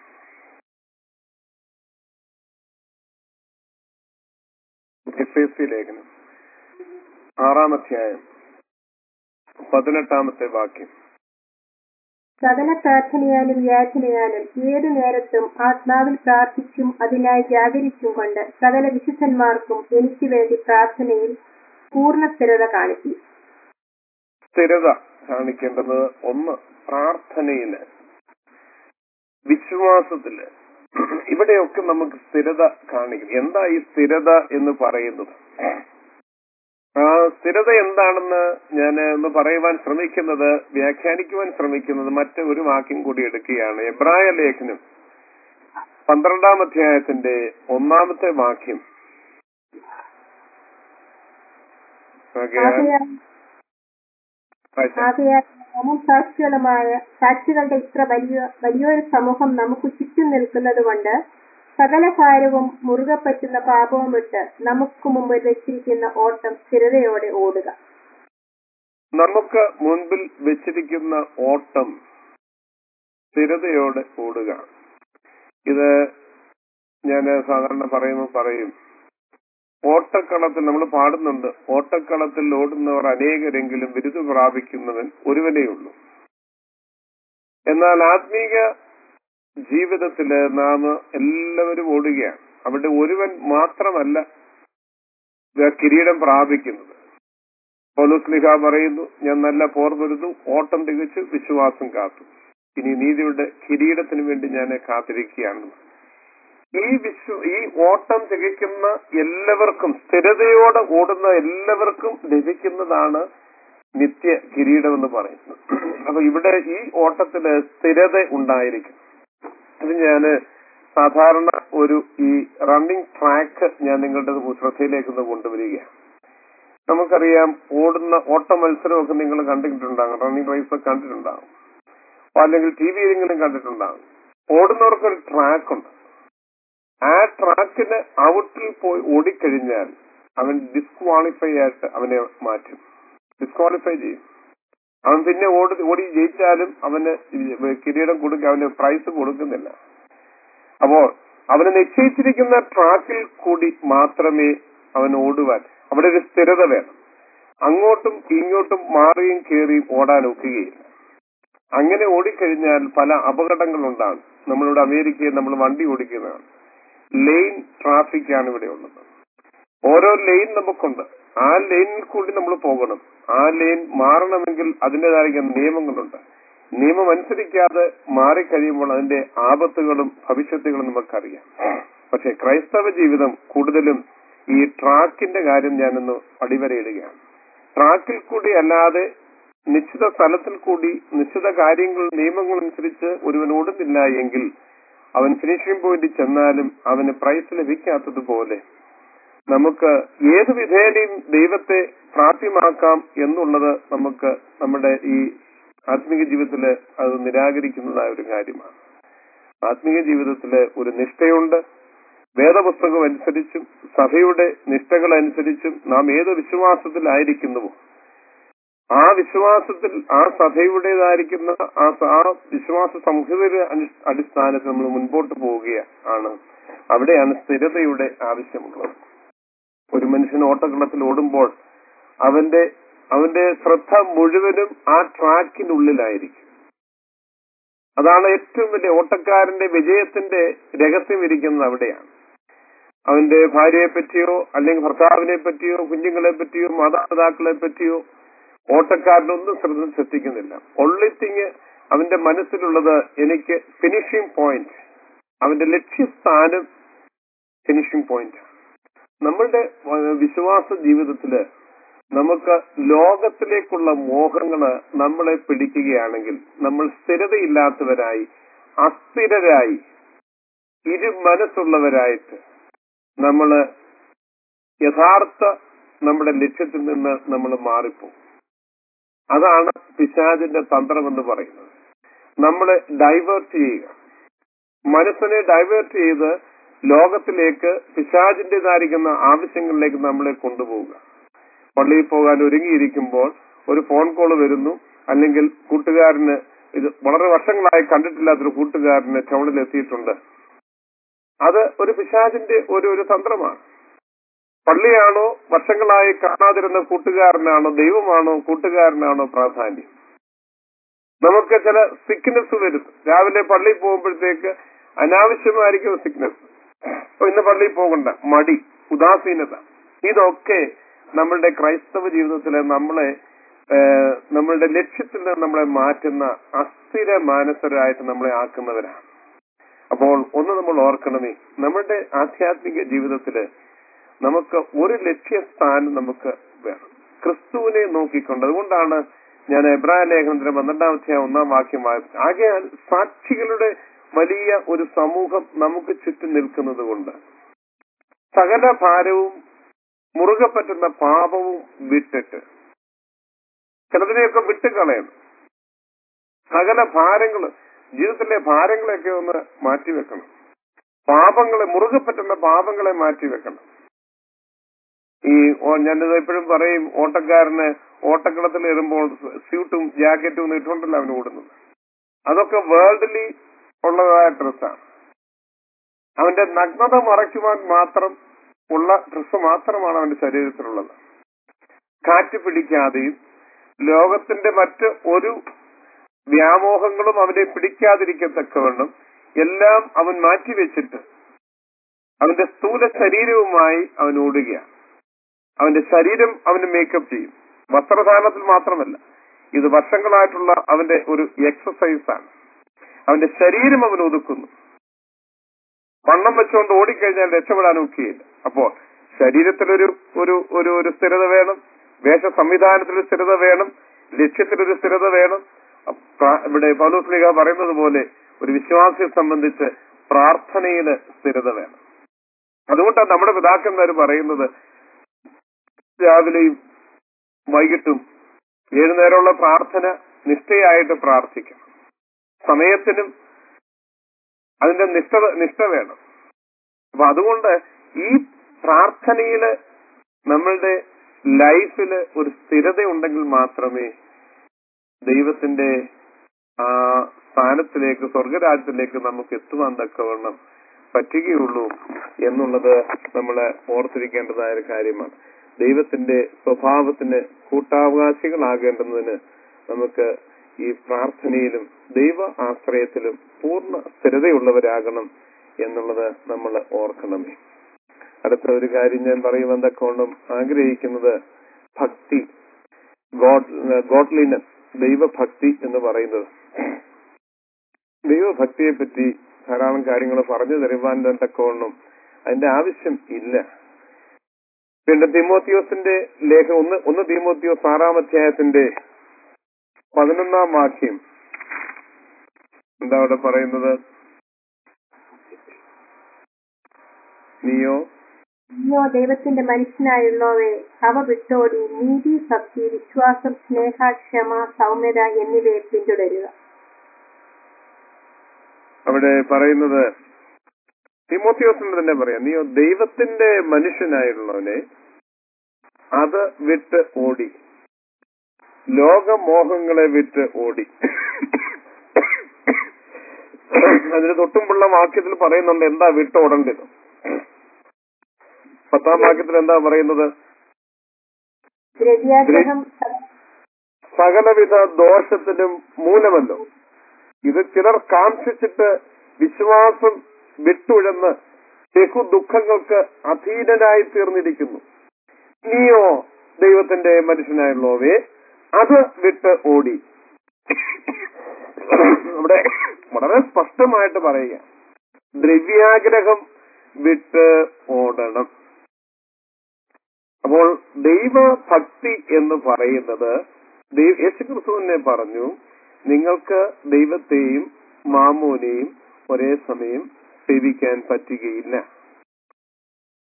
എഫ് എസ് സി ലേഖനം ആറാം അധ്യായം പതിനെട്ടാമത്തെ വാക്യം സകല പ്രാർത്ഥനയാലും യാചനയാലും ഏതു നേരത്തും ആത്മാവിൽ പ്രാർത്ഥിച്ചും അതിനായി ജാഗരിച്ചും കൊണ്ട് സകല വിശുദ്ധന്മാർക്കും എനിക്ക് വേണ്ടി പ്രാർത്ഥനയിൽ പൂർണ്ണ സ്ഥിരത കാണിക്കും സ്ഥിരത കാണിക്കേണ്ടത് ഒന്ന് പ്രാർത്ഥനയില് വിശ്വാസത്തില് ഇവിടെയൊക്കെ നമുക്ക് സ്ഥിരത കാണിക്കും എന്താ ഈ സ്ഥിരത എന്ന് പറയുന്നത് ആ സ്ഥിരത എന്താണെന്ന് ഞാൻ ഒന്ന് പറയുവാൻ ശ്രമിക്കുന്നത് വ്യാഖ്യാനിക്കുവാൻ ശ്രമിക്കുന്നത് മറ്റ് ഒരു വാക്യം കൂടി എടുക്കുകയാണ് എബ്രായ ലേഖനം പന്ത്രണ്ടാം അധ്യായത്തിന്റെ ഒന്നാമത്തെ വാക്യം ആകയാൽ ആകയാൽ വായിച്ചാ. ആകയാൽ നാമും സാക്ഷികളുമായ സാക്ഷികളുടെ ഇത്ര വലിയ വലിയൊരു സമൂഹം നമുക്ക് ചുറ്റും നിൽക്കുന്നത് കൊണ്ട് സകല കാര്യവും മുറുകെ പറ്റുന്ന പാപവും വിട്ട് നമുക്ക് മുമ്പിൽ വെച്ചിരിക്കുന്ന ഓട്ടം സ്ഥിരതയോടെ ഓടുക നമുക്ക് മുൻപിൽ വെച്ചിരിക്കുന്ന ഓട്ടം സ്ഥിരതയോടെ ഓടുക ഇത് ഞാൻ സാധാരണ പറയുമ്പോൾ പറയും ഓട്ടക്കളത്തിൽ നമ്മൾ പാടുന്നുണ്ട് ഓട്ടക്കളത്തിൽ ഓടുന്നവർ അനേകരെങ്കിലും ബിരുദ പ്രാപിക്കുന്നവൻ ഒരുവനേ ഉള്ളൂ എന്നാൽ ആത്മീക ജീവിതത്തില് നാം എല്ലാവരും ഓടുകയാണ് അവിടെ ഒരുവൻ മാത്രമല്ല ഇത് കിരീടം പ്രാപിക്കുന്നത് പൗലോസ്ലിഹ പറയുന്നു ഞാൻ നല്ല പോർ പൊരുതു ഓട്ടം തികച്ചു വിശ്വാസം കാത്തു ഇനി നീതിയുടെ കിരീടത്തിന് വേണ്ടി ഞാൻ കാത്തിരിക്കുകയാണ് ഈ വിശ്വ ഈ ഓട്ടം തികയ്ക്കുന്ന എല്ലാവർക്കും സ്ഥിരതയോടെ ഓടുന്ന എല്ലാവർക്കും ലഭിക്കുന്നതാണ് നിത്യ കിരീടം എന്ന് പറയുന്നത് അപ്പൊ ഇവിടെ ഈ ഓട്ടത്തില് സ്ഥിരത ഉണ്ടായിരിക്കും ഇത് ഞാന് സാധാരണ ഒരു ഈ റണ്ണിംഗ് ട്രാക്ക് ഞാൻ നിങ്ങളുടെ ശ്രദ്ധയിലേക്ക് ഒന്ന് കൊണ്ടുവരികയാണ് നമുക്കറിയാം ഓടുന്ന ഓട്ട മത്സരമൊക്കെ നിങ്ങൾ കണ്ടിട്ടുണ്ടാകും റണ്ണിംഗ് റേസ് ഒക്കെ കണ്ടിട്ടുണ്ടാകും അല്ലെങ്കിൽ ടി വിയിലെങ്കിലും കണ്ടിട്ടുണ്ടാകും ഓടുന്നവർക്ക് ഒരു ട്രാക്ക് ഉണ്ട് ആ ട്രാക്കിന് ഔട്ടിൽ പോയി ഓടിക്കഴിഞ്ഞാൽ അവൻ ഡിസ്ക്വാളിഫൈ ആയിട്ട് അവനെ മാറ്റും ഡിസ്ക്വാളിഫൈ ചെയ്യും അവൻ പിന്നെ ഓടി ഓടി ജയിച്ചാലും അവന് കിരീടം കൊടുക്കുക അവന് പ്രൈസ് കൊടുക്കുന്നില്ല അപ്പോ അവന് നിശ്ചയിച്ചിരിക്കുന്ന ട്രാക്കിൽ കൂടി മാത്രമേ അവൻ ഓടുവാൻ അവിടെ ഒരു സ്ഥിരത വേണം അങ്ങോട്ടും ഇങ്ങോട്ടും മാറിയും കയറിയും ഓടാൻ ഒക്കുകയില്ല അങ്ങനെ ഓടിക്കഴിഞ്ഞാൽ പല അപകടങ്ങൾ ഉണ്ടാകും നമ്മളിവിടെ അമേരിക്കയിൽ നമ്മൾ വണ്ടി ഓടിക്കുന്നതാണ് ലെയിൻ ട്രാഫിക് ആണ് ഇവിടെ ഉള്ളത് ഓരോ ലെയിൻ നമുക്കുണ്ട് ആ ലൈനിൽ കൂടി നമ്മൾ പോകണം ആ ലൈൻ മാറണമെങ്കിൽ അതിൻ്റെതായ നിയമങ്ങളുണ്ട് നിയമം അനുസരിക്കാതെ മാറിക്കഴിയുമ്പോൾ അതിന്റെ ആപത്തുകളും ഭവിഷ്യത്തുകളും നമുക്കറിയാം പക്ഷെ ക്രൈസ്തവ ജീവിതം കൂടുതലും ഈ ട്രാക്കിന്റെ കാര്യം ഞാനൊന്ന് അടിവരയിടുകയാണ് ട്രാക്കിൽ കൂടി അല്ലാതെ നിശ്ചിത സ്ഥലത്തിൽ കൂടി നിശ്ചിത കാര്യങ്ങൾ നിയമങ്ങൾ അനുസരിച്ച് ഒരുവൻ ഓടുന്നില്ല എങ്കിൽ അവൻ ഫിനിഷിംഗ് പോയിന്റ് ചെന്നാലും അവന് പ്രൈസ് ലഭിക്കാത്തതുപോലെ നമുക്ക് ഏത് വിധേനയും ദൈവത്തെ പ്രാപ്യമാക്കാം എന്നുള്ളത് നമുക്ക് നമ്മുടെ ഈ ആത്മീക ജീവിതത്തില് അത് നിരാകരിക്കുന്നതായ ഒരു കാര്യമാണ് ആത്മീക ജീവിതത്തില് ഒരു നിഷ്ഠയുണ്ട് വേദപുസ്തകം അനുസരിച്ചും സഭയുടെ നിഷ്ഠകൾ അനുസരിച്ചും നാം ഏത് വിശ്വാസത്തിലായിരിക്കുന്നുവോ ആ വിശ്വാസത്തിൽ ആ സഭയുടേതായിരിക്കുന്ന ആ സ- ആ വിശ്വാസ സംഹിതയുടെ അനു- അടിസ്ഥാനത്തിൽ നമ്മൾ മുൻപോട്ട് പോവുകയാണ് അവിടെയാണ് സ്ഥിരതയുടെ ആവശ്യമുള്ളത് ഒരു മനുഷ്യൻ ഓട്ടക്കളത്തിൽ ഓടുമ്പോൾ അവന്റെ അവന്റെ ശ്രദ്ധ മുഴുവനും ആ ട്രാക്കിനുള്ളിലായിരിക്കും അതാണ് ഏറ്റവും വലിയ ഓട്ടക്കാരന്റെ വിജയത്തിന്റെ രഹസ്യം ഇരിക്കുന്നത് അവിടെയാണ് അവന്റെ ഭാര്യയെ പറ്റിയോ അല്ലെങ്കിൽ ഭർത്താവിനെ പറ്റിയോ കുഞ്ഞുങ്ങളെ പറ്റിയോ മാതാപിതാക്കളെ പറ്റിയോ ഓട്ടക്കാരനൊന്നും ശ്രദ്ധ ശ്രദ്ധിക്കുന്നില്ല ഒള്ളിത്തിങ് അവന്റെ മനസ്സിലുള്ളത് എനിക്ക് ഫിനിഷിംഗ് പോയിന്റ് അവന്റെ ലക്ഷ്യസ്ഥാനം ഫിനിഷിംഗ് പോയിന്റ് നമ്മളുടെ ഏഹ്, വിശ്വാസ ജീവിതത്തില് നമുക്ക് ലോകത്തിലേക്കുള്ള മോഹങ്ങള് നമ്മളെ പിടിക്കുകയാണെങ്കിൽ നമ്മൾ സ്ഥിരതയില്ലാത്തവരായി അസ്ഥിരരായി ഇരു മനസ്സുള്ളവരായിട്ട് നമ്മള് യഥാർത്ഥ നമ്മുടെ ലക്ഷ്യത്തിൽ നിന്ന് നമ്മൾ മാറിപ്പോകും അതാണ് പിശാചിന്റെ തന്ത്രം എന്ന് പറയുന്നത് നമ്മളെ ഡൈവേർട്ട് ചെയ്യുക മനസ്സിനെ ഡൈവേർട്ട് ചെയ്ത് ലോകത്തിലേക്ക് പിശാചിന്റേതായിരിക്കുന്ന ആവശ്യങ്ങളിലേക്ക് നമ്മളെ കൊണ്ടുപോവുക പള്ളിയിൽ പോകാൻ ഒരുങ്ങിയിരിക്കുമ്പോൾ ഒരു ഫോൺ കോൾ വരുന്നു അല്ലെങ്കിൽ കൂട്ടുകാരന് ഇത് വളരെ വർഷങ്ങളായി കണ്ടിട്ടില്ലാത്തൊരു കൂട്ടുകാരന് ടൗണിൽ എത്തിയിട്ടുണ്ട് അത് ഒരു പിശാചിന്റെ ഒരു ഒരു തന്ത്രമാണ് പള്ളിയാണോ വർഷങ്ങളായി കാണാതിരുന്ന കൂട്ടുകാരനാണോ ദൈവമാണോ കൂട്ടുകാരനാണോ പ്രാധാന്യം നമുക്ക് ചില സിക്നെസ് വരും രാവിലെ പള്ളിയിൽ പോകുമ്പോഴത്തേക്ക് അനാവശ്യമായിരിക്കുന്ന സിക്നെസ് ഇന്ന് പള്ളിയിൽ പോകണ്ട മടി ഉദാസീനത ഇതൊക്കെ നമ്മളുടെ ക്രൈസ്തവ ജീവിതത്തിലെ നമ്മളെ ഏഹ്, നമ്മളുടെ ലക്ഷ്യത്തിൽ നിന്ന് നമ്മളെ മാറ്റുന്ന അസ്ഥിര മാനസരായിട്ട് നമ്മളെ ആക്കുന്നവരാണ് അപ്പോൾ ഒന്ന് നമ്മൾ ഓർക്കണമേ നമ്മുടെ ആധ്യാത്മിക ജീവിതത്തില് നമുക്ക് ഒരു ലക്ഷ്യസ്ഥാനം നമുക്ക് വേണം ക്രിസ്തുവിനെ നോക്കിക്കൊണ്ട് അതുകൊണ്ടാണ് ഞാൻ എബ്രായ ലേഖനത്തിന്റെ പന്ത്രണ്ടാം അധ്യായം ഒന്നാം വാക്യം വായിച്ചത് ആകയാൽ സാക്ഷികളുടെ വലിയ ഒരു സമൂഹം നമുക്ക് ചുറ്റും നിൽക്കുന്നത് കൊണ്ട് സകല ഭാരവും മുറുകെ പറ്റുന്ന പാപവും വിട്ടിട്ട് ചിലതിനെയൊക്കെ വിട്ടുകളയണം സകല ഭാരങ്ങൾ ജീവിതത്തിലെ ഭാരങ്ങളെയൊക്കെ ഒന്ന് മാറ്റിവെക്കണം പാപങ്ങളെ മുറുകെ പറ്റുന്ന പാപങ്ങളെ മാറ്റിവെക്കണം ഈ ഓ- ഞാനിത് എപ്പോഴും പറയും ഓട്ടക്കാരന് ഓട്ടക്കളത്തിൽ വരുമ്പോൾ സ്യൂട്ടും ജാക്കറ്റും ഒന്നും ഇട്ടുകൊണ്ടല്ല അവന് ഓടുന്നത് അതൊക്കെ വേൾഡ്ലി ഉള്ളതായ ഡ്രസ്സാണ് അവന്റെ നഗ്നത മറയ്ക്കുവാൻ മാത്രം ഉള്ള ഡ്രസ്സ് മാത്രമാണ് അവന്റെ ശരീരത്തിലുള്ളത് കാറ്റ് പിടിക്കാതെയും ലോകത്തിന്റെ മറ്റ് ഒരു വ്യാമോഹങ്ങളും അവനെ പിടിക്കാതിരിക്കത്തക്കവണ്ണം എല്ലാം അവൻ മാറ്റിവെച്ചിട്ട് അവന്റെ സ്ഥൂല ശരീരവുമായി അവൻ ഓടുകയാണ് അവന്റെ ശരീരം അവന് മേക്കപ്പ് ചെയ്യും വസ്ത്രധാരണത്തിൽ മാത്രമല്ല ഇത് വർഷങ്ങളായിട്ടുള്ള അവന്റെ ഒരു എക്സസൈസ് ആണ് അവന്റെ ശരീരം അവൻ ഒതുക്കുന്നു വണ്ണം വെച്ചുകൊണ്ട് ഓടിക്കഴിഞ്ഞാൽ രക്ഷപ്പെടാൻ ഒക്കെയില്ല അപ്പോ ശരീരത്തിലൊരു ഒരു ഒരു ഒരു സ്ഥിരത വേണം വേഷ സംവിധാനത്തിലൊരു സ്ഥിരത വേണം ലക്ഷ്യത്തിലൊരു സ്ഥിരത വേണം പ്ര- ഇവിടെ പൗലോസ്ലിക പറയുന്നത് പോലെ ഒരു വിശ്വാസിയെ സംബന്ധിച്ച് പ്രാർത്ഥനയില് സ്ഥിരത വേണം അതുകൊണ്ടാണ് നമ്മുടെ പിതാക്കന്മാർ പറയുന്നത് രാവിലെയും വൈകിട്ടും ഏഴു നേരമുള്ള പ്രാർത്ഥന നിഷ്ഠയായിട്ട് പ്രാർത്ഥിക്കണം സമയത്തിനും അതിന്റെ നിഷ്ഠ നിഷ്ഠ വേണം അപ്പൊ അതുകൊണ്ട് ഈ പ്രാർത്ഥനയില് നമ്മളുടെ ലൈഫില് ഒരു സ്ഥിരത ഉണ്ടെങ്കിൽ മാത്രമേ ദൈവത്തിന്റെ ആ സ്ഥാനത്തിലേക്ക് സ്വർഗരാജ്യത്തിലേക്ക് നമുക്ക് എത്തുവാൻ തക്കവണ്ണം പറ്റുകയുള്ളൂ എന്നുള്ളത് നമ്മൾ ഓർത്തിരിക്കേണ്ടതായ ഒരു കാര്യമാണ് ദൈവത്തിന്റെ സ്വഭാവത്തിന് കൂട്ടാവകാശികളാകേണ്ടുന്നതിന് നമുക്ക് ഈ പ്രാർത്ഥനയിലും ദൈവ ആശ്രയത്തിലും പൂർണ്ണ സ്ഥിരതയുള്ളവരാകണം എന്നുള്ളത് നമ്മൾ ഓർക്കണമേ അടുത്ത ഒരു കാര്യം ഞാൻ പറയുവാൻ തക്കവണ്ണം ആഗ്രഹിക്കുന്നത് ഭക്തി ഗോഡ് ഗോഡ്ലിനെസ് ദൈവഭക്തി എന്ന് പറയുന്നത് ദൈവഭക്തിയെ പറ്റി ധാരാളം കാര്യങ്ങൾ പറഞ്ഞു തരുവാൻ തക്കവണ്ണം അതിന്റെ ആവശ്യം ഇല്ല പിന്നെ തിമോത്തിയോസിന്റെ ലേഖനം ഒന്ന് ഒന്ന് തിമോത്തിയോസ് ആറാം അധ്യായത്തിന്റെ പതിനൊന്നാം വാക്യം എന്താ അവിടെ പറയുന്നത് നീയോ നീയോ ദൈവത്തിന്റെ മനുഷ്യനായുള്ളവേ അവ വിട്ടോടി നീതി ഭക്തി വിശ്വാസം സ്നേഹ ക്ഷമ സൗമ്യത എന്നിവയെ പിന്തുടരുക അവിടെ പറയുന്നത് തിമോത്തിയോസിന് തന്നെ പറയാം നീയോ ദൈവത്തിന്റെ മനുഷ്യനായുള്ളവനെ അത് വിട്ട് ഓടി ലോകമോഹങ്ങളെ വിട്ട് ഓടി അതിന് തൊട്ടുമുള്ള വാക്യത്തിൽ പറയുന്നുണ്ട് എന്താ വിട്ടോടേണ്ടത് പത്താം വാക്യത്തിൽ എന്താ പറയുന്നത് ദ്രവ്യാഗ്രഹം സകലവിധ ദോഷത്തിനും മൂലമല്ലോ ഇത് ചിലർ കാംക്ഷിച്ചിട്ട് വിശ്വാസം വിട്ടുഴന്ന് ബഹു ദുഃഖങ്ങൾക്ക് അധീനനായി തീർന്നിരിക്കുന്നു നീയോ ദൈവത്തിന്റെ മനുഷ്യനായുള്ളവേ അത് വിട്ട് ഓടി ഇവിടെ വളരെ സ്പഷ്ടമായിട്ട് പറയുക ദ്രവ്യാഗ്രഹം വിട്ട് ഓടണം അപ്പോൾ ദൈവഭക്തി എന്ന് പറയുന്നത് ദൈവ യേശുക്രിസ്തു തന്നെ പറഞ്ഞു നിങ്ങൾക്ക് ദൈവത്തെയും മാമോനെയും ഒരേ സമയം സേവിക്കാൻ പറ്റുകയില്ല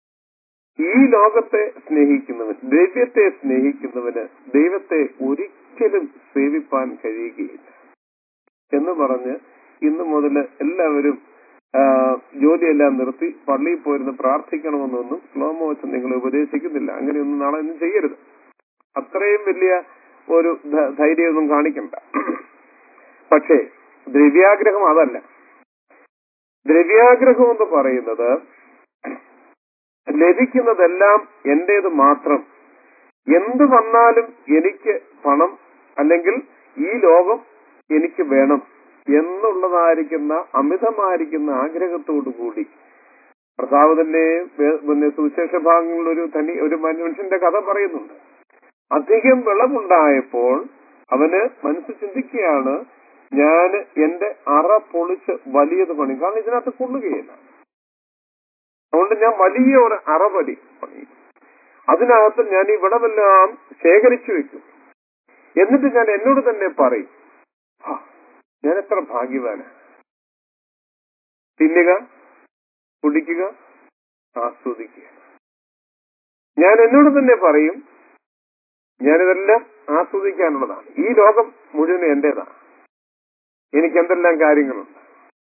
ഈ ലോകത്തെ സ്നേഹിക്കുന്നവൻ ദ്രവ്യത്തെ സ്നേഹിക്കുന്നവന് ദൈവത്തെ ഒരിക്കലും സേവിപ്പാൻ കഴിയുകയില്ല എന്ന് പറഞ്ഞ് ഇന്നു മുതൽ എല്ലാവരും ആ, ജോലിയെല്ലാം നിർത്തി പള്ളിയിൽ പോയിരുന്ന് പ്രാർത്ഥിക്കണമെന്നൊന്നും സ്ലോമോ വെച്ച് നിങ്ങൾ ഉപദേശിക്കുന്നില്ല അങ്ങനെയൊന്നും നാളെ ഒന്നും ചെയ്യരുത് അത്രയും വലിയ ഒരു ധ- ധൈര്യമൊന്നും കാണിക്കണ്ട പക്ഷേ ദ്രവ്യാഗ്രഹം അതല്ല ദ്രവ്യാഗ്രഹം എന്ന് പറയുന്നത് ലഭിക്കുന്നതെല്ലാം എന്റേത് മാത്രം എന്ത് വന്നാലും എനിക്ക് പണം അല്ലെങ്കിൽ ഈ ലോകം എനിക്ക് വേണം എന്നുള്ളതായിരിക്കുന്ന അമിതമായിരിക്കുന്ന ആഗ്രഹത്തോടു കൂടി പ്രസാദത്തിന്റെ പിന്നെ സുവിശേഷ ഭാഗങ്ങളിൽ ഒരു തനി ഒരു മനുഷ്യന്റെ കഥ പറയുന്നുണ്ട് അധികം വിളവുണ്ടായപ്പോൾ അവന് മനസ്സ് ചിന്തിക്കുകയാണ് ഞാൻ എന്റെ അറ പൊളിച്ച് വലിയത് പണി കാരണം ഇതിനകത്ത് കൊള്ളുകയില്ല അതുകൊണ്ട് ഞാൻ വലിയ ഒരു അറ പണി പണി അതിനകത്ത് ഞാൻ ഈ വിളവെല്ലാം ശേഖരിച്ചു വെക്കും എന്നിട്ട് ഞാൻ എന്നോട് തന്നെ പറയും "ആ, ഞാൻ എത്ര ഭാഗ്യവാന തിന്നുക കുടിക്കുക ആസ്വദിക്കുക ഞാൻ എന്നോട് തന്നെ പറയും ഞാനിതെല്ലാം ആസ്വദിക്കാനുള്ളതാണ് ഈ ലോകം മുഴുവൻ എന്റേതാണ് എനിക്ക് എന്തെല്ലാം കാര്യങ്ങളുണ്ട്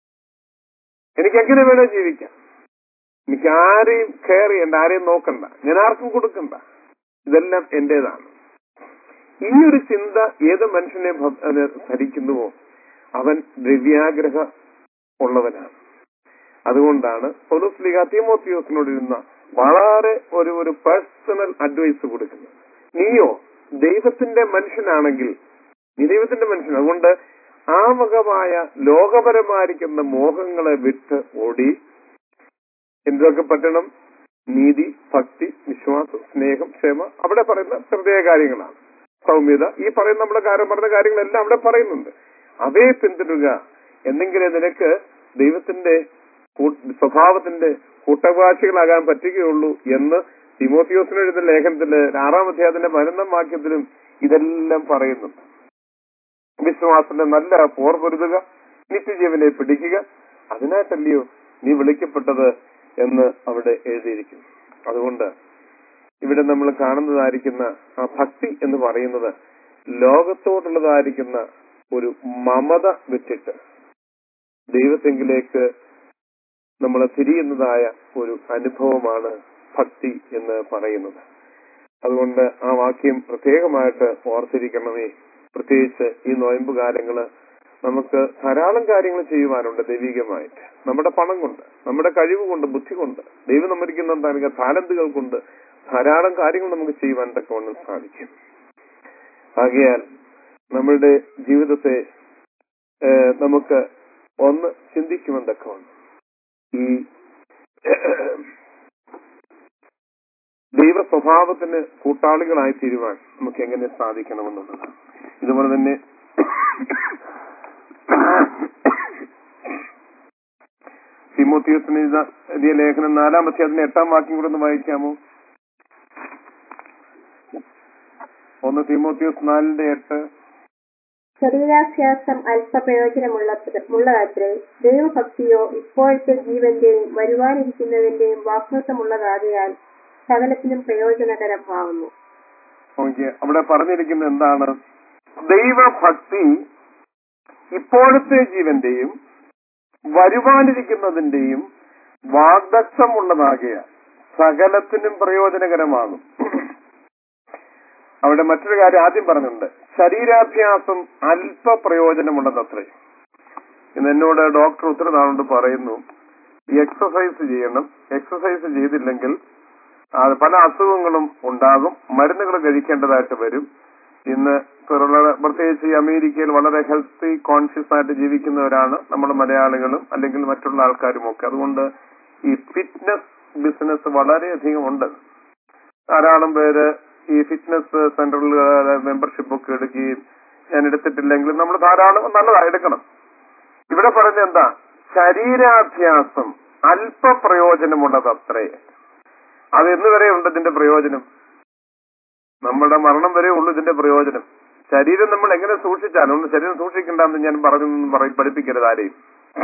എനിക്ക് എങ്ങനെ വേണോ ജീവിക്കാം എനിക്ക് ആരെയും കെയർ ചെയ്യണ്ട ആരെയും നോക്കണ്ട ഞാൻ ആർക്കും കൊടുക്കണ്ട ഇതെല്ലാം എന്റേതാണ് ഈ ഒരു ചിന്ത ഏത് മനുഷ്യനെ ഭ- അത് ധരിക്കുന്നുവോ അവൻ ദ്രവ്യാഗ്രഹ ഉള്ളവനാണ് അതുകൊണ്ടാണ് പൊതുസ്ലിക തീമോത്തിയോസിനോട് ഇരുന്ന വളരെ ഒരു ഒരു പേഴ്സണൽ അഡ്വൈസ് കൊടുക്കുന്നത് നീയോ ദൈവത്തിന്റെ മനുഷ്യനാണെങ്കിൽ നീ ദൈവത്തിന്റെ മനുഷ്യൻ അതുകൊണ്ട് ആമകമായ ലോകപരമായിരിക്കുന്ന മോഹങ്ങളെ വിട്ട് ഓടി എന്തൊക്കെ പറ്റണം നീതി ഭക്തി വിശ്വാസം സ്നേഹം ക്ഷമ അവിടെ പറയുന്ന പ്രത്യേക കാര്യങ്ങളാണ് സൗമ്യത ഈ പറയുന്ന നമ്മുടെ കാര്യം പറഞ്ഞ കാര്യങ്ങളെല്ലാം അവിടെ പറയുന്നുണ്ട് അവയെ പിന്തുടരുക എന്നെങ്കിലേ നിനക്ക് ദൈവത്തിന്റെ കൂ- സ്വഭാവത്തിന്റെ കൂട്ടവാസികളാകാൻ പറ്റുകയുള്ളൂ എന്ന് തിമോത്തിയോസിന് എഴുതുന്ന ലേഖനത്തില് ആറാം അധ്യായത്തിന്റെ പതിനൊന്നാം വാക്യത്തിലും ഇതെല്ലാം പറയുന്നുണ്ട് വിശ്വാസത്തിന്റെ നല്ല പോർ പൊരുതുക നിത്യജീവനെ പിടിക്കുക അതിനായിട്ടല്ലയോ നീ വിളിക്കപ്പെട്ടത് എന്ന് അവിടെ എഴുതിയിരിക്കുന്നു അതുകൊണ്ട് ഇവിടെ നമ്മൾ കാണുന്നതായിരിക്കുന്ന ആ ഭക്തി എന്ന് പറയുന്നത് ലോകത്തോടുള്ളതായിരിക്കുന്ന ഒരു മമത വെച്ചിട്ട് ദൈവത്തെങ്കിലേക്ക് നമ്മൾ തിരിയുന്നതായ ഒരു അനുഭവമാണ് ഭക്തി എന്ന് പറയുന്നത് അതുകൊണ്ട് ആ വാക്യം പ്രത്യേകമായിട്ട് ഓർത്തിരിക്കണമേ പ്രത്യേകിച്ച് ഈ നോയമ്പ് കാലങ്ങള് നമുക്ക് ധാരാളം കാര്യങ്ങൾ ചെയ്യുവാനുണ്ട് ദൈവികമായിട്ട് നമ്മുടെ പണം കൊണ്ട് നമ്മുടെ കഴിവ് കൊണ്ട് ബുദ്ധി കൊണ്ട് ദൈവം നമ്മിരിക്കുന്ന എന്താ താലന്തുകൾ കൊണ്ട് ധാരാളം കാര്യങ്ങൾ നമുക്ക് ചെയ്യുവാൻ തക്കവണ്ണം സാധിക്കും ആകയാൽ നമ്മളുടെ ജീവിതത്തെ ഏഹ്, നമുക്ക് ഒന്ന് ചിന്തിക്കുവാൻ തക്കവണ്ണം ഈ ദൈവ സ്വഭാവത്തിന് കൂട്ടാളികളായി തീരുവാൻ നമുക്ക് എങ്ങനെ സാധിക്കണമെന്നുള്ളതാണ് ഇതുപോലെ തന്നെ തിമോത്തിയോസിന് എഴുതിയ ലേഖനം നാലാം അധ്യായത്തിന്റെ എട്ടാം വാക്യം കൂടെ ഒന്ന് വായിക്കാമോ ഒന്ന് തിമോത്തിയോസ് നാലിന്റെ എട്ട് ശരീരാഭ്യാസം അല്പപ്രയോജനമുള്ള ഉള്ളതത്രേ ദൈവഭക്തിയോ ഇപ്പോഴത്തെ ജീവന്റെയും വരുവാനിരിക്കുന്നതിന്റെയും വാഗ്ദത്തമുള്ളതാകയാൽ സകലത്തിനും പ്രയോജനകരമാവുന്നു നോക്കിയേ അവിടെ പറഞ്ഞിരിക്കുന്നത് എന്താണ് ദൈവഭക്തി ഇപ്പോഴത്തെ ജീവന്റെയും വരുവാനിരിക്കുന്നതിന്റെയും വാഗ്ദത്തമുള്ളതാകിയ സകലത്തിനും പ്രയോജനകരമാകും അവിടെ മറ്റൊരു കാര്യം ആദ്യം പറഞ്ഞിട്ടുണ്ട് ശരീരാഭ്യാസം അല്പ പ്രയോജനമുള്ളതത്രേ ഇന്ന് എന്നോട് ഡോക്ടർ ഒത്തിരി നാളുകൊണ്ട് പറയുന്നു എക്സസൈസ് ചെയ്യണം എക്സസൈസ് ചെയ്തില്ലെങ്കിൽ അത് പല അസുഖങ്ങളും ഉണ്ടാകും മരുന്നുകൾ കഴിക്കേണ്ടതായിട്ട് വരും ഇന്ന് പിറ- പ്രത്യേകിച്ച് ഈ അമേരിക്കയിൽ വളരെ ഹെൽത്തി കോൺഷ്യസ് ആയിട്ട് ജീവിക്കുന്നവരാണ് നമ്മുടെ മലയാളികളും അല്ലെങ്കിൽ മറ്റുള്ള ആൾക്കാരും ഒക്കെ അതുകൊണ്ട് ഈ ഫിറ്റ്നസ് ബിസിനസ് വളരെയധികം ഉണ്ട് ധാരാളം പേര് ഈ ഫിറ്റ്നസ് സെന്ററിൽ മെമ്പർഷിപ്പ് ഒക്കെ എടുക്കുകയും ഞാൻ എടുത്തിട്ടില്ലെങ്കിൽ നമ്മൾ ധാരാളം നല്ലതാ എടുക്കണം ഇവിടെ പറഞ്ഞ എന്താ ശരീരാഭ്യാസം അല്പ പ്രയോജനമുള്ളത് അത്രേ അത് എന്ന് വരെ ഉണ്ട് ഇതിന്റെ പ്രയോജനം നമ്മുടെ മരണം വരെ ഉള്ളൂ ഇതിന്റെ പ്രയോജനം ശരീരം നമ്മൾ എങ്ങനെ സൂക്ഷിച്ചാലും ഒന്ന് ശരീരം സൂക്ഷിക്കണ്ടെന്ന് ഞാൻ പറഞ്ഞു പറയും പഠിപ്പിക്കരുത് ആരെയും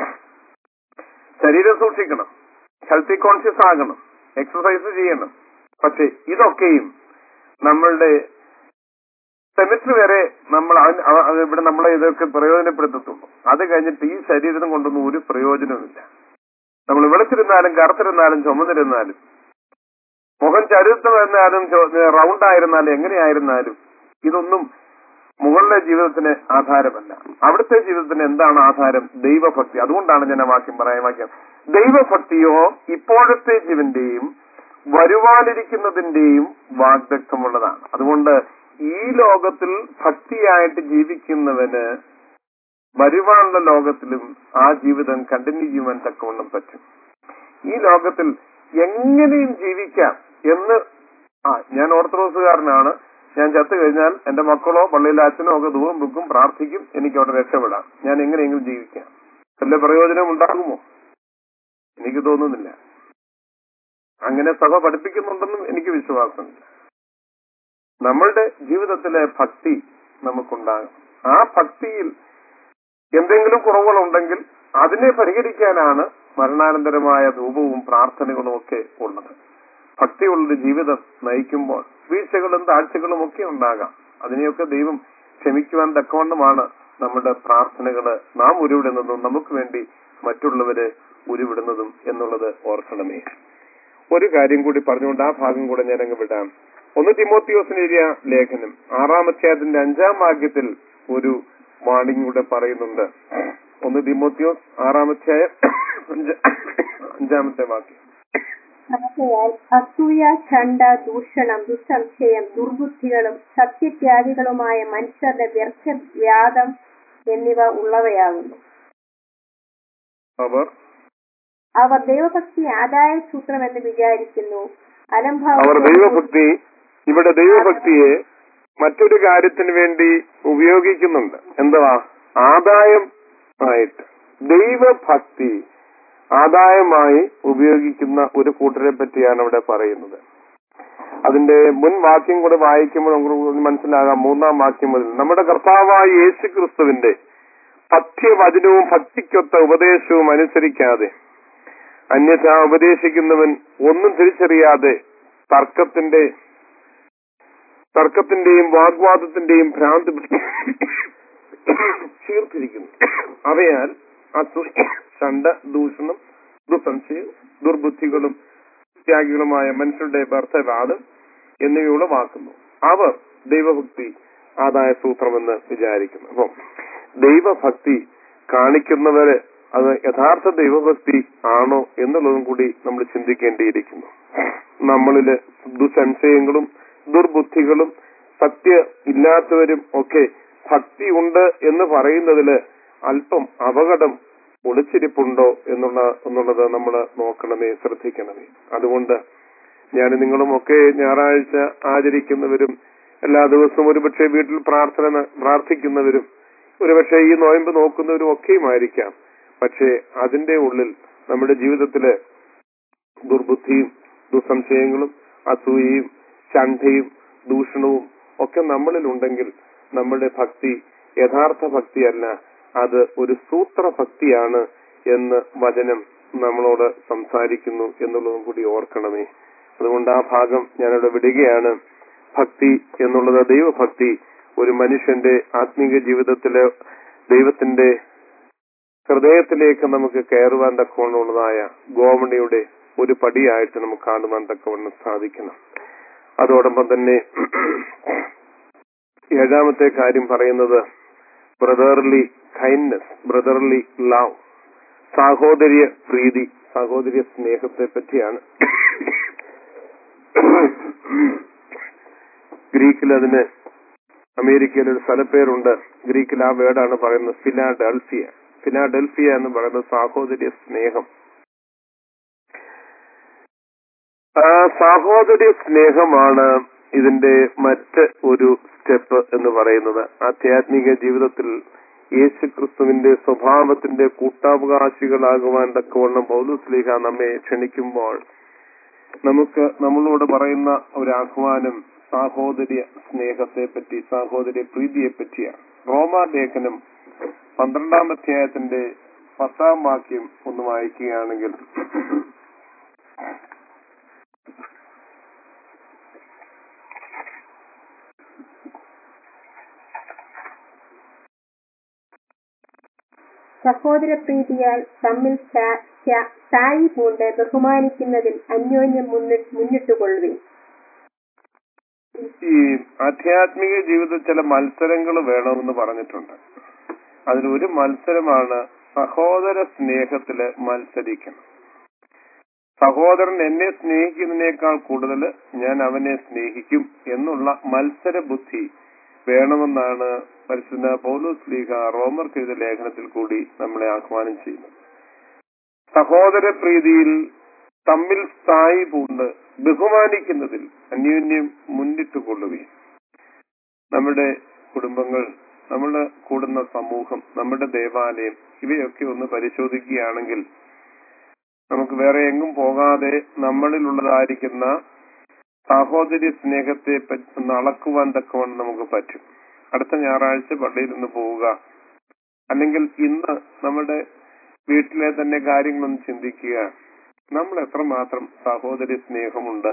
ശരീരം സൂക്ഷിക്കണം ഹെൽത്തി കോൺഷ്യസ് ആകണം എക്സസൈസ് ചെയ്യണം പക്ഷെ ഇതൊക്കെയും നമ്മളുടെ സെമിറ്ററി വരെ നമ്മൾ അതിന് അവ- അത് ഇവിടെ നമ്മളെ ഇതൊക്കെ പ്രയോജനപ്പെടുത്തത്തുള്ളൂ അത് കഴിഞ്ഞിട്ട് ഈ ശരീരം കൊണ്ടൊന്നും ഒരു പ്രയോജനവുമില്ല നമ്മൾ വെളുത്തിരുന്നാലും കറുത്തിരുന്നാലും ചുമന്നിരുന്നാലും മുഖം ചരുത്തമായിരുന്നാലും റൗണ്ട് ആയിരുന്നാലും എങ്ങനെയായിരുന്നാലും ഇതൊന്നും മുകളിലെ ജീവിതത്തിന് ആധാരമല്ല അവിടുത്തെ ജീവിതത്തിന് എന്താണ് ആധാരം ദൈവഭക്തി അതുകൊണ്ടാണ് ഞാൻ ആ വാക്യം പറയാൻ വാക്യം ദൈവഭക്തിയോ ഇപ്പോഴത്തെ ജീവന്റെയും വരുവാനിരിക്കുന്നതിന്റെയും വാഗ്ദത്വമുള്ളതാണ് അതുകൊണ്ട് ഈ ലോകത്തിൽ ഭക്തിയായിട്ട് ജീവിക്കുന്നവന് വരുവാനുള്ള ലോകത്തിലും ആ ജീവിതം കണ്ടിന്യൂ ചെയ്യുവാൻ തക്കവണ്ണം പറ്റും ഈ ലോകത്തിൽ എങ്ങനെയും ജീവിക്കാം എന്ന് ആ ഞാൻ ഓർത്തഡോക്സുകാരനാണ് ഞാൻ ചത്തു കഴിഞ്ഞാൽ എന്റെ മക്കളോ പള്ളിയിലെ അച്ഛനോ ഒക്കെ ദൂരം വെക്കും പ്രാർത്ഥിക്കും എനിക്ക് അവിടെ രക്ഷപ്പെടാം ഞാൻ എങ്ങനെയെങ്കിലും ജീവിക്കാം വല്ല പ്രയോജനം ഉണ്ടാകുമോ എനിക്ക് തോന്നുന്നില്ല അങ്ങനെ സഭ പഠിപ്പിക്കുന്നുണ്ടെന്നും എനിക്ക് വിശ്വാസമില്ല നമ്മളുടെ ജീവിതത്തിലെ ഭക്തി നമുക്കുണ്ടാകും ആ ഭക്തിയിൽ എന്തെങ്കിലും കുറവുകളുണ്ടെങ്കിൽ അതിനെ പരിഹരിക്കാനാണ് മരണാനന്തരമായ ധൂപവും പ്രാർത്ഥനകളും ഒക്കെ ഉള്ളത് ഭക്തിയുള്ളൊരു ജീവിതം നയിക്കുമ്പോൾ വീഴ്ചകളും താഴ്ചകളും ഒക്കെ ഉണ്ടാകാം അതിനെയൊക്കെ ദൈവം ക്ഷമിക്കുവാൻ തക്കവണ്ണമാണ് നമ്മുടെ പ്രാർത്ഥനകള് നാം ഉരുവിടുന്നതും നമുക്ക് വേണ്ടി മറ്റുള്ളവര് ഉരുവിടുന്നതും എന്നുള്ളത് ഓർക്കണമേ ഒരു കാര്യം കൂടി പറഞ്ഞുകൊണ്ട് ആ ഭാഗം കൂടെ ഞാൻ അങ്ങ് വിടാം ഒന്ന് തിമോത്തിയോസിന് എഴുതിയ ലേഖനം ആറാം അധ്യായത്തിന്റെ അഞ്ചാം വാക്യത്തിൽ ഒരു വാണിംഗ് കൂടെ പറയുന്നുണ്ട് ഒന്ന് തിമോത്തിയോസ് ആറാം അധ്യായം അഞ്ച- അഞ്ചാമത്തെ വാക്യം ആകയാൽ അസൂയ ചണ്ട ദൂഷണം ദുസ്സംശയം ദുർബുദ്ധികളും സത്യത്യാഗികളുമായ മനുഷ്യരുടെ വ്യർത്ഥ വ്യാദം എന്നിവ ഉള്ളവയാകുന്നു അവർ അവർ ദൈവഭക്തി ആദായ സൂത്രമെന്ന് വിചാരിക്കുന്നു അവർ അലംഭാവം ദൈവഭക്തി ഇവിടെ ദൈവഭക്തിയെ മറ്റൊരു കാര്യത്തിന് വേണ്ടി ഉപയോഗിക്കുന്നുണ്ട് എന്തുവാ ആദായം ആയിട്ട് ദൈവഭക്തി ആദായമായി ഉപയോഗിക്കുന്ന ഒരു കൂട്ടരെ പറ്റിയാണ് ഇവിടെ പറയുന്നത് അതിന്റെ മുൻ വാക്യം കൂടെ വായിക്കുമ്പോൾ നമുക്ക് മനസ്സിലാകാം മൂന്നാം വാക്യം മുതൽ നമ്മുടെ കർത്താവായ യേശു ക്രിസ്തുവിന്റെ പഥ്യവചനവും ഭക്തിക്കൊത്ത ഉപദേശവും അനുസരിക്കാതെ അന്യഥ ഉപദേശിക്കുന്നവൻ ഒന്നും തിരിച്ചറിയാതെ തർക്കത്തിന്റെ തർക്കത്തിന്റെയും വാഗ്വാദത്തിന്റെയും ഭ്രാന്ത് ചീർത്തിരിക്കുന്നു അവയാൽ അസൂയ ചണ്ട ദൂഷണം ദുസംശയം ദുർബുദ്ധികളും ത്യാഗികളുമായ മനുഷ്യരുടെ ഭർത്തവാദം എന്നിവ ഉളവാക്കുന്നു അവർ ദൈവഭക്തി ആദായ സൂത്രമെന്ന് വിചാരിക്കുന്നു അപ്പം ദൈവഭക്തി കാണിക്കുന്നവര് അത് യഥാർത്ഥ ദൈവഭക്തി ആണോ എന്നുള്ളതും കൂടി നമ്മൾ ചിന്തിക്കേണ്ടിയിരിക്കുന്നു നമ്മളില് ദുസംശയങ്ങളും ദുർബുദ്ധികളും സത്യ ഇല്ലാത്തവരും ഒക്കെ ഭക്തി ഉണ്ട് എന്ന് പറയുന്നതില് അല്പം അപകടം ഒളിച്ചിരിപ്പുണ്ടോ എന്നുള്ള എന്നുള്ളത് നമ്മൾ നോക്കണമേ ശ്രദ്ധിക്കണമേ അതുകൊണ്ട് ഞാൻ നിങ്ങളും ഒക്കെ ഞായറാഴ്ച ആചരിക്കുന്നവരും എല്ലാ ദിവസവും ഒരുപക്ഷെ വീട്ടിൽ പ്രാർത്ഥന ന- പ്രാർത്ഥിക്കുന്നവരും ഒരുപക്ഷെ ഈ നോയമ്പ് നോക്കുന്നവരും ഒക്കെയുമായിരിക്കാം പക്ഷേ അതിന്റെ ഉള്ളിൽ നമ്മുടെ ജീവിതത്തില് ദുർബുദ്ധിയും ദുസംശയങ്ങളും അസൂയയും ചണ്ടയും ദൂഷണവും ഒക്കെ നമ്മളിലുണ്ടെങ്കിൽ നമ്മുടെ ഭക്തി യഥാർത്ഥ ഭക്തിയല്ല അത് ഒരു സൂത്രഭക്തിയാണ് എന്ന് വചനം നമ്മളോട് സംസാരിക്കുന്നു എന്നുള്ളതും കൂടി ഓർക്കണമേ അതുകൊണ്ട് ആ ഭാഗം ഞാനിവിടെ വിടുകയാണ് ഭക്തി എന്നുള്ളത് ദൈവഭക്തി ഒരു മനുഷ്യന്റെ ആത്മീക ജീവിതത്തിലെ ദൈവത്തിന്റെ ഹൃദയത്തിലേക്ക് നമുക്ക് കയറുവാൻ തക്കവണ്ണമുള്ളതായ ഗോവണിയുടെ ഒരു പടിയായിട്ട് നമുക്ക് കാണുവാൻ തക്കവണ്ണം സാധിക്കണം അതോടൊപ്പം തന്നെ ഏഴാമത്തെ കാര്യം പറയുന്നത് ബ്രദർലി കൈൻഡ്നസ് ബ്രദർലി ലവ് സാഹോദര്യ പ്രീതി സാഹോദര്യ സ്നേഹത്തെ പറ്റിയാണ് ഗ്രീക്കിൽ അതിന് അമേരിക്കയിൽ ഒരു സ്ഥലപ്പേരുണ്ട് ഗ്രീക്കിൽ ആ വേർഡാണ് പറയുന്നത് ഫിലാഡൽഫിയ ഫിലാഡൽഫിയ എന്ന് പറയുന്നത് സാഹോദര്യ സ്നേഹം ആ സാഹോദര്യ സ്നേഹമാണ് ഇതിന്റെ മറ്റ് ഒരു സ്റ്റെപ്പ് എന്ന് പറയുന്നത് ആധ്യാത്മിക ജീവിതത്തിൽ യേശു ക്രിസ്തുവിന്റെ സ്വഭാവത്തിന്റെ കൂട്ടാവകാശികളാകുവാൻ തക്കവണ്ണം പൗലുസ്ലീഹ നമ്മെ ക്ഷണിക്കുമ്പോൾ നമുക്ക് നമ്മളോട് പറയുന്ന ഒരു ആഹ്വാനം സാഹോദര്യ സ്നേഹത്തെ പറ്റി സാഹോദര്യ പ്രീതിയെ പറ്റിയാണ് റോമാ ലേഖനം പന്ത്രണ്ടാം അധ്യായത്തിന്റെ പത്താം വാക്യം ഒന്ന് വായിക്കുകയാണെങ്കിൽ സഹോദര പ്രീതിയാൽ തമ്മിൽ ചാ- ചാ- ചായി പൂണ്ട് ബഹുമാനിക്കുന്നതിൽ അന്യോന്യം മുന്നി- മുന്നിട്ടുകൊള്ളുവിൻ ഈ ആധ്യാത്മിക ജീവിതത്തിൽ ചില മത്സരങ്ങൾ വേണമെന്ന് പറഞ്ഞിട്ടുണ്ട് അതിലൊരു മത്സരമാണ് സഹോദര സ്നേഹത്തില് മത്സരിക്കണം സഹോദരൻ എന്നെ സ്നേഹിക്കുന്നതിനേക്കാൾ കൂടുതൽ ഞാൻ അവനെ സ്നേഹിക്കും എന്നുള്ള മത്സര ബുദ്ധി വേണമെന്നാണ് പരിശുദ്ധ പൗലോസ് ലീഗ റോമർക്ക് എഴുതിയ ലേഖനത്തിൽ കൂടി നമ്മളെ ആഹ്വാനം ചെയ്യുന്നത് സഹോദര പ്രീതിയിൽ തമ്മിൽ സ്ഥായി പൂണ്ട് ബഹുമാനിക്കുന്നതിൽ അന്യോന്യം മുന്നിട്ട് കൊള്ളുകയും നമ്മുടെ കുടുംബങ്ങൾ നമ്മൾ കൂടുന്ന സമൂഹം നമ്മുടെ ദേവാലയം ഇവയൊക്കെ ഒന്ന് പരിശോധിക്കുകയാണെങ്കിൽ നമുക്ക് വേറെ എങ്ങും പോകാതെ നമ്മളിലുള്ളതായിരിക്കുന്ന സാഹോദര്യ സ്നേഹത്തെ പറ്റി ഒന്ന് അളക്കുവാൻ തക്കവണ്ണം നമുക്ക് പറ്റും അടുത്ത ഞായറാഴ്ച പള്ളിയിൽ നിന്ന് പോവുക അല്ലെങ്കിൽ ഇന്ന് നമ്മുടെ വീട്ടിലെ തന്നെ കാര്യങ്ങളൊന്ന് ചിന്തിക്കുക നമ്മൾ എത്രമാത്രം സഹോദരി സ്നേഹമുണ്ട്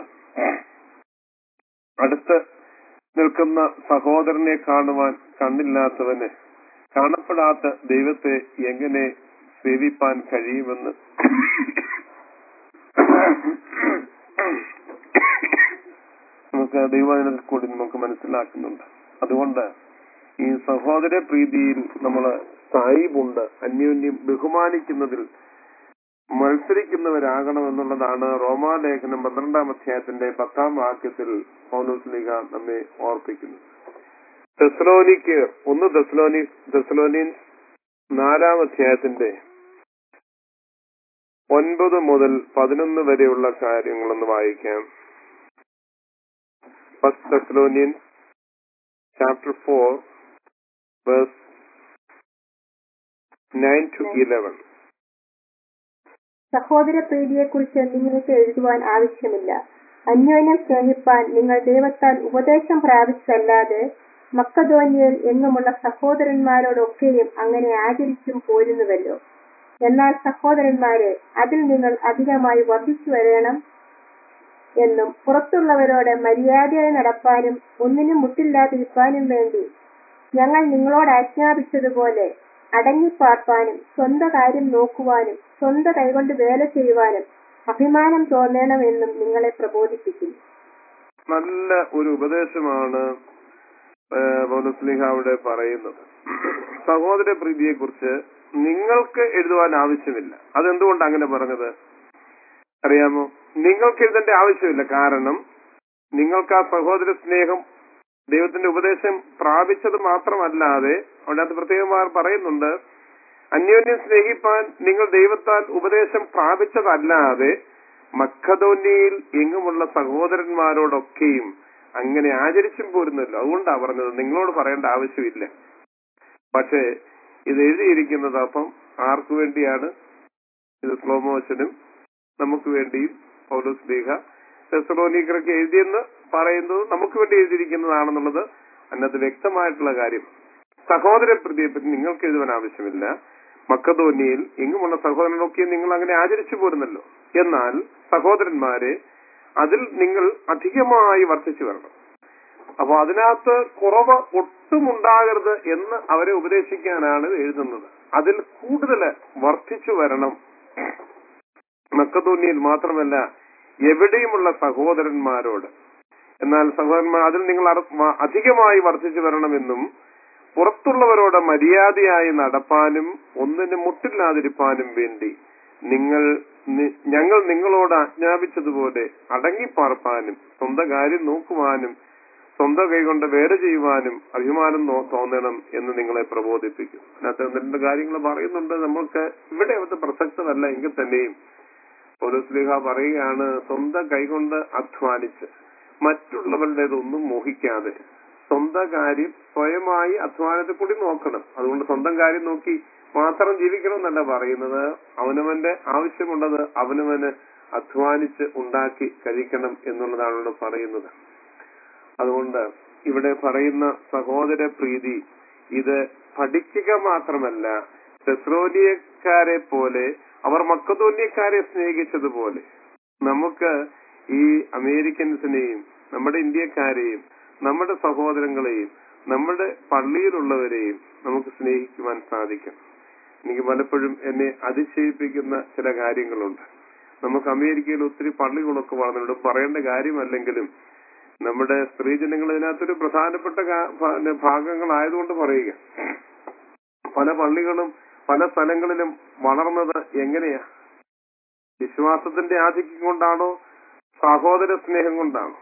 അടുത്ത് നിൽക്കുന്ന സഹോദരനെ കാണുവാൻ കണ്ണില്ലാത്തവന് കാണപ്പെടാത്ത ദൈവത്തെ എങ്ങനെ സേവിപ്പാൻ കഴിയുമെന്ന് നമുക്ക് ദൈവവചനത്തിൽ കൂടി നമുക്ക് മനസ്സിലാക്കുന്നുണ്ട് അതുകൊണ്ട് ഈ സഹോദര പ്രീതിയിൽ നമ്മൾ സ്ഥായിവുണ്ട് അന്യോന്യം ബഹുമാനിക്കുന്നതിൽ മത്സരിക്കുന്നവരാകണം എന്നുള്ളതാണ് റോമാലേഖനം പന്ത്രണ്ടാം അധ്യായത്തിന്റെ പത്താം വാക്യത്തിൽ പൗലോസ്ലിക നമ്മെ ഓർപ്പിക്കുന്നത് തെസ്ലോനിക്ക് ഒന്ന് തെസ്ലോനി തെസ്ലോനിയൻ നാലാം അധ്യായത്തിന്റെ ഒൻപത് മുതൽ പതിനൊന്ന് വരെയുള്ള കാര്യങ്ങളൊന്ന് വായിക്കാം first Thessalonian chapter four verse nine to eleven സഹോദര പ്രീതിയെക്കുറിച്ച് നിങ്ങൾക്ക് എഴുതുവാൻ ആവശ്യമില്ല അന്യോന്യം സ്നേഹിപ്പാൻ നിങ്ങൾ ദൈവത്താൽ ഉപദേശം പ്രാപിച്ചല്ലാതെ മക്കധോന്യയിൽ എങ്ങുമുള്ള സഹോദരന്മാരോടൊക്കെയും അങ്ങനെ ആചരിച്ചും പോരുന്നുവല്ലോ എന്നാൽ സഹോദരന്മാരെ അതിൽ നിങ്ങൾ അധികമായി വർദ്ധിച്ചു വരണം എന്നും പുറത്തുള്ളവരോട് മര്യാദയായി നടപ്പാനും ഒന്നിനും മുട്ടില്ലാതിരിക്കാനും വേണ്ടി ഞങ്ങൾ നിങ്ങളോട് ആജ്ഞാപിച്ചതുപോലെ അടങ്ങിപ്പാർപ്പാനും സ്വന്ത കാര്യം നോക്കുവാനും സ്വന്ത കൈകൊണ്ട് വേല ചെയ്യുവാനും അഭിമാനം തോന്നണമെന്നും നിങ്ങളെ പ്രബോധിപ്പിക്കുന്നു നല്ല ഒരു ഉപദേശമാണ് പൗലസ്ലിഹ അവിടെ പറയുന്നത് സഹോദര പ്രീതിയെ കുറിച്ച് നിങ്ങൾക്ക് എഴുതുവാൻ ആവശ്യമില്ല അതെന്തുകൊണ്ട് അങ്ങനെ പറഞ്ഞത് അറിയാമോ നിങ്ങൾക്ക് എഴുതേണ്ട ആവശ്യമില്ല കാരണം നിങ്ങൾക്ക് ആ സഹോദര സ്നേഹം ദൈവത്തിന്റെ ഉപദേശം പ്രാപിച്ചത് മാത്രമല്ലാതെ അവിടെ അത് പ്രത്യേകമായി പറയുന്നുണ്ട് അന്യോന്യം സ്നേഹിപ്പാൻ നിങ്ങൾ ദൈവത്താൽ ഉപദേശം പ്രാപിച്ചതല്ലാതെ മക്കധോന്യയിൽ എങ്ങുമുള്ള സഹോദരന്മാരോടൊക്കെയും അങ്ങനെ ആചരിച്ചും പോരുന്നല്ലോ അതുകൊണ്ടാണ് പറഞ്ഞത് നിങ്ങളോട് പറയേണ്ട ആവശ്യമില്ല പക്ഷേ ഇത് എഴുതിയിരിക്കുന്നത് അപ്പം ആർക്കു വേണ്ടിയാണ് ഇത് സ്ലോ മോഷനും നമുക്ക് വേണ്ടിയും പൗലോസ് ലീഹ തെസലോനിക്കർക്ക് എഴുതിയെന്ന് പറയുന്നത് നമുക്ക് വേണ്ടി എഴുതിയിരിക്കുന്നതാണെന്നുള്ളത് അതിനകത്ത് വ്യക്തമായിട്ടുള്ള കാര്യം സഹോദര പ്രതിയെപ്പറ്റി നിങ്ങൾക്ക് എഴുതുവാൻ ആവശ്യമില്ല മക്കധോന്യയിൽ എങ്ങുമുള്ള സഹോദരനൊക്കെ നിങ്ങൾ അങ്ങനെ ആചരിച്ചു പോരുന്നല്ലോ എന്നാൽ സഹോദരന്മാരെ അതിൽ നിങ്ങൾ അധികമായി വർദ്ധിച്ചു വരണം അപ്പൊ അതിനകത്ത് കുറവ് ഒട്ടും ഉണ്ടാകരുത് എന്ന് അവരെ ഉപദേശിക്കാനാണ് എഴുതുന്നത് അതിൽ കൂടുതൽ വർദ്ധിച്ചു വരണം മക്കതൂന്യയിൽ മാത്രമല്ല എവിടെയുമുള്ള സഹോദരന്മാരോട് എന്നാൽ സഹോദരന്മാർ അതിൽ നിങ്ങൾ അറ- വ- അധികമായി വർദ്ധിച്ചു വരണമെന്നും പുറത്തുള്ളവരോട് മര്യാദയായി നടപ്പാനും ഒന്നിനും മുട്ടില്ലാതിരിപ്പാനും വേണ്ടി നിങ്ങൾ നി- ഞങ്ങൾ നിങ്ങളോട് ആജ്ഞാപിച്ചതുപോലെ അടങ്ങിപ്പാർപ്പാനും സ്വന്തം കാര്യം നോക്കുവാനും സ്വന്തം കൈകൊണ്ട് വേല ചെയ്യുവാനും അഭിമാനം നോ- തോന്നണം എന്ന് നിങ്ങളെ പ്രബോധിപ്പിക്കും അതിനകത്ത് ഒന്ന് രണ്ട് കാര്യങ്ങൾ പറയുന്നുണ്ട് നമ്മൾക്ക് ഇവിടെ അത് പ്രസക്തമല്ല എങ്കിൽ തന്നെയും പൗലോസ്ലിഹ പറയുകയാണ് സ്വന്തം കൈകൊണ്ട് അധ്വാനിച്ച് മറ്റുള്ളവരുടേതൊന്നും മോഹിക്കാതെ സ്വന്തം കാര്യം സ്വയമായി അധ്വാനത്തിൽ കൂടി നോക്കണം അതുകൊണ്ട് സ്വന്തം കാര്യം നോക്കി മാത്രം ജീവിക്കണം എന്നല്ല പറയുന്നത് അവനവന്റെ ആവശ്യമുള്ളത് അവനവന് അധ്വാനിച്ച് ഉണ്ടാക്കി കഴിക്കണം എന്നുള്ളതാണ് ഇവിടെ പറയുന്നത് അതുകൊണ്ട് ഇവിടെ പറയുന്ന സഹോദര പ്രീതി ഇത് പഠിക്കുക മാത്രമല്ല തെസ്രോലിയക്കാരെ പോലെ അവർ മക്കതോന്യക്കാരെ സ്നേഹിച്ചതുപോലെ നമുക്ക് ഈ അമേരിക്കൻസിനെയും നമ്മുടെ ഇന്ത്യക്കാരെയും നമ്മുടെ സഹോദരങ്ങളെയും നമ്മുടെ പള്ളിയിലുള്ളവരെയും നമുക്ക് സ്നേഹിക്കുവാൻ സാധിക്കും എനിക്ക് പലപ്പോഴും എന്നെ അതിശയിപ്പിക്കുന്ന ചില കാര്യങ്ങളുണ്ട് നമുക്ക് അമേരിക്കയിൽ ഒത്തിരി പള്ളികളൊക്കെ വളർന്നുണ്ട് പറയേണ്ട കാര്യമല്ലെങ്കിലും നമ്മുടെ സ്ത്രീജനങ്ങൾ ഇതിനകത്തൊരു പ്രധാനപ്പെട്ട കാ- ഭ- ഭാഗങ്ങളായതുകൊണ്ട് പറയുക പല പള്ളികളും പല സ്ഥലങ്ങളിലും വളർന്നത് എങ്ങനെയാ വിശ്വാസത്തിന്റെ ആധിക്യം കൊണ്ടാണോ സഹോദര സ്നേഹം കൊണ്ടാണോ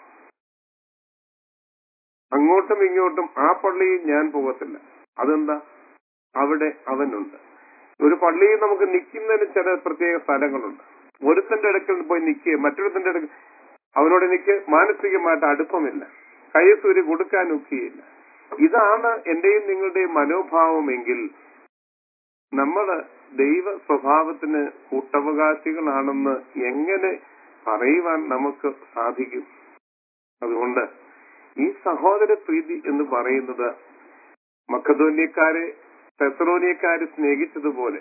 അങ്ങോട്ടും ഇങ്ങോട്ടും ആ പള്ളിയിൽ ഞാൻ പോകത്തില്ല അതെന്താ അവിടെ അവനുണ്ട് ഒരു പള്ളിയിൽ നമുക്ക് നിൽക്കുന്നതിന് ചില പ്രത്യേക സ്ഥലങ്ങളുണ്ട് ഒരുത്തന്റെ അടുക്കൽ പോയി നിൽക്കുക മറ്റൊരുത്തന്റെ അടുക്കൽ അവനോട് എനിക്ക് മാനസികമായിട്ട് അടുപ്പമില്ല കയ്യസൂരി കൊടുക്കാൻ ഒക്കുകയില്ല ഇതാണ് എന്റെയും നിങ്ങളുടെയും മനോഭാവമെങ്കിൽ നമ്മള് ദൈവ സ്വഭാവത്തിന് കൂട്ടവകാശികളാണെന്ന് എങ്ങനെ പറയുവാൻ നമുക്ക് സാധിക്കും അതുകൊണ്ട് ഈ സഹോദര പ്രീതി എന്ന് പറയുന്നത് മക്കധോന്യക്കാരെ തെസറോനിയക്കാരെ സ്നേഹിച്ചതുപോലെ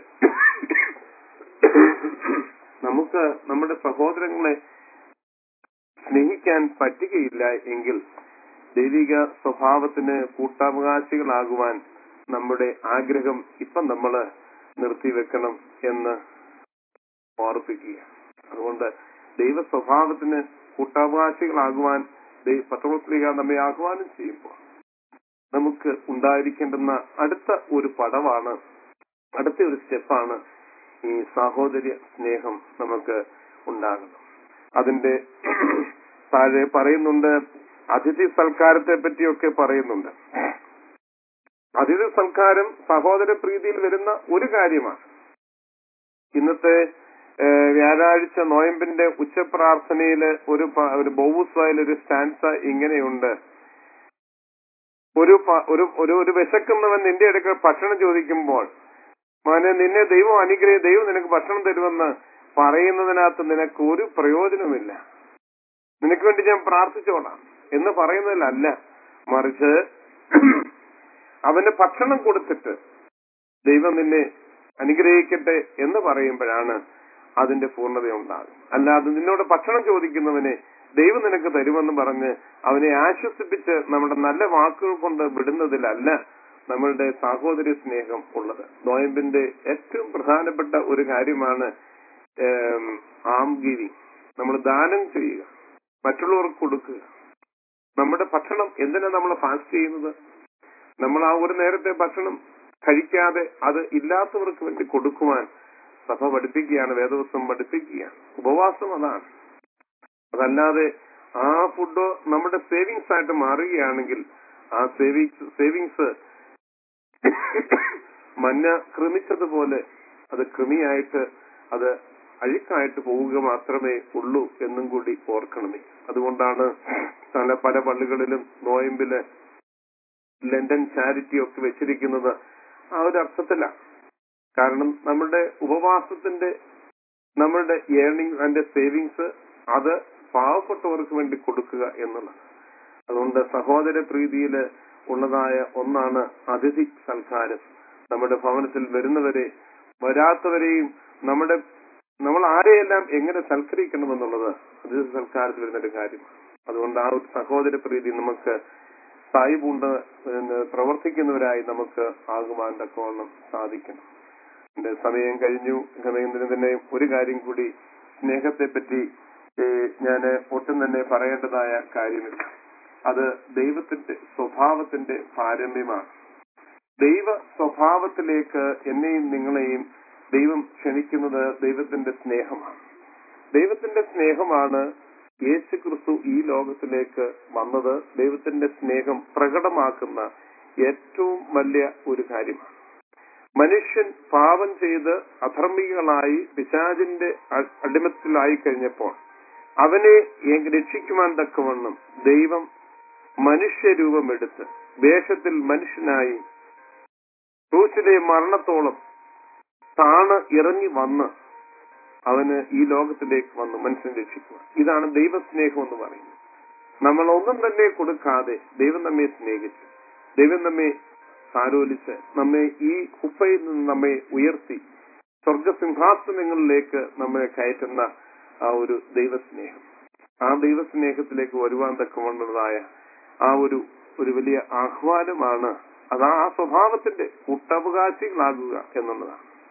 നമുക്ക് നമ്മുടെ സഹോദരങ്ങളെ സ്നേഹിക്കാൻ പറ്റുകയില്ല എങ്കിൽ ദൈവിക സ്വഭാവത്തിന് കൂട്ടാവകാശികളാകുവാൻ നമ്മുടെ ആഗ്രഹം ഇപ്പം നമ്മൾ നിർത്തിവെക്കണം എന്ന് ഓർപ്പിക്കുക അതുകൊണ്ട് ദൈവ സ്വഭാവത്തിന് കൂട്ടാവകാശികളാകുവാൻ ദൈ- പത്രോസ്ലിക നമ്മെ ആഹ്വാനം ചെയ്യുമ്പോൾ നമുക്ക് ഉണ്ടായിരിക്കേണ്ടുന്ന അടുത്ത ഒരു പടവാണ് അടുത്ത ഒരു സ്റ്റെപ്പാണ് ഈ സാഹോദര്യ സ്നേഹം നമുക്ക് ഉണ്ടാകണം അതിന്റെ താഴെ പറയുന്നുണ്ട് അതിഥി സൽക്കാരത്തെ പറ്റിയൊക്കെ പറയുന്നുണ്ട് അതിഥി സൽക്കാരം സഹോദര പ്രീതിയിൽ വരുന്ന ഒരു കാര്യമാണ് ഇന്നത്തെ ഏഹ്, വ്യാഴാഴ്ച നോയമ്പിന്റെ ഉച്ചപ്രാർത്ഥനയില് ഒരു പ- ഒരു ബോവുസ്വായിൽ ഒരു സ്റ്റാൻസ ഇങ്ങനെയുണ്ട് ഒരു പ- ഒരു ഒരു ഒരു വിശക്കുന്നവൻ നിന്റെ അടുക്കൽ ഭക്ഷണം ചോദിക്കുമ്പോൾ മോനെ നിന്നെ ദൈവം അനുഗ്രഹം ദൈവം നിനക്ക് ഭക്ഷണം തരുമെന്ന് പറയുന്നതിനകത്ത് നിനക്ക് ഒരു പ്രയോജനമില്ല നിനക്ക് വേണ്ടി ഞാൻ പ്രാർത്ഥിച്ചോളാം എന്ന് പറയുന്നതിലല്ല മറിച്ച് അവന് ഭക്ഷണം കൊടുത്തിട്ട് ദൈവം നിന്നെ അനുഗ്രഹിക്കട്ടെ എന്ന് പറയുമ്പോഴാണ് അതിന്റെ പൂർണ്ണത ഉണ്ടാകും അല്ലാതെ നിന്നോട് ഭക്ഷണം ചോദിക്കുന്നവനെ ദൈവം നിനക്ക് തരുമെന്ന് പറഞ്ഞ് അവനെ ആശ്വസിപ്പിച്ച് നമ്മുടെ നല്ല വാക്കുകൾ കൊണ്ട് വിടുന്നതിലല്ല നമ്മളുടെ സാഹോദര്യ സ്നേഹം ഉള്ളത് നോയമ്പിന്റെ ഏറ്റവും പ്രധാനപ്പെട്ട ഒരു കാര്യമാണ് ആം ഗിവിങ് നമ്മൾ ദാനം ചെയ്യുക മറ്റുള്ളവർക്ക് കൊടുക്കുക നമ്മുടെ ഭക്ഷണം എന്തിനാ നമ്മൾ ഫാസ്റ്റ് ചെയ്യുന്നത് നമ്മൾ ആ ഒരു നേരത്തെ ഭക്ഷണം കഴിക്കാതെ അത് ഇല്ലാത്തവർക്ക് വേണ്ടി കൊടുക്കുവാൻ സഭ പഠിപ്പിക്കുകയാണ് വേദവസ്വം പഠിപ്പിക്കുകയാണ് ഉപവാസം അതാണ് അതല്ലാതെ ആ ഫുഡ് നമ്മുടെ സേവിങ്സ് ആയിട്ട് മാറുകയാണെങ്കിൽ ആ സേവിങ്സ് സേവിങ്സ് മഞ്ഞ ക്രമിച്ചതുപോലെ അത് കൃമിയായിട്ട് അത് അഴുക്കായിട്ട് പോവുക മാത്രമേ ഉള്ളൂ എന്നും കൂടി ഓർക്കണമേ അതുകൊണ്ടാണ് പല പല പള്ളികളിലും നോയമ്പില് ലണ്ടൻ ചാരിറ്റി ഒക്കെ വെച്ചിരിക്കുന്നത് ആ ഒരു അർത്ഥത്തിലാണ് കാരണം നമ്മുടെ ഉപവാസത്തിന്റെ നമ്മളുടെ ഏർണിംഗ് ആൻഡ് സേവിങ്സ് അത് പാവപ്പെട്ടവർക്ക് വേണ്ടി കൊടുക്കുക എന്നുള്ളത് അതുകൊണ്ട് സഹോദര പ്രീതിയിൽ ഉള്ളതായ ഒന്നാണ് അതിഥി സൽക്കാരം നമ്മുടെ ഭവനത്തിൽ വരുന്നവരെ വരാത്തവരെയും നമ്മുടെ നമ്മൾ ആരെയെല്ലാം എങ്ങനെ സൽക്കരിക്കണമെന്നുള്ളത് അതിഥി സൽക്കാരത്തിൽ വരുന്നൊരു കാര്യമാണ് അതുകൊണ്ട് ആ ഒരു സഹോദര പ്രീതി നമുക്ക് സായിപൂണ്ട് പിന്നെ പ്രവർത്തിക്കുന്നവരായി നമുക്ക് ആകുവാൻ തക്കവണ്ണം സാധിക്കണം എന്റെ സമയം കഴിഞ്ഞു സമയത്തിന് തന്നെ ഒരു കാര്യം കൂടി സ്നേഹത്തെ പറ്റി ഞാൻ ഒട്ടും തന്നെ പറയേണ്ടതായ കാര്യമില്ല അത് ദൈവത്തിന്റെ സ്വഭാവത്തിന്റെ പാരമ്യമാണ് ദൈവ സ്വഭാവത്തിലേക്ക് എന്നെയും നിങ്ങളെയും ദൈവം ക്ഷണിക്കുന്നത് ദൈവത്തിന്റെ സ്നേഹമാണ് ദൈവത്തിന്റെ സ്നേഹമാണ് യേശു ക്രിസ്തു ഈ ലോകത്തിലേക്ക് വന്നത് ദൈവത്തിന്റെ സ്നേഹം പ്രകടമാക്കുന്ന ഏറ്റവും വലിയ ഒരു കാര്യമാണ് മനുഷ്യൻ പാപം ചെയ്ത് അധർമ്മികളായി പിശാചിന്റെ അ- അടിമത്തിലായി കഴിഞ്ഞപ്പോൾ അവനെ എ- രക്ഷിക്കുവാൻ തക്കവണ്ണം ദൈവം മനുഷ്യരൂപമെടുത്ത് വേഷത്തിൽ മനുഷ്യനായി ക്രൂശിലെ മരണത്തോളം താണ് ഇറങ്ങി വന്ന് അവന് ഈ ലോകത്തിലേക്ക് വന്നു മനുഷ്യനെ രക്ഷിക്കുക ഇതാണ് ദൈവസ്നേഹം എന്ന് പറയുന്നത് നമ്മൾ ഒന്നും തന്നെ കൊടുക്കാതെ ദൈവം നമ്മെ സ്നേഹിച്ചു ദൈവം നമ്മെ സാരോലിച്ച് നമ്മെ ഈ കുപ്പയിൽ നിന്ന് നമ്മെ ഉയർത്തി സ്വർഗസിംഹാസനങ്ങളിലേക്ക് നമ്മെ കയറ്റുന്ന ആ ഒരു ദൈവസ്നേഹം ആ ദൈവസ്നേഹത്തിലേക്ക് വരുവാൻ തക്കവണ്ണതായ ആ ഒരു ഒരു വലിയ ആഹ്വാനമാണ് അത് ആ സ്വഭാവത്തിന്റെ കൂട്ടവകാശികളാകുക എന്നുള്ളതാണ്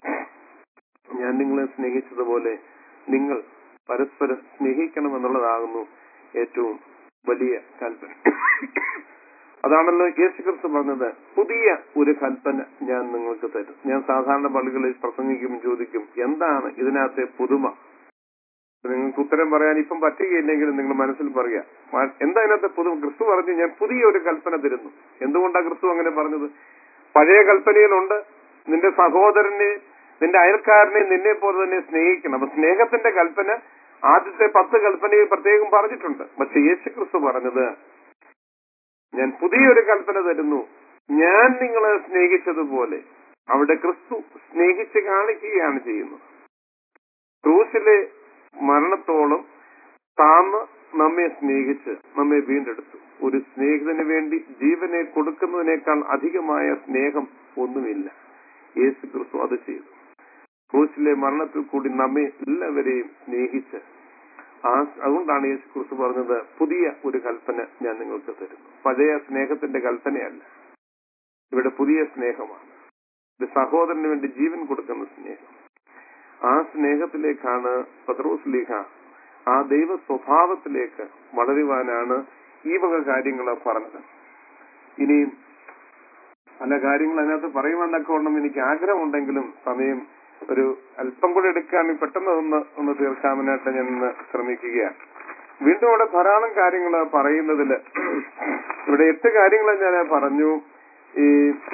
ഞാൻ നിങ്ങളെ സ്നേഹിച്ചതുപോലെ നിങ്ങൾ പരസ്പരം സ്നേഹിക്കണമെന്നുള്ളതാകുന്നു ഏറ്റവും വലിയ കൽപ്പന അതാണല്ലോ യേശു ക്രിസ്തു പറഞ്ഞത് പുതിയ ഒരു കൽപ്പന ഞാൻ നിങ്ങൾക്ക് തരും ഞാൻ സാധാരണ പള്ളികളിൽ പ്രസംഗിക്കും ചോദിക്കും എന്താണ് ഇതിനകത്തെ പുതുമ നിങ്ങൾക്ക് ഉത്തരം പറയാൻ ഇപ്പം പറ്റുകയില്ലെങ്കിലും നിങ്ങൾ മനസ്സിൽ പറയുക മാ- എന്താ ഇതിനകത്തെ പുതുമ ക്രിസ്തു പറഞ്ഞു ഞാൻ പുതിയ ഒരു കൽപ്പന തരുന്നു എന്തുകൊണ്ടാണ് ക്രിസ്തു അങ്ങനെ പറഞ്ഞത് പഴയ കൽപ്പനയിലുണ്ട് നിന്റെ സഹോദരനെ നിന്റെ അയൽക്കാരനെ നിന്നെ പോലെ തന്നെ സ്നേഹിക്കണം അപ്പൊ സ്നേഹത്തിന്റെ കൽപ്പന ആദ്യത്തെ പത്ത് കൽപ്പനയിൽ പ്രത്യേകം പറഞ്ഞിട്ടുണ്ട് പക്ഷെ യേശു ക്രിസ്തു പറഞ്ഞത് ഞാൻ പുതിയൊരു കൽപ്പന തരുന്നു ഞാൻ നിങ്ങളെ സ്നേഹിച്ചതുപോലെ അവിടെ ക്രിസ്തു സ്നേഹിച്ച് കാണിക്കുകയാണ് ചെയ്യുന്നത് ക്രൂസിലെ മരണത്തോളം താന്ന് നമ്മെ സ്നേഹിച്ച് നമ്മെ വീണ്ടെടുത്തു ഒരു സ്നേഹിതന് വേണ്ടി ജീവനെ കൊടുക്കുന്നതിനേക്കാൾ അധികമായ സ്നേഹം ഒന്നുമില്ല യേശു ക്രിസ്തു അത് ചെയ്തു ക്രൂസിലെ മരണത്തിൽ കൂടി നമ്മെ എല്ലാവരെയും സ്നേഹിച്ച് ആ അതുകൊണ്ടാണ് യേശു ക്രിസ്തു പറഞ്ഞത് പുതിയ ഒരു കൽപ്പന ഞാൻ നിങ്ങൾക്ക് തരുന്നു പഴയ സ്നേഹത്തിന്റെ കൽപ്പനയല്ല ഇവിടെ പുതിയ സ്നേഹമാണ് ഇത് സഹോദരന് വേണ്ടി ജീവൻ കൊടുക്കുന്ന സ്നേഹം ആ സ്നേഹത്തിലേക്കാണ് പത്രോസ് ലീഹ ആ ദൈവ സ്വഭാവത്തിലേക്ക് വളരുവാനാണ് ഈ വക കാര്യങ്ങൾ പറഞ്ഞത് ഇനിയും പല കാര്യങ്ങൾ അതിനകത്ത് പറയുവാനൊക്കെ ഉണ്ടെന്ന് എനിക്ക് ആഗ്രഹമുണ്ടെങ്കിലും സമയം ഒരു അല്പം കൂടെ എടുക്കാൻ പെട്ടെന്ന് ഒന്ന് ഒന്ന് തീർക്കാമെന്നായിട്ട് ഞാൻ ഇന്ന് ശ്രമിക്കുകയാണ് വീണ്ടും ഇവിടെ ധാരാളം കാര്യങ്ങൾ പറയുന്നതില് ഇവിടെ എട്ട് കാര്യങ്ങൾ ഞാൻ പറഞ്ഞു ഈ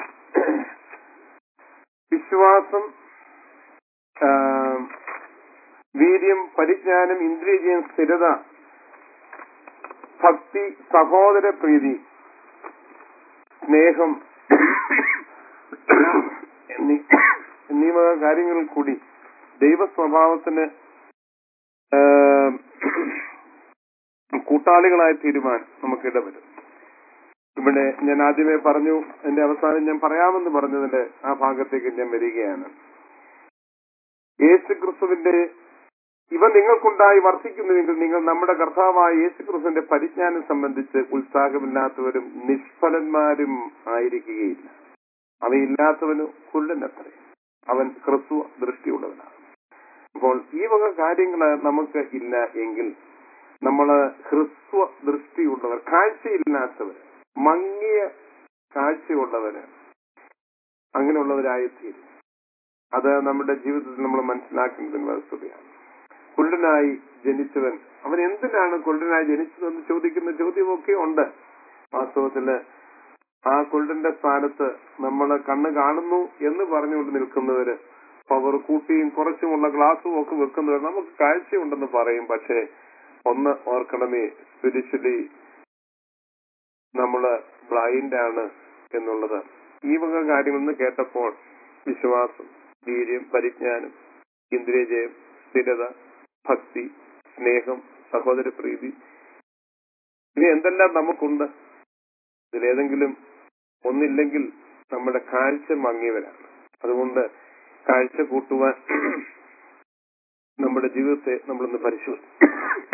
വിശ്വാസം ആ, വീര്യം പരിജ്ഞാനം ഇന്ദ്രിയജയം സ്ഥിരത ഭക്തി സഹോദര പ്രീതി സ്നേഹം എന്നീ എന്നീ വക കാര്യങ്ങളിൽ കൂടി ദൈവ സ്വഭാവത്തിന് ആ, കൂട്ടാളികളായി തീരുമാൻ നമുക്ക് ഇടവരും ഇവിടെ ഞാൻ ആദ്യമേ പറഞ്ഞു എന്റെ അവസാനം ഞാൻ പറയാമെന്ന് പറഞ്ഞതിന്റെ ആ ഭാഗത്തേക്ക് ഞാൻ വരികയാണ് യേശു ക്രിസ്തുവിന്റെ ഇവ നിങ്ങൾക്കുണ്ടായി വർദ്ധിക്കുന്നുവെങ്കിൽ നിങ്ങൾ നമ്മുടെ കർത്താവായ യേശു ക്രിസ്തുവിന്റെ പരിജ്ഞാനം സംബന്ധിച്ച് ഉത്സാഹമില്ലാത്തവരും നിഷ്ഫലന്മാരും ആയിരിക്കുകയില്ല അവയില്ലാത്തവന് കുള്ളനത്രേ അവൻ ക്രിസ്തു ദൃഷ്ടിയുള്ളവനാണ് അപ്പോൾ ഈ വക കാര്യങ്ങൾ നമുക്ക് ഇല്ല എങ്കിൽ നമ്മള് ഹ്രസ്വ ദൃഷ്ടിയുള്ളവർ കാഴ്ചയില്ലാത്തവർ മങ്ങിയ കാഴ്ചയുള്ളവര് അങ്ങനെയുള്ളവരായിത്തീരും അത് നമ്മുടെ ജീവിതത്തിൽ നമ്മൾ മനസ്സിലാക്കേണ്ടതിന് വസ്തുതയാണ് കുരുടനായി ജനിച്ചവൻ അവൻ എന്തിനാണ് കുരുടനായി ജനിച്ചതെന്ന് ചോദിക്കുന്ന ചോദ്യമൊക്കെ ഉണ്ട് വാസ്തവത്തില് ആ കുരുടന്റെ സ്ഥാനത്ത് നമ്മൾ കണ്ണ് കാണുന്നു എന്ന് പറഞ്ഞുകൊണ്ട് നിൽക്കുന്നവര് പവർ കൂട്ടിയും കുറച്ചുമുള്ള ഗ്ലാസും ഒക്കെ വെക്കുന്നവർ നമുക്ക് കാഴ്ചയുണ്ടെന്ന് പറയും പക്ഷേ ഒന്ന് ഓർക്കണമേ സ്പിരിച്വലി നമ്മള് ബ്ലൈൻഡ് ആണ് എന്നുള്ളത് ഈ വക കാര്യങ്ങളെന്ന് കേട്ടപ്പോൾ വിശ്വാസം വീര്യം പരിജ്ഞാനം ഇന്ദ്രിയജയം സ്ഥിരത ഭക്തി സ്നേഹം സഹോദര പ്രീതി ഇനി എന്തെല്ലാം നമുക്കുണ്ട് ഇതിലേതെങ്കിലും ഒന്നില്ലെങ്കിൽ നമ്മുടെ കാഴ്ച മങ്ങിയവരാണ് അതുകൊണ്ട് കാഴ്ച കൂട്ടുവാൻ നമ്മുടെ ജീവിതത്തെ നമ്മളൊന്ന് പരിശോധിക്കും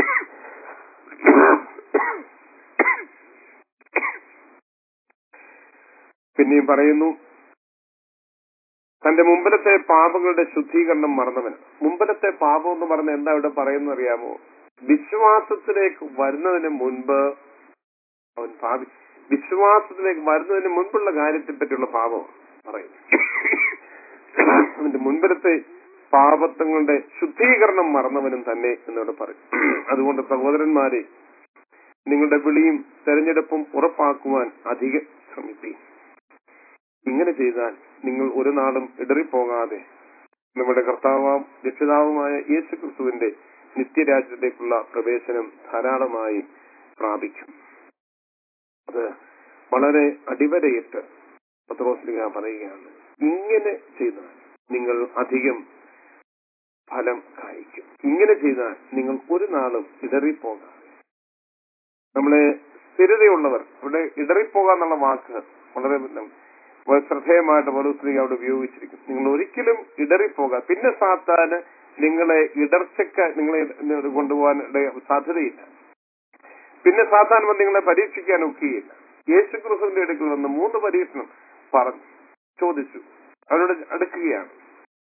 പിന്നെയും പറയുന്നു തന്റെ മുമ്പിലത്തെ പാപങ്ങളുടെ ശുദ്ധീകരണം മറന്നവൻ മുമ്പിലത്തെ പാപം എന്ന് പറഞ്ഞ എന്താ ഇവിടെ പറയുന്നത് അറിയാമോ വിശ്വാസത്തിലേക്ക് വരുന്നതിന് മുൻപ് അവൻ പാപി വിശ്വാസത്തിലേക്ക് വരുന്നതിന് മുൻപുള്ള കാര്യത്തെ പറ്റിയുള്ള പാപം പറയുന്നു അവന്റെ മുൻപിലത്തെ പാപത്വങ്ങളുടെ ശുദ്ധീകരണം മറന്നവനും തന്നെ എന്നോട് പറയും അതുകൊണ്ട് സഹോദരന്മാരെ നിങ്ങളുടെ വിളിയും തെരഞ്ഞെടുപ്പും ഉറപ്പാക്കുവാൻ അധികം ശ്രമിപ്പീൻ ഇങ്ങനെ ചെയ്താൽ നിങ്ങൾ ഒരു നാളും ഇടറിപ്പോകാതെ നമ്മുടെ കർത്താവാം രക്ഷിതാവുമായ യേശു ക്രിസ്തുവിന്റെ നിത്യരാജ്യത്തേക്കുള്ള പ്രവേശനം ധാരാളമായി പ്രാപിക്കും അത് വളരെ അടിവരയിട്ട് പത്രോസ്ലിക പറയുകയാണ് ഇങ്ങനെ ചെയ്താൽ നിങ്ങൾ അധികം ഫലം കായ്ക്കും ഇങ്ങനെ ചെയ്താൽ നിങ്ങൾ ഒരു നാളും ഇടറിപ്പോകാതെ നമ്മളെ സ്ഥിരതയുള്ളവർ ഇവിടെ ഇടറിപ്പോകാന്നുള്ള വാക്ക് വളരെ വളരെ ശ്രദ്ധേയമായിട്ട് പൗലോസ്ലിക അവിടെ ഉപയോഗിച്ചിരിക്കും നിങ്ങൾ ഒരിക്കലും ഇടറിപ്പോകാം പിന്നെ സാത്താന് നിങ്ങളെ ഇടർച്ചക്ക നിങ്ങളെ കൊണ്ടുപോകാൻ ഇട- സാധ്യതയില്ല പിന്നെ സാത്താൻ വന്ന് നിങ്ങളെ പരീക്ഷിക്കാൻ ഒക്കുകയില്ല യേശു ക്രിസ്തുവിന്റെ അടുക്കൽ വന്ന് മൂന്ന് പരീക്ഷണം പറഞ്ഞു ചോദിച്ചു അവരോട് അടുക്കുകയാണ്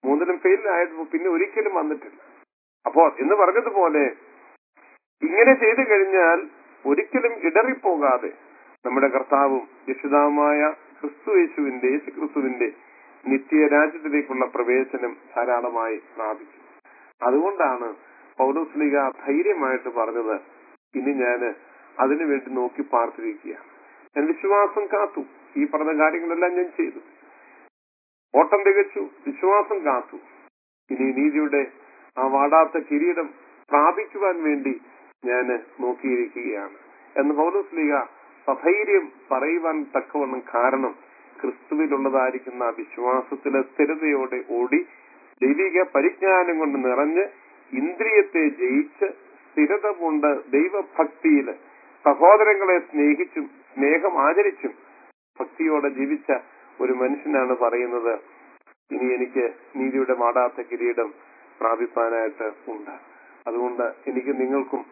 മൂന്നിലും ഫെയിൽ ആയപ്പോൾ പിന്നെ ഒരിക്കലും വന്നിട്ടില്ല അപ്പോ എന്ന് പറഞ്ഞതുപോലെ ഇങ്ങനെ ചെയ്തു കഴിഞ്ഞാൽ ഒരിക്കലും ഇടറിപ്പോകാതെ നമ്മുടെ കർത്താവും രക്ഷിതാവുമായ ക്രിസ്തു യേശുവിന്റെ യേശു ക്രിസ്തുവിന്റെ നിത്യരാജ്യത്തിലേക്കുള്ള പ്രവേശനം ധാരാളമായി പ്രാപിക്കും അതുകൊണ്ടാണ് പൗലോസ്ലിക ധൈര്യമായിട്ട് പറഞ്ഞത് ഇനി ഞാന് അതിനുവേണ്ടി നോക്കി പാർത്തിരിക്കുക ഞാൻ വിശ്വാസം കാത്തു ഈ പറഞ്ഞ കാര്യങ്ങളെല്ലാം ഞാൻ ചെയ്തു ഓട്ടം തികച്ചു വിശ്വാസം കാത്തു ഇനി നീതിയുടെ ആ വാടാത്ത കിരീടം പ്രാപിക്കുവാൻ വേണ്ടി ഞാൻ നോക്കിയിരിക്കുകയാണ് എന്ന് പൗലോസ്ലിക സധൈര്യം പറയുവാൻ തക്കവണ്ണം കാരണം ക്രിസ്തുവിലുള്ളതായിരിക്കുന്ന ആ വിശ്വാസത്തിലെ സ്ഥിരതയോടെ ഓടി ദൈവിക പരിജ്ഞാനം കൊണ്ട് നിറഞ്ഞ് ഇന്ദ്രിയത്തെ ജയിച്ച് സ്ഥിരത കൊണ്ട് ദൈവഭക്തിയിൽ സഹോദരങ്ങളെ സ്നേഹിച്ചും സ്നേഹം ആചരിച്ചും ഭക്തിയോടെ ജീവിച്ച ഒരു മനുഷ്യനാണ് പറയുന്നത് ഇനി എനിക്ക് നീതിയുടെ മാടാത്ത കിരീടം പ്രാപിപ്പാനായിട്ട് ഉണ്ട് അതുകൊണ്ട് എനിക്ക് നിങ്ങൾക്കും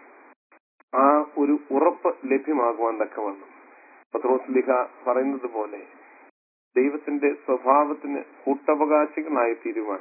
ആ ഒരു ഉറപ്പ് ലഭ്യമാകുവാൻ തക്കവണ്ണം പത്രോസ് ലിഹ പറയുന്നത് പോലെ ദൈവത്തിന്റെ സ്വഭാവത്തിന് കൂട്ടവകാശികളായി തീരുവാൻ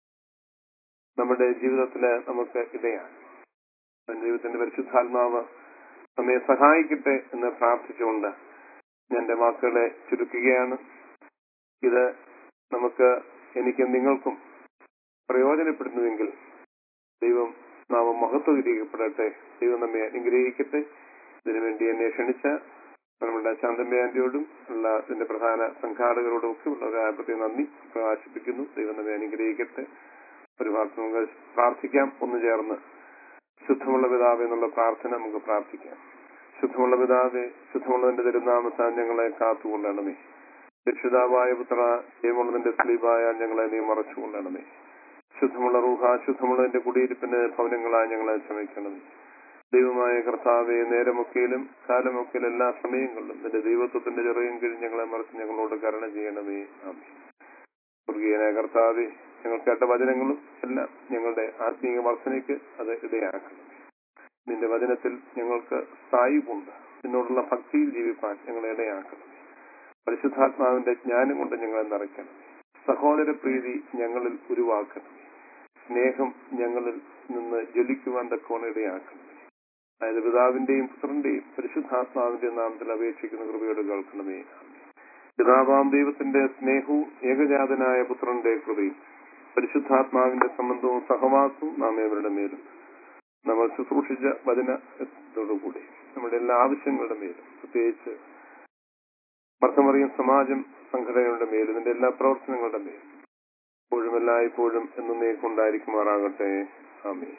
നമ്മുടെ ജീവിതത്തില് നമുക്ക് ഇടയാണ് ദൈവത്തിന്റെ പരിശുദ്ധാത്മാവ് നമ്മെ സഹായിക്കട്ടെ എന്ന് പ്രാർത്ഥിച്ചുകൊണ്ട് ഞാൻ എന്റെ വാക്കുകളെ ചുരുക്കുകയാണ് ഇത് നമുക്ക് എനിക്ക് നിങ്ങൾക്കും പ്രയോജനപ്പെടുന്നുവെങ്കിൽ ദൈവം നാമം മഹത്വീകരിക്കപ്പെടട്ടെ ദൈവം നമ്മെ അനുഗ്രഹിക്കട്ടെ ഇതിനുവേണ്ടി എന്നെ ക്ഷണിച്ച നമ്മുടെ ശാന്തമ്മ ആന്റിയോടും ഉള്ള ഇതിന്റെ പ്രധാന സംഘാടകരോടും ഒക്കെ ഉള്ള ഒരു പ്രത്യേക നന്ദി പ്രകാശിപ്പിക്കുന്നു ദൈവം നമ്മെ അനുഗ്രഹിക്കട്ടെ ഒരു വാക്ക് നമുക്ക് പ്രാർത്ഥിക്കാം ഒന്ന് ചേർന്ന് ശുദ്ധമുള്ള പിതാവ് എന്നുള്ള പ്രാർത്ഥന നമുക്ക് പ്രാർത്ഥിക്കാം ശുദ്ധമുള്ള പിതാവെ ശുദ്ധമുള്ളതിന്റെ തിരുനാമത്താൻ ഞങ്ങളെ കാത്തുകൊള്ളണമേ രക്ഷിതാവായ പുത്ര ജയമുള്ളതിന്റെ സ്ലീപായ ഞങ്ങളെ നീ മറച്ചുകൊള്ളണമേ ശുദ്ധമുള്ള റൂഹ ശുദ്ധമുള്ളതിന്റെ കുടിയിരിപ്പിന് ഭവനങ്ങളായി ഞങ്ങളെ ക്ഷമിക്കണമേ ദൈവമായ കർത്താവെ നേരമൊക്കെയിലും കാലമൊക്കെയിലും എല്ലാ സമയങ്ങളിലും നിന്റെ ദൈവത്വത്തിന്റെ ചെറിയും കീഴിൽ ഞങ്ങളെ മറച്ച് ഞങ്ങളോട് കരുണ ചെയ്യണമേ ആമേ സ്വർഗീയനായ കർത്താവെ ഞങ്ങൾ കേട്ട വചനങ്ങളും എല്ലാം ഞങ്ങളുടെ ആത്മീയ വർധനയ്ക്ക് അത് ഇടയാക്കണം നിന്റെ വചനത്തിൽ ഞങ്ങൾക്ക് സ്ഥായിവുണ്ട് നിന്നോടുള്ള ഭക്തിയിൽ ജീവിപ്പാൻ ഞങ്ങളെ ഇടയാക്കണം പരിശുദ്ധാത്മാവിന്റെ ജ്ഞാനം കൊണ്ട് ഞങ്ങളെ നിറയ്ക്കണം സഹോദര പ്രീതി ഞങ്ങളിൽ ഉരുവാക്കണം സ്നേഹം ഞങ്ങളിൽ നിന്ന് ജ്വലിക്കുവാൻ തക്കവണ്ണം ഇടയാക്കണം അതായത് പിതാവിന്റെയും പുത്രന്റെയും പരിശുദ്ധാത്മാവിന്റെയും നാമത്തിൽ അപേക്ഷിക്കുന്ന കൃപയോട് കേൾക്കണമേ പിതാവാം ദൈവത്തിന്റെ സ്നേഹവും ഏകജാതനായ പുത്രന്റെ കൃപയും പരിശുദ്ധാത്മാവിന്റെ സംബന്ധവും സഹവാസവും നാം ഏവരുടെ മേലും നമ്മൾ ശുശ്രൂഷിച്ച വചനത്തോടുകൂടി നമ്മുടെ എല്ലാ ആവശ്യങ്ങളുടെ മേലും പ്രത്യേകിച്ച് മർത്തമറിയും സമാജം സംഘടനകളുടെ മേലും ഇതിന്റെ എല്ലാ പ്രവർത്തനങ്ങളുടെ മേലും ഇപ്പോഴും എല്ലായ്പ്പോഴും എന്നേക്കുണ്ടായിരിക്കുമാറാകട്ടെ ആമേ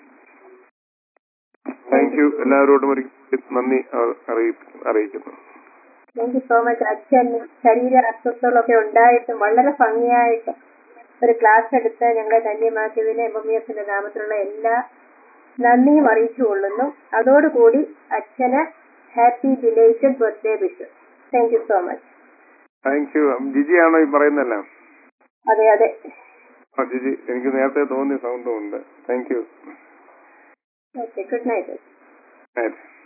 താങ്ക് യു എല്ലാവരോടും ഒരു നന്ദി അ- അറിയിപ്പി- അറിയിക്കുന്നു താങ്ക് യു സോ മച്ച് അച്ഛൻ ശരീര അസ്വസ്ഥകളൊക്കെ ഉണ്ടായിട്ടും വളരെ ഭംഗിയായിട്ട് ഒരു ക്ലാസ് എടുത്ത് ഞങ്ങളെ ധന്യമാക്കിയതിന് എം എം എസിന്റെ നാമത്തിലുള്ള എല്ലാ നന്ദിയും അറിയിച്ചു കൊള്ളുന്നു അതോടുകൂടി അച്ഛന് happy belated birthday wish thank you so much thank you ജിജിയാണോ ഈ പറയുന്നതെല്ലാം അതെ അതെ ആ ജിജി എനിക്ക് നേരത്തെ തോന്നിയ സൗണ്ടും ഉണ്ട് thank you okay good night night